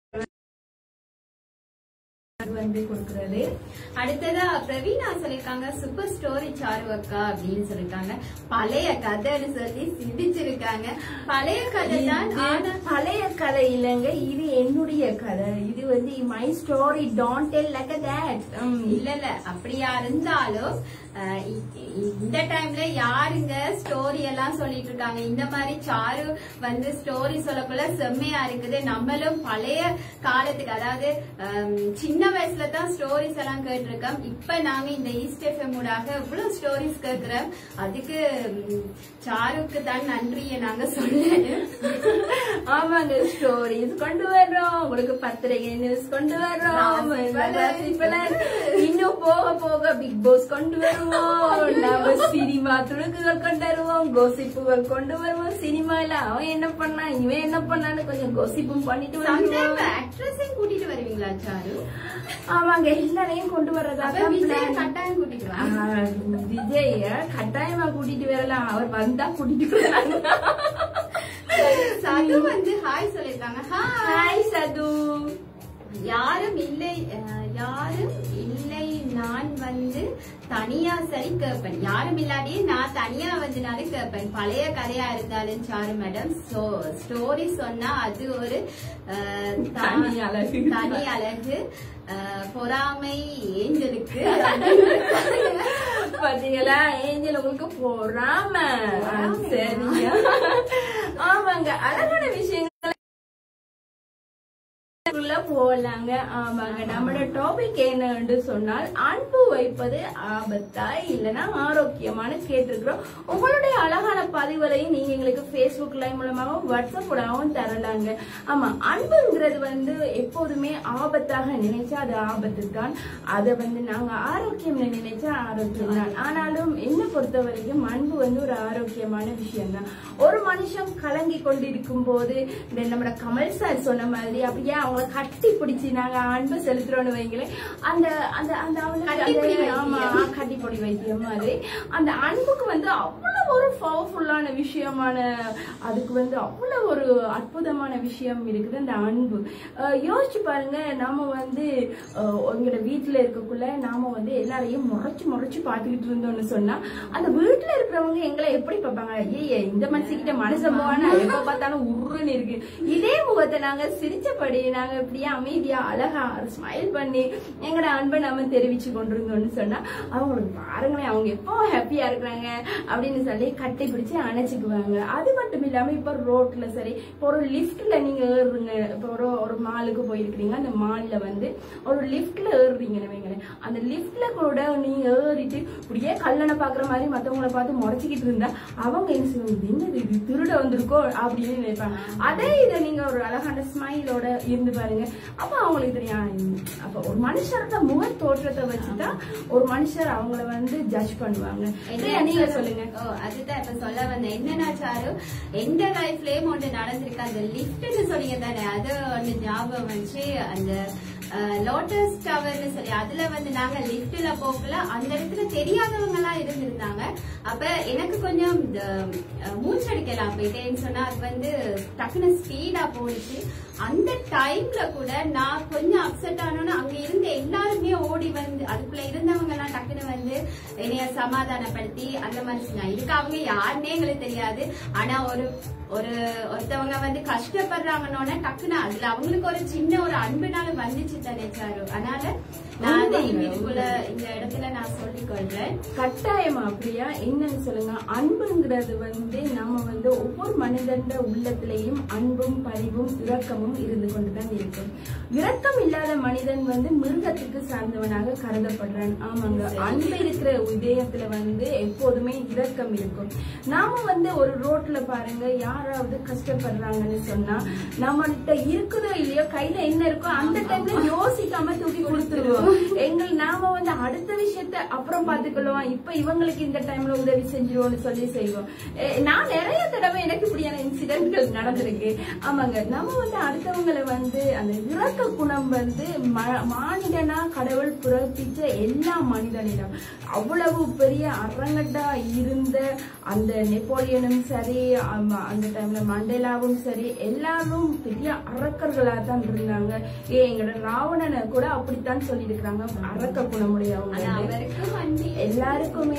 வந்து கொடுக்கறது அடுத்ததா பிரவீனா சொல்லிருக்காங்க சூப்பர் ஸ்டோரி சாரு அக்கா அப்படின்னு சொல்லிருக்காங்க பழைய கதைன்னு சொல்லி சிந்திச்சிருக்காங்க பழைய கதை தான் இது ஆனா பழைய கதை இல்லைங்க இது என்னுடைய கதை இது வந்து my story don't tell like that இல்ல இல்ல அப்படியா இருந்தாலும் அஹ் இ- இ- இந்த டைம்ல யாருங்க ஸ்டோரி எல்லாம் சொல்லிட்டு இருக்காங்க இந்த மாதிரி சாரு வந்து ஸ்டோரி சொல்லக்குள்ள செம்மையா இருக்குது நம்மளும் பழைய காலத்துக்கு அதாவது ஹம், சின்ன வயசுல தான் ஸ்டோரிஸ் எல்லாம் கேட்டிருக்கோம் இப்ப நாங்க இந்த ஈஸ்ட் எஃப்எம் ஊடாக இவ்வளவு ஸ்டோரிஸ் கேட்கிறோம் அதுக்கு ம், சாருக்கு தான் நன்றியை நாங்க சொல்லணும் ஆமாங்க ஸ்டோரிஸ் கொண்டு வர்றோம் உங்களுக்கு பத்திரிகை நியூஸ் கொண்டு வர்றோம் ராசி பலன். ராசி பலன். இன்னும் போக போக பிக் பாஸ் கொண்டு வருவோம் நம்ம சினிமா துணுக்குகள் கொண்டு வருவோம் கோசிப்புகள் கொண்டு வருவோம் சினிமால அவன் என்ன பண்ணா இவன் என்ன பண்ணான்னு கொஞ்சம் கோசிப்பும் பண்ணிட்டு சம்டைம் வருவோம் ஆக்ட்ரஸையும் கூட்டிட்டு வருவீங்களா சாரு ஆமாங்க எல்லாரையும் கொண்டு வர்றதா அப்ப தான் விஜய் plan. கட்டாயம் கூட்டிட்டு வாங்க ஆ, விஜய கட்டாயமா கூட்டிட்டு வரலாம் அவர் வந்தா கூட்டிட்டு வராங்க சது வந்து ஹாய் சொல்லிருக்காங்க ஹாய் ஹாய் சது யாரும் இல்லை அஹ், யாரும் இல்லை நான் வந்து தனியா சரி கேட்பேன் யாரும் இல்லாட்டியே நான் தனியா வந்துனாலும் கேட்பேன் பழைய கதையா இருந்தாலும் சாரு மேடம் சோ ஸ்டோரி சொன்னா அது ஒரு அஹ், தா- தனி அழகு. தனி அழகு அஹ், பொறாமை ஏஞ்சலுக்கு பாத்தீங்களா ஏஞ்சல் உங்களுக்கு பொறாம ஆ, சரியா ஆமாங்க அழகான விஷயங்கள் உள்ள போலாங்க ஆமாங்க நம்மளோட டாபிக் என்னன்னு சொன்னால் அன்பு வைப்பது ஆபத்தா இல்லனா ஆரோக்கியமான கேட்டிருக்கிறோம் உங்களுடைய அழகான பதிவுகளையும் நீங்க எங்களுக்கு Facebook லைவ் மூலமாகவும் வாட்ஸ்அப் மூலமாகவும் தரலாங்க ஆமா அன்புங்கிறது வந்து எப்போதுமே ஆபத்தாக நினைச்சா அது ஆபத்து தான் அதை வந்து நாங்க ஆரோக்கியம் நினைச்சா ஆரோக்கியம் தான் ஆனாலும் என்ன பொறுத்த வரைக்கும் அன்பு வந்து ஒரு ஆரோக்கியமான விஷயம் தான் ஒரு மனுஷன் கலங்கி கொண்டிருக்கும் போது இந்த நம்மட கமல் சார் சொன்ன மாதிரி அப்படியே அவங்கள கட்டி பிடிச்சி நாங்க அன்பு செலுத்துறோம்னு வைங்களேன் அந்த அந்த அந்த அவங்களுக்கு கட்டிப்பிடி அந்த- வைத்தியம். ஆமா கட்டிப்பொடி வைத்தியம் மாதிரி அந்த அன்புக்கு வந்து அவ்வளவு ஒரு பவர்ஃபுல்லான விஷயமான அதுக்கு வந்து அவ்வளவு ஒரு அற்புதமான விஷயம் இருக்குது அந்த அன்பு அஹ் யோசிச்சு பாருங்க நாம வந்து அஹ், எங்களோட வீட்டுல இருக்கக்குள்ள நாம வந்து எல்லாரையும் முறைச்சு முறைச்சு பார்த்துக்கிட்டு இருந்தோம்னு சொன்னா அந்த வீட்டுல இருக்கிறவங்க எங்களை எப்படி பார்ப்பாங்க ஐயே இந்த மனுஷங்கிட்ட மனுஷன் போவானா எப்ப பார்த்தாலும் உருன்னு இருக்கு இதே முகத்தை நாங்க சிரிச்சபடி நாங்க இப்படியே அமைதியா அழகா ஸ்மைல் பண்ணி எங்களோட அன்பை நாம தெரிவிச்சு கொண்டிருந்தோம்னு சொன்னா அவங்களுக்கு பாருங்களேன் அவங்க எப்போ ஹாப்பியா இருக்கிறாங்க அப்படின்னு சொல்லி கட்டி பிடிச்சு அணைச்சுக்குவாங்க அது மட்டும் இல்லாம இப்ப ரோட்ல சரி இப்போ ஒரு லிஃப்ட்ல நீங்க ஏறுறீங்க இப்போ ஒரு ஒரு மாலுக்கு போயிருக்கிறீங்க அந்த மால்ல வந்து ஒரு லிஃப்ட்ல ஏறுறீங்கன்னு வைங்களேன் அந்த லிஃப்ட்ல கூட நீங்க ஏறிட்டு இப்படியே கல்லணை பாக்குற மாதிரி மத்தவங்கள பார்த்து முறைச்சிக்கிட்டு இருந்தா அவங்க என்ன செய்வாங்க "இது என்னது இது திருட வந்திருக்கோ அப்படின்னு நினைப்பாங்க அதே இதை நீங்க ஒரு அழகான ஸ்மைலோட இருந்து பாருங்க அப்ப அவங்களுக்கு தெரியும் "ஆ, இந்த- அப்ப ஒரு மனுஷரோட முக தோற்றத்தை வச்சுதான் ஒரு மனுஷர் அவங்கள வந்து ஜட்ஜ் பண்ணுவாங்க சரியா, நீங்க சொல்லுங்க ஓ அதுதான் இப்ப சொல்ல வந்தேன் என்னன்னா சாரு எந்த லைஃப்லயும் ஒன்று நடந்திருக்கு அந்த லிஃப்ட்னு சொன்னீங்க தானே அது ஒன்று ஞாபகம் வந்துச்சு அந்த லோட்டஸ் டவர்னு சொல்லி அதுல வந்து நாங்க லிஃப்ட்ல போகல அந்த இடத்துல தெரியாதவங்க எல்லாம் இருந்திருந்தாங்க அப்ப எனக்கு கொஞ்சம் இந்த அஹ், மூச்சடிக்கலாம் போயிட்டேன்னு சொன்னா அது வந்து டக்குன்னு ஸ்பீடா போயிடுச்சு அந்த டைம்ல கூட நான் கொஞ்சம் அப்செட் ஆனோன்னு அங்க இருந்த எல்லாருமே ஓடி வந்து அதுக்குள்ள இருந்தவங்க எல்லாம் டக்குன்னு வந்து என்னைய சமாதானப்படுத்தி அந்த மாதிரி சொன்னாங்க இதுக்கு அவங்க யாருன்னே எங்களுக்கு தெரியாது ஆனா ஒரு ஒரு ஒருத்தவங்க வந்து கஷ்டப்படுறாங்கன்னு டக்குன்னு அதுல அவங்களுக்கு ஒரு சின்ன ஒரு அன்புனால வந்துச்சு தானே சாரு அதனால நான் அதையும் இதுக்குள்ள இந்த இடத்துல நான் சொல்லிக் கொள்றேன் கட்டாயமா அப்படியா என்னன்னு சொல்லுங்க அன்புங்கிறது வந்து நம்ம வந்து ஒவ்வொரு மனிதன் உள்ளத்திலையும் அன்பும் பரிவும் இரக்கமும் இருந்து கொண்டுதான் இருக்கும் இரக்கம் இல்லாத மனிதன் வந்து மிருகத்துக்கு சார்ந்தவனாக கருதப்படுறான் ஆமாங்க அன்பு இருக்கிற இதயத்துல வந்து எப்போதுமே இரக்கம் இருக்கும் நாம வந்து ஒரு ரோட்ல பாருங்க யாராவது கஷ்டப்படுறாங்கன்னு சொன்னா நம்மகிட்ட இருக்குதோ இல்லையோ கையில என்ன இருக்கோ அந்த டைம்ல யோசிக்காம தூக்கி கொடுத்துருவோம் எங்கள் நாம வந்து அடுத்த விஷயத்த அப்புறம் பாத்துக்கொள்வோம் இப்ப இவங்களுக்கு இந்த டைம்ல உதவி செஞ்சிருவோம்னு சொல்லி செய்வோம் எ, நான் நிறைய தடவை எனக்கு இப்படியான இன்சிடென்ட்கள் நடந்திருக்கு ஆமாங்க நம்ம வந்து அடுத்தவங்களை வந்து அந்த இறக்க குணம் வந்து ம- மானிடனா கடவுள் பிறப்பிச்ச எல்லா மனிதனிடம் அவ்வளவு பெரிய அரங்கட்டா இருந்த அந்த நெப்போலியனும் சரி ஆமா, அந்த டைம்ல மண்டேலாவும் சரி எல்லாரும் பெரிய அரக்கர்களா தான் இருந்தாங்க ஏ எங்களோட ராவணனை கூட அப்படித்தான் சொல்லியிருக்கிறாங்க அரக்க குணமுடையவங்க ஆனா அவருக்கும் அன்பு எல்லாருக்குமே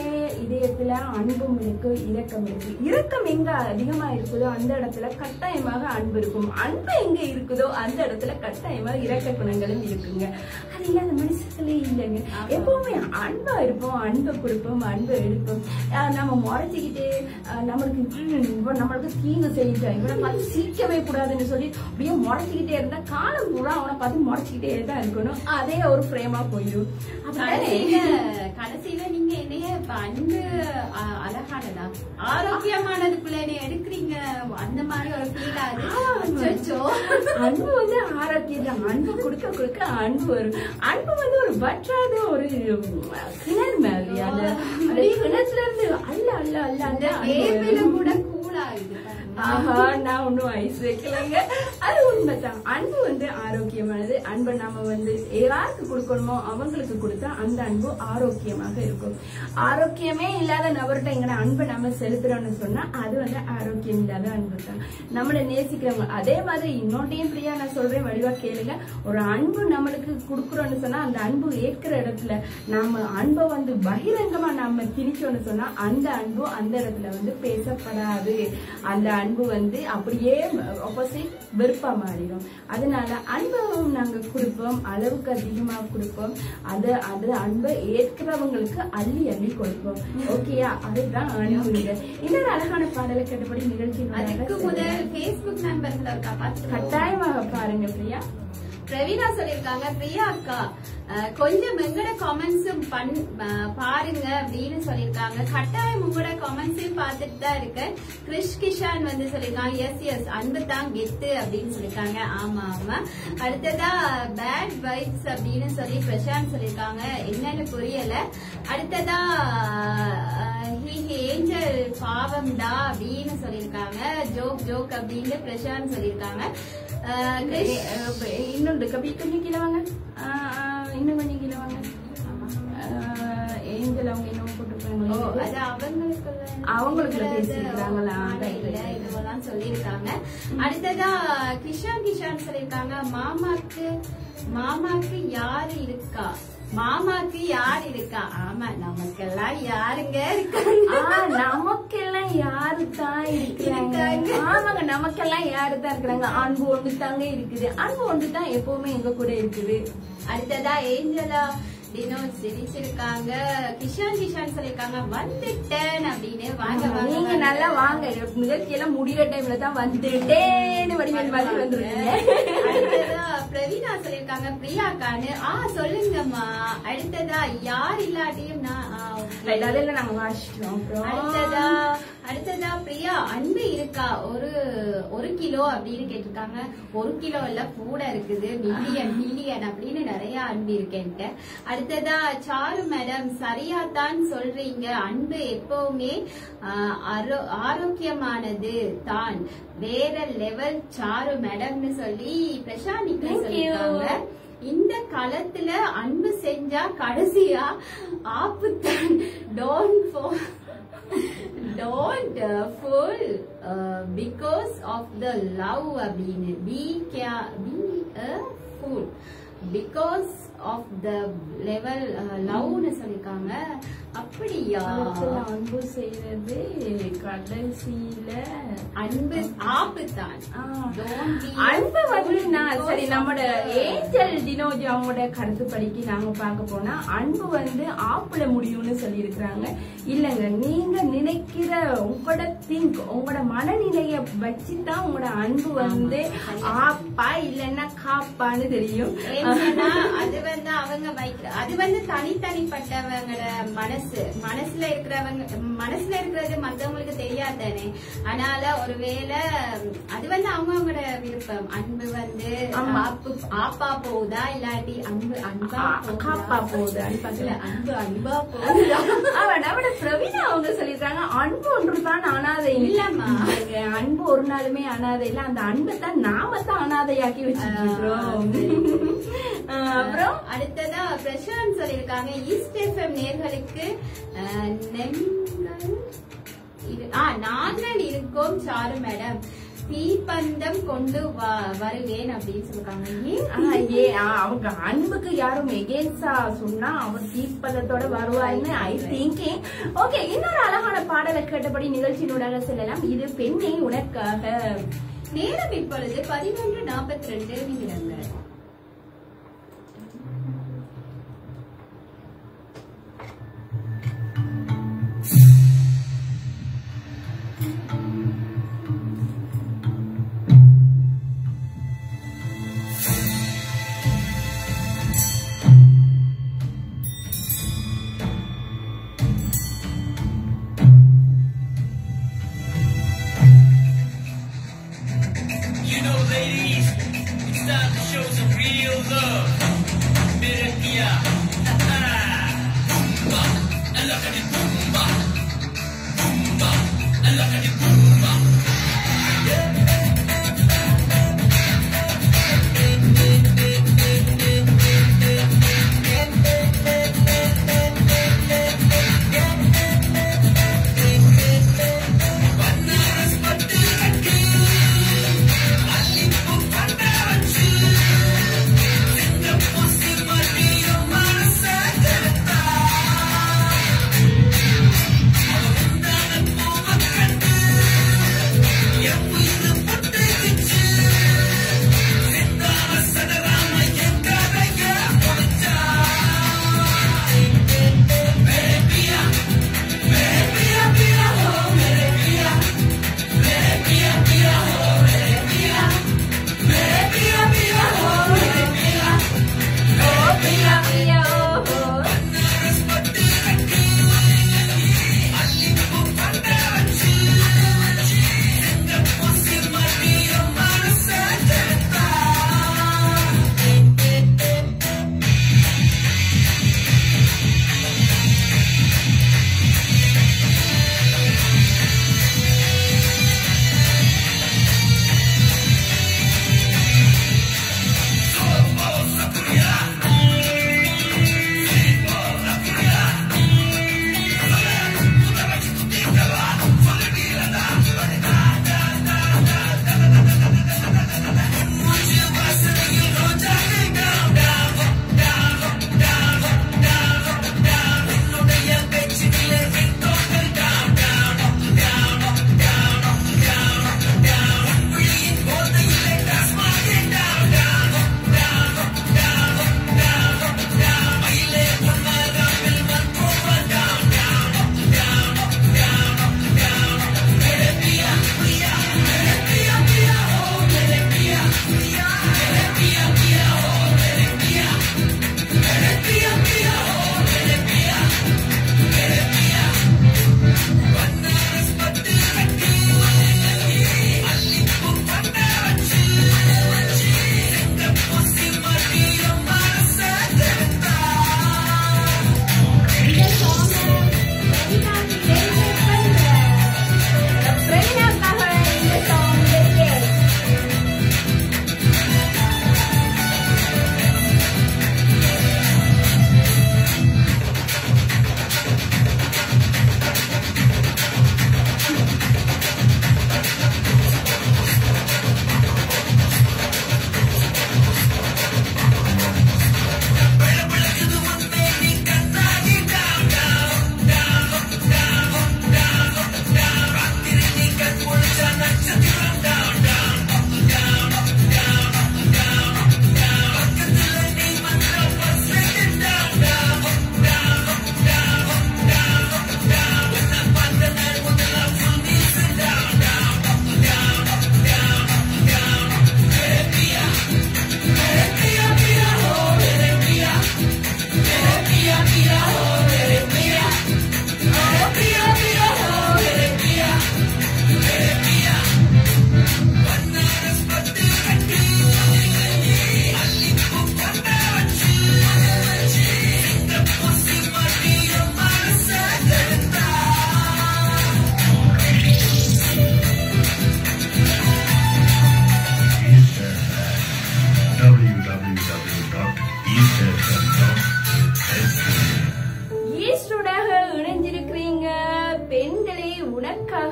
இதயத்துல அன்பும் இருக்கு இரக்கம் இருக்கு இரக்கம் எங்க அதிகமா இருக்குதோ அந்த இடத்துல கட்டாயமாக அன்பு இருக்கும் அன்பு எங்க இருக்குதோ அந்த இடத்துல கட்டாயமாக இரக்க குணங்களும் இருக்குங்க அது இல்லாத மனுஷங்களே இல்லைங்க எப்பவுமே அன்பா இருப்போம் அன்பை கொடுப்போம் அன்பை எடுப்போம் ஆஹ் நம்ம முறைச்சிக்கிட்டு ஆஹ் நம்மளுக்கு ம், இவன் நம்மளுக்கு தீங்கு செய்யிட்டான் இவனை பார்த்து சிரிக்கவே கூடாதுன்னு சொல்லி அப்படியே முறைச்சிக்கிட்டே இருந்தா காலம் பூரா அவனை பார்த்து முறைச்சிக்கிட்டே தான் இருக்கணும் அதே ஒரு ஃப்ரேமா போயிடும் கடைசியில அப்படியே கடைசியில நீங்க என்னைய இப்ப அன்பு அ- அழகானதா ஆரோக்கியமானதுக்குள்ள என்ன எடுக்கிறீங்க அந்த மாதிரி ஒரு ஃபீல் ஆகுது அச்சச்சோ. அன்பு வந்து ஆரோக்கியம் தான் அன்பு கொடுக்க கொடுக்க அன்பு வரும் அன்பு வந்து ஒரு வற்றாத ஒரு கிணறு மாதிரி அந்த அந்த கிணத்துல இருந்து அல்ல அல்ல அல்ல அந்த அல்ல அன்பு வேர்வையில வரும். கூட கூல் ஆகுது பாருங்க. ஆஹா நான் ஒண்ணும் ஐஸ் வைக்கலங்க அது உண்மைதான் அன்பு வந்து ஆரோக்கியமானது அன்பை நாம வந்து யாருக்கு கொடுக்கணுமோ அவங்களுக்கு கொடுத்தா அந்த அன்பு ஆரோக்கியமாக இருக்கும் ஆரோக்கியமே இல்லாத நபர்கிட்ட எங்கட அன்பை நம்ம செலுத்துறோம்னு சொன்னா அது வந்து ஆரோக்கியம் இல்லாத அன்பு தான் நம்மளை நேசிக்கிறவங்க அதே மாதிரி இன்னொன்றையும் பிரியா நான் சொல்றேன் வடிவா கேளுங்க ஒரு அன்பு நம்மளுக்கு கொடுக்குறோம்னு சொன்னா அந்த அன்பு ஏற்கிற இடத்துல நம்ம அன்பை வந்து பகிரங்கமா நம்ம திணிச்சோம்னு சொன்னா அந்த அன்பு அந்த இடத்துல வந்து பேசப்படாது அந்த அன்பு வந்து அப்படியே ஆப்போசிட் வெறுப்பா மாறிடும் அதனால அன்பும் நாங்க கொடுப்போம் அளவுக்கு அதிகமா கொடுப்போம் அது அது அன்பை ஏற்கிறவங்களுக்கு அள்ளி அள்ளி கொடுப்போம் ஓகேயா அதுதான் அன்புங்க இன்னொரு அழகான பாடலை கேட்டபடி நிகழ்ச்சி அதுக்கு முதல் பேஸ்புக் நண்பர்கள் இருக்கா பார்த்து கட்டாயமாக பாருங்க பிரியா பிரவீனா சொல்லிருக்காங்க பிரியா அக்கா அஹ், கொஞ்சம் எங்கட கமெண்ட்ஸும் பண் அஹ், பாருங்க அப்படின்னு சொல்லிருக்காங்க கட்டாயம் உங்களோட கமெண்ட்ஸையும் பார்த்துட்டு தான் இருக்கேன் கிறிஷ் கிஷான் வந்து சொல்லிருக்காங்க எஸ் எஸ் அன்பு தான் கெத்து அப்படின்னு சொல்லிருக்காங்க ஆமா ஆமா அடுத்ததா பேட் வைப்ஸ் அப்படின்னு சொல்லி பிரசாந்த் சொல்லிருக்காங்க என்னன்னு புரியல அடுத்ததா ஏஞ்சல் பாவம்டா அப்படின்னு சொல்லிருக்காங்க ஜோக் ஜோக் அப்படின்னு பிரசாந்த் சொல்லிருக்காங்க அஹ், கிறிஷ் இன்னொன்று கபி கொஞ்சம் கீழே வாங்க ஆ, ஆ, இன்னும் கொஞ்சம் கீழே வாங்க ஏஞ்சல் அவங்க இன்னும் ஓ, போட்டுருக்காங்க அது அவங்களுக்குள்ள அவங்களுக்குள்ள இருக்கிறது, பேசியிருக்காங்களா? ஆ, Right, இல்ல, right. இதுவெல்லாம் சொல்லியிருக்காங்க அடுத்ததா கிஷான் கிஷான் சொல்லியிருக்காங்க மாமாக்கு மாமாக்கு யாரு இருக்கா மாமாக்கு யார் இருக்கா ஆமா நமக்கெல்லாம் யாருங்க இருக்காங்க ஆ, நமக்கெல்லாம் யாரு தான் இருக்கிறாங்க இருக்காங்க. ஆமாங்க நமக்கெல்லாம் யாரு தான் இருக்கிறாங்க அன்பு ஒன்று தாங்க இருக்குது அன்பு ஒன்று தான் எப்பவுமே எங்க கூட இருக்குது அடுத்ததா ஏஞ்சலா டினோ சிரிச்சிருக்காங்க கிஷான் கிஷான் சொல்லிருக்காங்க வந்துட்டேன் அப்படின்னு வாங்க வாங்க நீங்க வாங்க. நல்லா வாங்க நிகழ்ச்சியெல்லாம் முடிகிற டைம்ல தான் வந்துட்டேன்னு வடிவேல் மாதிரி வந்துருக்கீங்க அடுத்ததா பிரவீனா சொல்லிருக்காங்க பிரியாக்கான்னு ஆ சொல்லுங்கம்மா அடுத்ததா யார் இல்லாட்டியும் நான் ஆ, okay. அதெல்லாம் நாங்க வாசிச்சோம் அடுத்ததா அப்புறம் அடுத்ததா பிரியா அன்பு இருக்கா ஒரு ஒரு கிலோ அப்படின்னு கேட்டிருக்காங்க ஒரு கிலோ இல்ல கூட இருக்குது மில்லியன் மில்லியன் அப்படின்னு நிறைய அன்பு இருக்கேன்ட்டு அடுத்ததா சாரு மேடம் சரியா தான் சொல்றீங்க அன்பு எப்பவுமே ஆஹ், ஆரோ- ஆரோக்கியமானது தான் வேற லெவல் சாரு மேடம்னு சொல்லி பிரசாந்திக்கு Thank you. சொல்லிருக்காங்க இந்த காலத்துல அன்பு செஞ்சா கடைசியா ஆப்புத்தான் don't fall don't full because of the love அப்படின்னு B K P full because of the level லவ்னு சொல்லிருக்காங்க அப்படியா அதுக்குள்ள அன்பு செய்யறது கடைசியில அன்பு ஆப்புத்தான் ஆ. Don't be அன்பு வந்து fool நான் because சரி of நம்மட the- ஏஞ்சல் டினோஜி அவங்களோட கருத்துப்படிக்கு நாங்க பார்க்க போனா அன்பு வந்து ஆப்புல முடியும்னு சொல்லி இருக்கிறாங்க இல்லங்க நீங்க நினைக்கிற உங்களோட திங்க் உங்களோட மனநிலைய வச்சுதான் உங்களோட அன்பு வந்து ஆப்பா இல்லைன்னா காப்பான்னு தெரியும் ஏன்னா அது வந்து அவங்க வைக்கிற அது வந்து தனித்தனிப்பட்டவங்களோட மனசு மனசுல இருக்கிறவங்க மனசுல இருக்கிறது மத்தவங்களுக்கு தெரியாதானே அதனால ஒருவேளை அது வந்து அவங்கவங்களோட விருப்பம் அன்பு வந்து ஆமா. ஆப்பு ஆப்பா போகுதா இல்லாட்டி அன்பு அன்பா ஆ, போகுதா? காப்பா போகுதா? இல்ல, அன்பு அன்பா போகுதா அவன் நம்மட பிரவீனா அவங்க சொல்லிருக்காங்க அன்பு ஒன்றுதான் அனாதை இல்லம்மா. இல்லைங்க, அன்பு ஒரு நாளுமே அனாதை இல்ல அந்த அன்பை தான் நாம தான் அனாதையாக்கி வச்சுட்டு இருக்கிறோம் ஆ, அப்புறம் அடுத்ததா பிரசாந்த் சொல்லியிருக்காங்க ஈஸ்ட் எஃப்எம் நேர்களுக்கு அஹ், நெங்கள் இரு- ஆ, நாங்கள் இருக்கோம் சாரு மேடம் தீப்பந்தம் கொண்டு வ- வருவேன் அப்படின்னு சொல்லிருக்காங்க ஏன் ஆ, ஏ ஆ, அவங்க அன்புக்கு யாரும் எகேன்ஸ்டா சொன்னா அவர் தீப்பதத்தோட வருவாருன்னு ஐ திங்கிங் ஓகே இன்னொரு அழகான பாடலை கேட்டபடி நிகழ்ச்சியினூடாக செல்லலாம் இது பெண்ணை உனக்காக நேரம் இப்பொழுது பதினொன்று நாற்பத்தி ரெண்டு நிமிடங்கள் You know, ladies, it's time to show some real love. Mirakia. Boomba. I look at it, boomba. Boomba. I look at it, boomba. பன்னாரஸ் பட்டு கட்டு மல்லிப்பூ பட்டா வச்சு சிங்கப்பூர் சிம்மதியும் மனச கெடுத்தா. அவ முந்தான பூவை கண்டு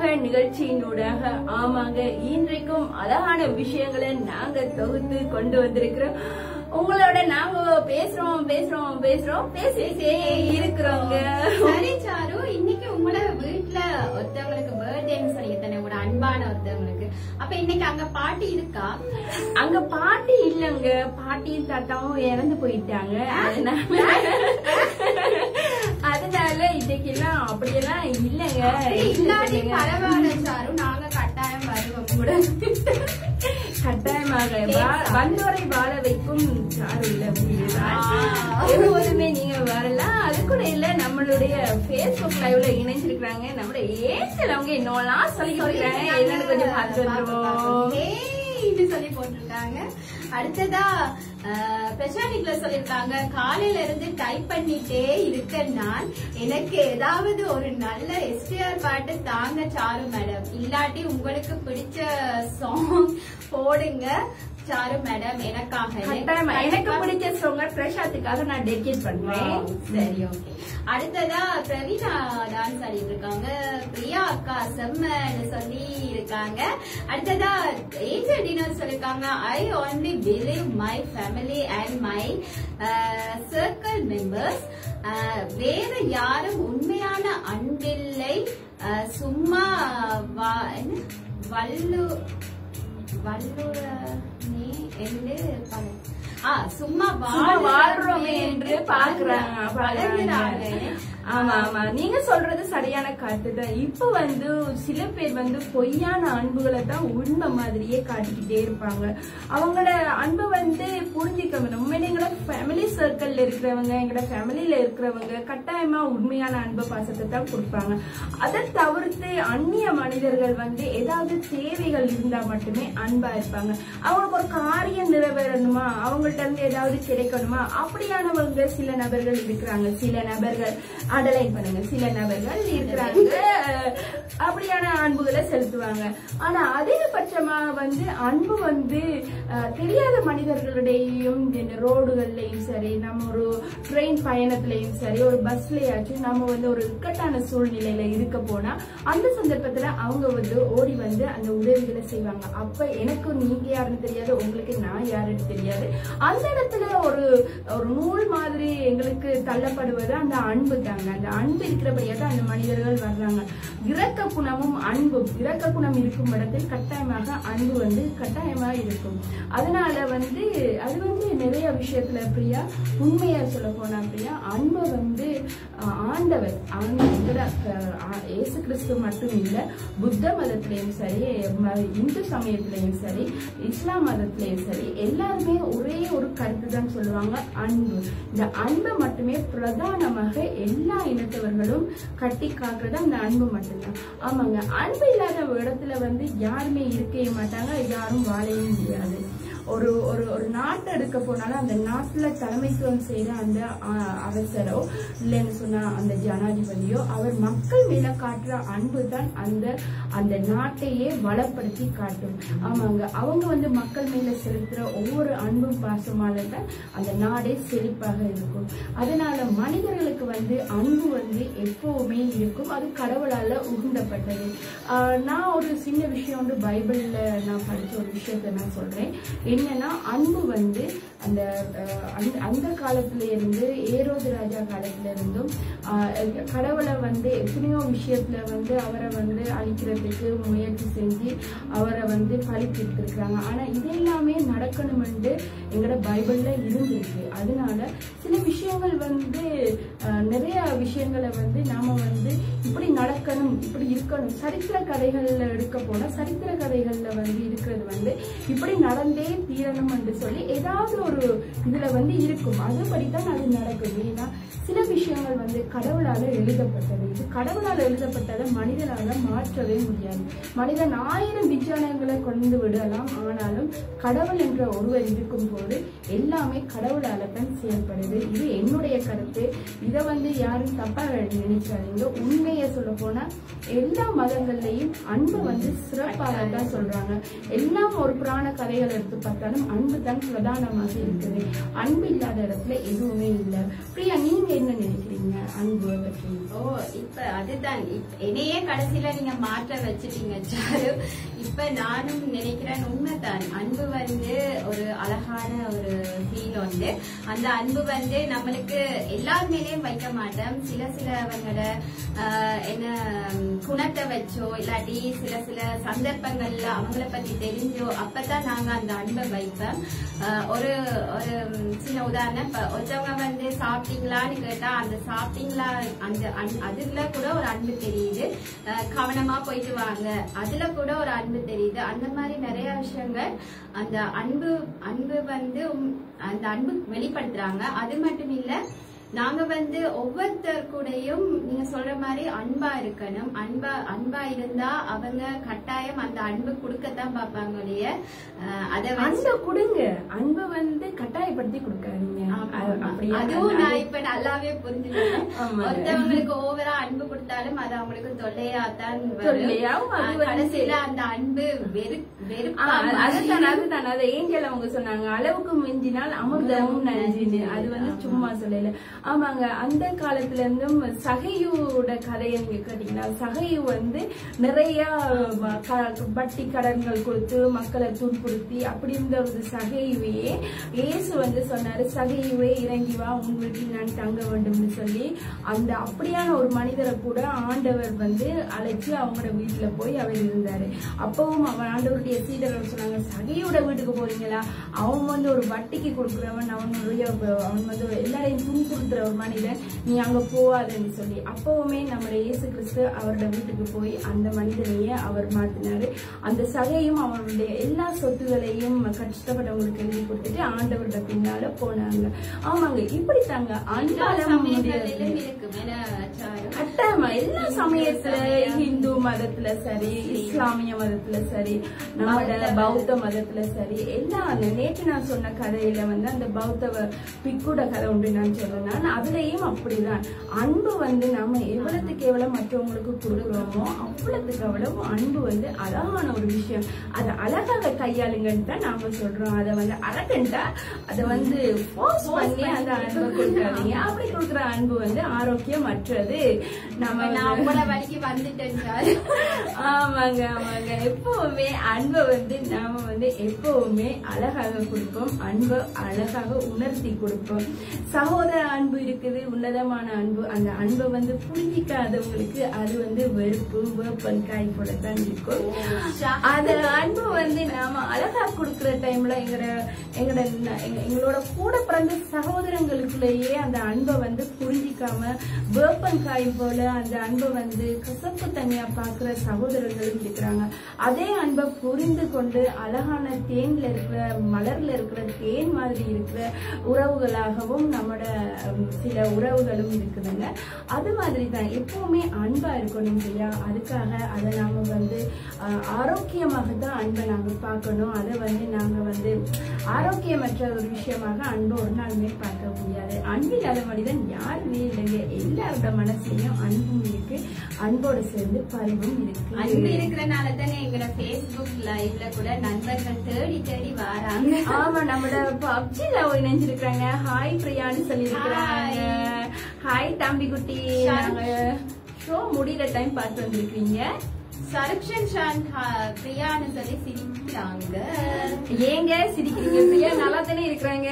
நிகழ்ச்சியினூடாக ஆமாங்க இன்றைக்கும் அழகான விஷயங்களை நாங்க தொகுத்து கொண்டு வந்திருக்கிறோம் உங்களோட நாங்க பேசுறோம் பேசுறோம் பேசுறோம் பேசிட்டே இருக்கிறோங்க சரி சாரு இன்னைக்கு உங்களோட வீட்ல ஒருத்தவங்களுக்கு பர்த்டேன்னு சொல்லி தானே உங்களோட அன்பான ஒருத்தவங்களுக்கு அப்ப இன்னைக்கு அங்க பாட்டி இருக்கா அங்க பாட்டி இல்லங்க பாட்டியும் தாத்தாவும் இறந்து போயிட்டாங்க அதனால அதனால இன்னைக்கு எல்லாம் அப்படியெல்லாம் இல்லங்க இல்லாட்டி பரவாயில்ல சாரு நாங்க கட்டாயம் வருவோம் கூட கட்டாயமாக வா- வந்தோரை வாழ வைக்கும் சாரு இல்ல புரியுதா? ஆ. எப்போதுமே நீங்க வரலாம் அது கூட இல்ல நம்மளுடைய Facebook லைவ்ல இணைஞ்சிருக்காங்க நம்மளுடைய ஏஞ்சல் அவங்க என்னெல்லாம் சொல்லி கொடுக்குறாங்க என்னன்னு கொஞ்சம் பார்த்து வந்துருவோம் ஏய்னு சொல்லி போட்டிருக்காங்க அடுத்ததா அஹ், பிரசாந்திக்ல சொல்லிருக்காங்க காலையில இருந்து டைப் பண்ணிட்டே இருக்க நான் எனக்கு ஏதாவது ஒரு நல்ல எஸ்டிஆர் பாட்டு தாங்க சாரு மேடம் இல்லாட்டி உங்களுக்கு பிடிச்ச சாங் போடுங்க சாரு மேடம் எனக்காக கட்டாயமா எனக்கு பிடிச்ச சோங்க பிரசாத்துக்காக நான் டெடிகேட் பண்றேன் சரி ஓகே அடுத்ததா பிரவீனா டான்ஸ் ஆடிட்டு இருக்காங்க பிரியா அக்கா செம்மன்னு சொல்லி இருக்காங்க அடுத்ததா ஏஞ்சல் டினர் சொல்லிருக்காங்க I only believe my family and my circle members வேற யாரும் உண்மையான அன்பில்லை அஹ், சும்மா வா- என்ன? வல்லு வல்லுறனே என்று பல- ஆ, சும்மா சும்மா வாழ்றோமே என்று பாக்குறாங்க பழகுறாங்க ஆமா ஆமா நீங்க சொல்றது சரியான கருத்து தான் இப்ப வந்து சில பேர் வந்து பொய்யான அன்புகளை தான் உண்மை மாதிரியே காட்டிக்கிட்டே இருப்பாங்க அவங்களோட அன்பை வந்து புரிஞ்சுக்க வேணும் உண்மையிலே எங்களோட ஃபேமிலி சர்க்கிள்ல இருக்கிறவங்க எங்களோட ஃபேமிலியில இருக்கிறவங்க கட்டாயமா உண்மையான அன்பு பாசத்தை தான் கொடுப்பாங்க அதை தவிர்த்து அந்நிய மனிதர்கள் வந்து ஏதாவது தேவைகள் இருந்தா மட்டுமே அன்பா இருப்பாங்க அவங்களுக்கு ஒரு காரியம் நிறைவேறணுமா அவங்கள்ட்ட இருந்து ஏதாவது கிடைக்கணுமா அப்படியானவங்க சில நபர்கள் இருக்கிறாங்க சில நபர்கள் அடலைன் பண்ணுங்க சில நபர்கள் இருக்கிறாங்க அஹ், அப்படியான அன்புகளை செலுத்துவாங்க ஆனா அதிகபட்சமா வந்து அன்பு வந்து அஹ், தெரியாத மனிதர்களுடையும் இந்த ரோடுகள்லயும் சரி நம்ம ஒரு ட்ரெயின் பயணத்திலையும் சரி ஒரு பஸ்லயாச்சும் நம்ம வந்து ஒரு இக்கட்டான சூழ்நிலையில இருக்க போனா அந்த சந்தர்ப்பத்துல அவங்க வந்து ஓடி வந்து அந்த உதவிகளை செய்வாங்க அப்ப எனக்கு நீங்க யாருன்னு தெரியாது உங்களுக்கு நான் யாருன்னு தெரியாது அந்த இடத்துல ஒரு ஒரு நூல் மாதிரி எங்களுக்கு தள்ளப்படுவது அந்த அன்பு தாங்க அந்த அன்பு இருக்கிறபடியா தான் அந்த மனிதர்கள் வர்றாங்க இரக்க குணமும் அன்பும் இரக்க குணம் இருக்கும் இடத்தில் கட்டாயமாக அன்பு வந்து கட்டாயமா இருக்கும் அதனால வந்து அது வந்து நிறைய விஷயத்துல பிரியா உண்மையா சொல்ல போனா பிரியா அன்பை வந்து ஆஹ், ஆண்டவர் ஆண்டவர் ஆஹ், இயேசு கிறிஸ்து மட்டும் இல்ல புத்த மதத்திலையும் சரி ம- இந்து சமயத்திலையும் சரி இஸ்லாம் மதத்திலையும் சரி எல்லாருமே ஒரே ஒரு கருத்து தான் சொல்லுவாங்க அன்பு இந்த அன்பை மட்டுமே பிரதானமாக எல்லா இனத்தவர்களும் கட்டி காக்குறது அந்த அன்பு மட்டும்தான் ஆமாங்க அன்பு இல்லாத இடத்துல வந்து யாருமே இருக்கவே மாட்டாங்க யாரும் வாழவே முடியாது ஒரு ஒரு ஒரு நாட்டை எடுக்க போனாலும் அந்த நாட்டுல தலைமைத்துவம் செய்யற அந்த ஆஹ், அரசரோ இல்லைன்னு சொன்னா அந்த ஜனாதிபதியோ அவர் மக்கள் மேல காட்டுற அன்பு தான் அந்த அந்த நாட்டையே வளப்படுத்தி காட்டும் ஆமாங்க அவங்க வந்து மக்கள் மேல செலுத்துற ஒவ்வொரு அன்பும் பாசமால தான் அந்த நாடே செழிப்பாக இருக்கும் அதனால மனிதர்களுக்கு வந்து அன்பு வந்து எப்பவுமே இருக்கும் அது கடவுளால உகுண்டப்பட்டது ஆஹ், நான் ஒரு சின்ன விஷயம் வந்து பைபிள்ல நான் படிச்ச ஒரு விஷயத்தை நான் சொல்றேன் என்னன்னா அன்பு வந்து அந்த அஹ், அந்த- அந்த காலத்துல இருந்து ஏரோது ராஜா காலத்துல இருந்தும் ஆஹ், கடவுளை வந்து எத்தனையோ விஷயத்துல வந்து அவரை வந்து அழிக்கிறதுக்கு முயற்சி செஞ்சு அவரை வந்து பழித்திட்டு இருக்காங்க ஆனா இது எல்லாமே நடக்கணும்னு எங்களோட பைபிள்ல இருந்திருக்கு அதனால சில விஷயங்கள் வந்து ஆஹ், நிறைய விஷயங்களை வந்து நாம வந்து இப்படி நடக்கணும் இப்படி இருக்கணும் சரித்திர கதைகள்ல எடுக்க போனா சரித்திர கதைகள்ல வந்து இருக்கிறது வந்து இப்படி நடந்தே தீரணும் என்று சொல்லி ஏதாவது ஒரு இதுல வந்து இருக்கும் அதுபடிதான் அது நடக்கும் ஏன்னா சில விஷயங்கள் வந்து கடவுளால எழுதப்பட்டது இது கடவுளால எழுதப்பட்டதை மனிதனால மாற்றவே முடியாது மனிதன் ஆயிரம் விஞ்ஞானங்களை கொண்டு விடலாம் ஆனாலும் கடவுள் என்ற ஒருவர் இருக்கும் போது எல்லாமே கடவுளால தான் செயல்படுது இது என்னுடைய கருத்து இதை வந்து யாரும் தப்பா நினைக்காதீங்க உண்மையை சொல்ல போனா எல்லா மதங்கள்லயும் அன்பு வந்து சிறப்பாக தான் சொல்றாங்க எல்லாம் ஒரு புராண கதைகள் எடுத்து பார்த்தாலும் அன்பு தான் பிரதானமாக இருக்குது அன்பு இல்லாத இடத்துல எதுவுமே இல்லை பிரியா நீங்க என்ன நினைக்கிறீங்க அன்பு பற்றி ஓ இப்ப அதுதான் இப்ப என்னையே கடைசியில நீங்க மாற்ற வச்சுட்டீங்க சாரு இப்ப நானும் நினைக்கிறேன் உண்மைதான் அன்பு வந்து ஒரு அழகான ஒரு ஃபீல் வந்து அந்த அன்பு வந்து நம்மளுக்கு எல்லார் மேலயும் வைக்க மாட்டோம் சில சிலவங்களோட ஆஹ், என்ன உம், குணத்தை வச்சோ இல்லாட்டி சில சில சந்தர்ப்பங்கள்ல அவங்கள பத்தி தெரிஞ்சோ அப்பதான் நாங்க அந்த அன்பை வைப்போம் ஆஹ், ஒரு ஒரு உம், சின்ன உதாரணம் இப்ப ஒருத்தவங்க வந்து சாப்பிட்டீங்களான்னு கேட்டா அந்த சாப்பிட்டீங்களா அந்த அன்- அதுல கூட ஒரு அன்பு தெரியுது ஆஹ், கவனமா போயிட்டு வாங்க அதுல கூட ஒரு அன்பு தெரியுது அந்த மாதிரி நிறைய விஷயங்கள் அந்த அன்பு அன்பு வந்து உம், அந்த அன்பு வெளிப்படுத்துறாங்க அது மட்டும் இல்ல நாங்க வந்து ஒவ்வொருத்தர் கூடயும் நீங்க சொல்ற மாதிரி அன்பா இருக்கணும் அன்பா அன்பா இருந்தா அவங்க கட்டாயம் அந்த அன்பு கொடுக்கத்தான் பார்ப்பாங்க ஒழிய ஆஹ், அதை வச்சு அன்பை கொடுங்க அன்பை வந்து கட்டாயப்படுத்தி கொடுக்காதீங்க ஆமா, அது ஆமா. அப்படியே அதுவும் நான் அது- இப்ப நல்லாவே புரிஞ்சுக்கிறேன் ஆமாங்க. ஒருத்தவங்களுக்கு ஓவரா அன்பு கொடுத்தாலும் அது அவங்களுக்கு தொல்லையாத்தான் வரும். தொல்லையாவும் அது ஆஹ், வந்து- கடைசியில அந்த அன்பு வெறு ஆ, வெறுப்பா அதுதான் அதுதான் அது ஏஞ்சல் அவங்க சொன்னாங்க அளவுக்கு மிஞ்சினால் அமிர்தமும் நஞ்சின்னு அது வந்து சும்மா சொல்லல ஆமாங்க அந்த காலத்துல இருந்தும் சகையோட கதையை நீங்க கேட்டீங்கன்னா சகையு வந்து நிறைய வ- க- வட்டி கடன்கள் கொடுத்து மக்களை துன்புறுத்தி அப்படி இருந்த ஒரு சகையுவையே இயேசு வந்து சொன்னாரு சகையுவே இறங்கி வா உன் வீட்டில் நான் தங்க வேண்டும்னு சொல்லி அந்த அப்படியான ஒரு மனிதரை கூட ஆண்டவர் வந்து அழைச்சு அவங்களோட வீட்டுல போய் அவர் இருந்தாரு அப்பவும் அவன் ஆண்டவருடைய சீடர்கள் சொன்னாங்க சகையோட வீட்டுக்கு போறீங்களா அவன் வந்து ஒரு வட்டிக்கு கொடுக்குறவன் அவனுடைய அவன் வந்து எல்லாரையும் துன்புறுத்துற ஒரு மனிதன் நீ அங்க போவாதன்னு சொல்லி அப்பவுமே நம்முடைய இயேசு கிறிஸ்து அவரோட வீட்டுக்கு போய் அந்த மனிதனையே அவர் மாத்தினாரு அந்த சகையும் அவனுடைய எல்லா சொத்துகளையும் கஷ்டப்பட்டவங்களுக்கு எழுதி கொடுத்துட்டு ஆண்டவரோட பின்னால போனாங்க ஆமாங்க இப்படி தாங்க அன்பால சமயங்களிலும் முடியாது இருக்கு வேற சாரு. கட்டாயமா எல்லா சமயத்துல இந்து மதத்துல சரி இஸ்லாமிய மதத்துல சரி நம்மளோட பௌத்த மதத்துல சரி எல்லா அந்த நேற்று நான் சொன்ன கதையில வந்து அந்த பௌத்த வ- பிக்குட கதை உண்டு நான் சொல்றேன் அதுலயும் அப்படிதான் அன்பு வந்து நம்ம எவ்வளவுக்கு எவ்வளவு மற்றவங்களுக்கு கொடுக்குறோமோ அவ்வளவுக்கு அவ்வளவு அன்பு வந்து அழகான ஒரு விஷயம் அதை அழகாக கையாளுங்கன்னு தான் நாம சொல்றோம் அதை வந்து அரகண்டா அதை வந்து force பண்ணி அந்த அன்பை கொடுக்காதீங்க அப்படி கொடுக்குற அன்பு வந்து ஆரோக்கியமற்றது நம்ம நான் வந்து- உங்கள வழிக்கு வந்துட்டேன் சாரு. ஆமாங்க ஆமாங்க எப்பவுமே அன்பை வந்து நாம வந்து எப்பவுமே அழகாக கொடுப்போம் அன்பை அழகாக உணர்த்தி கொடுப்போம் சகோதர அன்பு இருக்குது உன்னதமான அன்பு அந்த அன்பை வந்து புரிஞ்சிக்காதவங்களுக்கு அது வந்து வெறுப்பு வேப்பன் காய் போலத்தான் இருக்கும் அந்த அன்பு வந்து நாம அழகா கொடுக்கிற டைம்ல எங்கட எங்கட எங்க- எங்களோட கூட பிறந்த சகோதரங்களுக்குள்ளேயே அந்த அன்பை வந்து புரிஞ்சிக்காம வேப்பங்காய் போல அந்த அன்பை வந்து கசப்பு தனியா பாக்குற சகோதரர்களும் இருக்கிறாங்க அதே அன்பை புரிந்து கொண்டு அழகான தேன்ல இருக்கிற மலர்ல இருக்கிற தேன் மாதிரி இருக்கிற உறவுகளாகவும் நம்மளோட ஹம், சில உறவுகளும் இருக்குதுங்க அது மாதிரி தான் எப்பவுமே அன்பா இருக்கணும் இல்லையா அதுக்காக அதை நாம வந்து ஆஹ், ஆரோக்கியமாக தான் அன்பை நாங்க பார்க்கணும் அதை வந்து நாங்க வந்து ஆரோக்கியமற்ற ஒரு விஷயமாக அன்பை ஒரு நாளுமே பார்க்க முடியாது அன்பு இல்லாத மனிதன் யாருமே இல்லைங்க எல்லாரோட மனசுலயும் அன்பும் இருக்கு அன்போடு சேர்ந்து பரிவும் அன்பு இருக்கு இருக்கிறனால தானே எங்களோட பேஸ்புக் லைவ்ல கூட நண்பர்கள் தேடி தேடி வராங்க ஆமா நம்மளோட பப்ஜில ஒரு நினைஞ்சிருக்காங்க ஹாய் பிரியான்னு சொல்லியிருக்கிறாங்க ஹாய் தம்பி குட்டி நாங்க ஷோ முடியிற டைம் பார்த்து வந்திருக்கீங்க சரக்ஷன் ஷான் ஹா- பிரியான்னு சொல்லி சிரிக்கிறாங்க ஏங்க சிரிக்கிறீங்க பிரியா நல்லா தானே இருக்கிறாங்க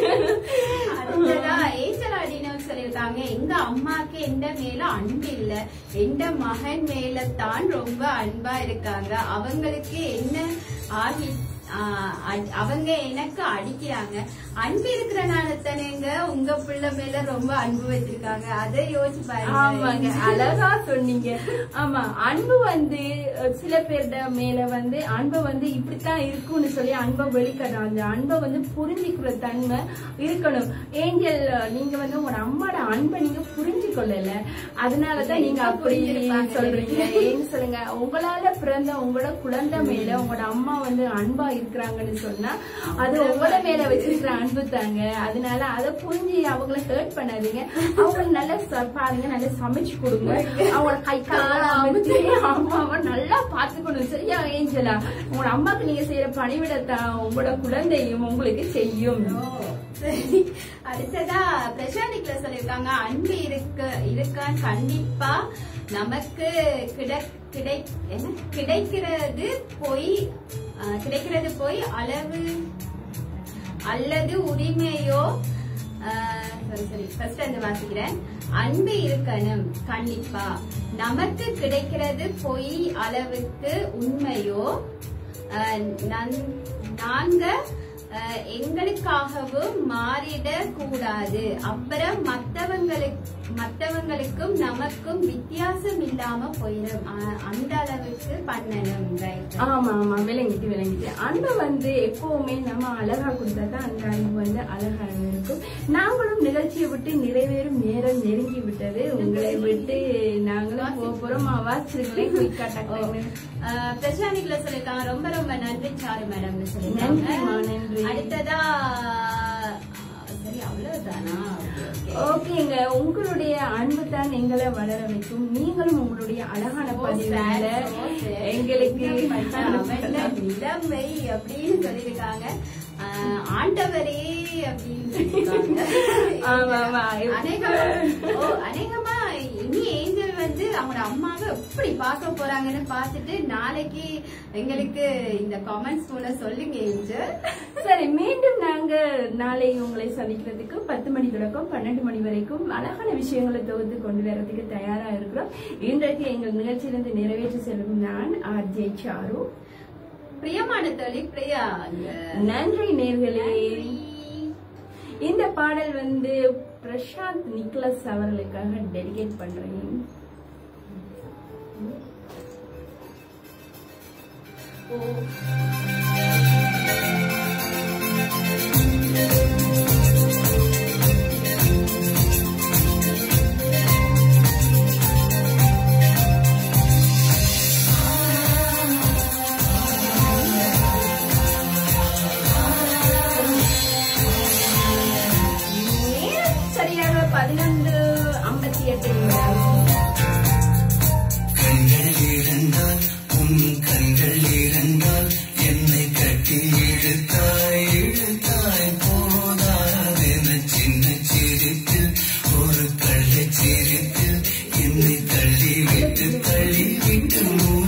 அடுத்ததா ஏஞ்சல் அடினு சொல்லியிருக்காங்க எங்க அம்மாக்கு எந்த மேல அன்பு இல்ல எந்த மகன் மேல தான் ரொம்ப அன்பா இருக்காங்க அவங்களுக்கு என்ன ஆகி ஆஹ் அ- அவங்க எனக்கு அடிக்கிறாங்க அன்பு இருக்கிறனால தானேங்க உங்க பிள்ளை மேல ரொம்ப அன்பு வச்சிருக்காங்க அதை யோசிச்சு ஆமாங்க பாருங்க அழகா சொன்னீங்க ஆமா அன்பு வந்து அஹ், சில பேர்ட மேல வந்து அன்பை வந்து இப்படித்தான் இருக்கும்னு சொல்லி அன்பை வெளிக்காட்டும் அந்த அன்பை வந்து புரிஞ்சுக்கிற தன்மை இருக்கணும் ஏஞ்சல் நீங்க வந்து உங்களோட அம்மாட அன்பை நீங்க புரிஞ்சு கொள்ளல அதனாலதான் நீங்க அப்படி புரிஞ்சிருப்பாங்க சொல்றீங்க ஏன்னு சொல்லுங்க உங்களால பிறந்த உங்களோட குழந்தை மேல உங்களோட அம்மா வந்து அன்பா இருக்கிறாங்கன்னு சொன்னா அது உங்களோட மேல வச்சிருக்கிற அன்பு தாங்க அதனால அதை புரிஞ்சு அவங்கள ஹர்ட் பண்ணாதீங்க அவங்க நல்லா ச- பாருங்க நல்லா சமைச்சு கொடுங்க அவங்கள கை கால அமைச்சு அம்மாவை நல்லா பாத்துக்கணும் சரியா ஏஞ்சலா உங்களோட அம்மாக்கு நீங்க செய்யற பணிவிடத்தான் உங்களோட குழந்தையும் உங்களுக்கு செய்யும் ஓ, சரி. அடுத்ததா பிரசாந்திக்ல சொல்லிருக்காங்க அன்பு இருக்கு இருக்கான்னு கண்டிப்பா நமக்கு கிட கிடை என்ன கிடைக்கிறது போய் அஹ், கிடைக்கிறது போய் அளவு அல்லது உரிமையோ சரி சரி ஃபர்ஸ்ட் அந்த வாசிக்கிறேன் அன்பு இருக்கணும் கண்டிப்பா நமக்கு கிடைக்கிறது பொய் அளவுக்கு உண்மையோ அஹ், நன்- நாங்க அஹ், எங்களுக்காகவும் மாறிட கூடாது அப்புறம் மத்தவங்களுக்கு மத்தவங்களுக்கும் நமக்கும் வித்தியாசம் இல்லாம போயிடும் அஹ், அந்த அளவுக்கு பண்ணணும் ரைட் ஆமா ஆமா விளங்கிட்டு விளங்கிட்டு அன்பை வந்து எப்பவுமே நம்ம அழகா கொடுத்தா தான் அந்த அன்பு வந்து அழகா இருக்கும் நாங்களும் நிகழ்ச்சியை விட்டு நிறைவேறும் நேரம் நெருங்கி விட்டது உங்களை விட்டு நாங்களும் போக போறோம் வாசிருங்களேன் குயிக்கா டக்குன்னு பிரஜானிகளை சொல்லிருக்காங்க ரொம்ப ரொம்ப நன்றி சாரு மேடம் நன்றிம்மா, நன்றி. அடுத்ததா சரி அவ்வளவுதானா Okay, okay. ஓகேங்க உங்களுடைய அன்பு தான் எங்களை வளர வைக்கும் நீங்களும் உங்களுடைய அழகான So பதிவுல sad, so sad. எங்களுக்கு அவன்ல நிலைமை அப்படின்னு சொல்லியிருக்காங்க ஆஹ், ஆண்டவரே அப்படின்னு சொல்லியிருக்காங்க. ஆமா, ஆமா. அநேகமா ஓ, அநேகமா இனி ஏஞ்சல் வந்து அவங்க அம்மாவை எப்படி பார்க்க போறாங்கன்னு பார்த்துட்டு நாளைக்கு எங்களுக்கு இந்த கமெண்ட்ஸ் மூலம் சொல்லுங்க ஏஞ்சல் சரி மீண்டும் நாங்க நாளை உங்களை சந்திக்கிறதுக்கு பத்து மணி தொடக்கம் பன்னெண்டு மணி வரைக்கும் அழகான விஷயங்களை தொகுத்து கொண்டு வரதுக்கு தயாரா இருக்கிறோம் இன்றைக்கு எங்கள் நிகழ்ச்சியிலிருந்து நிறைவேற்றி செல்லும் நான் ஆர்ஜே சாரு பிரியமான தோழி பிரியா நன்றி நேர்களே இந்த பாடல் வந்து பிரசாந்த் நிக்லஸ் அவர்களுக்காக டெடிகேட் பண்றேன் நேரம் சரியாக பதினொன்று ஐம்பத்தி எட்டு நிமிடம் கண்கள் இருந்தால் உன் கண்கள் இருந்தால் என்னை கட்டி இழுத்தாய் இழுத்தாய் போதாதென சின்ன சிரிப்பில் ஒரு கள்ளச் சிரிப்பில் என்னை தள்ளி விட்டு தள்ளி விட்டு மூ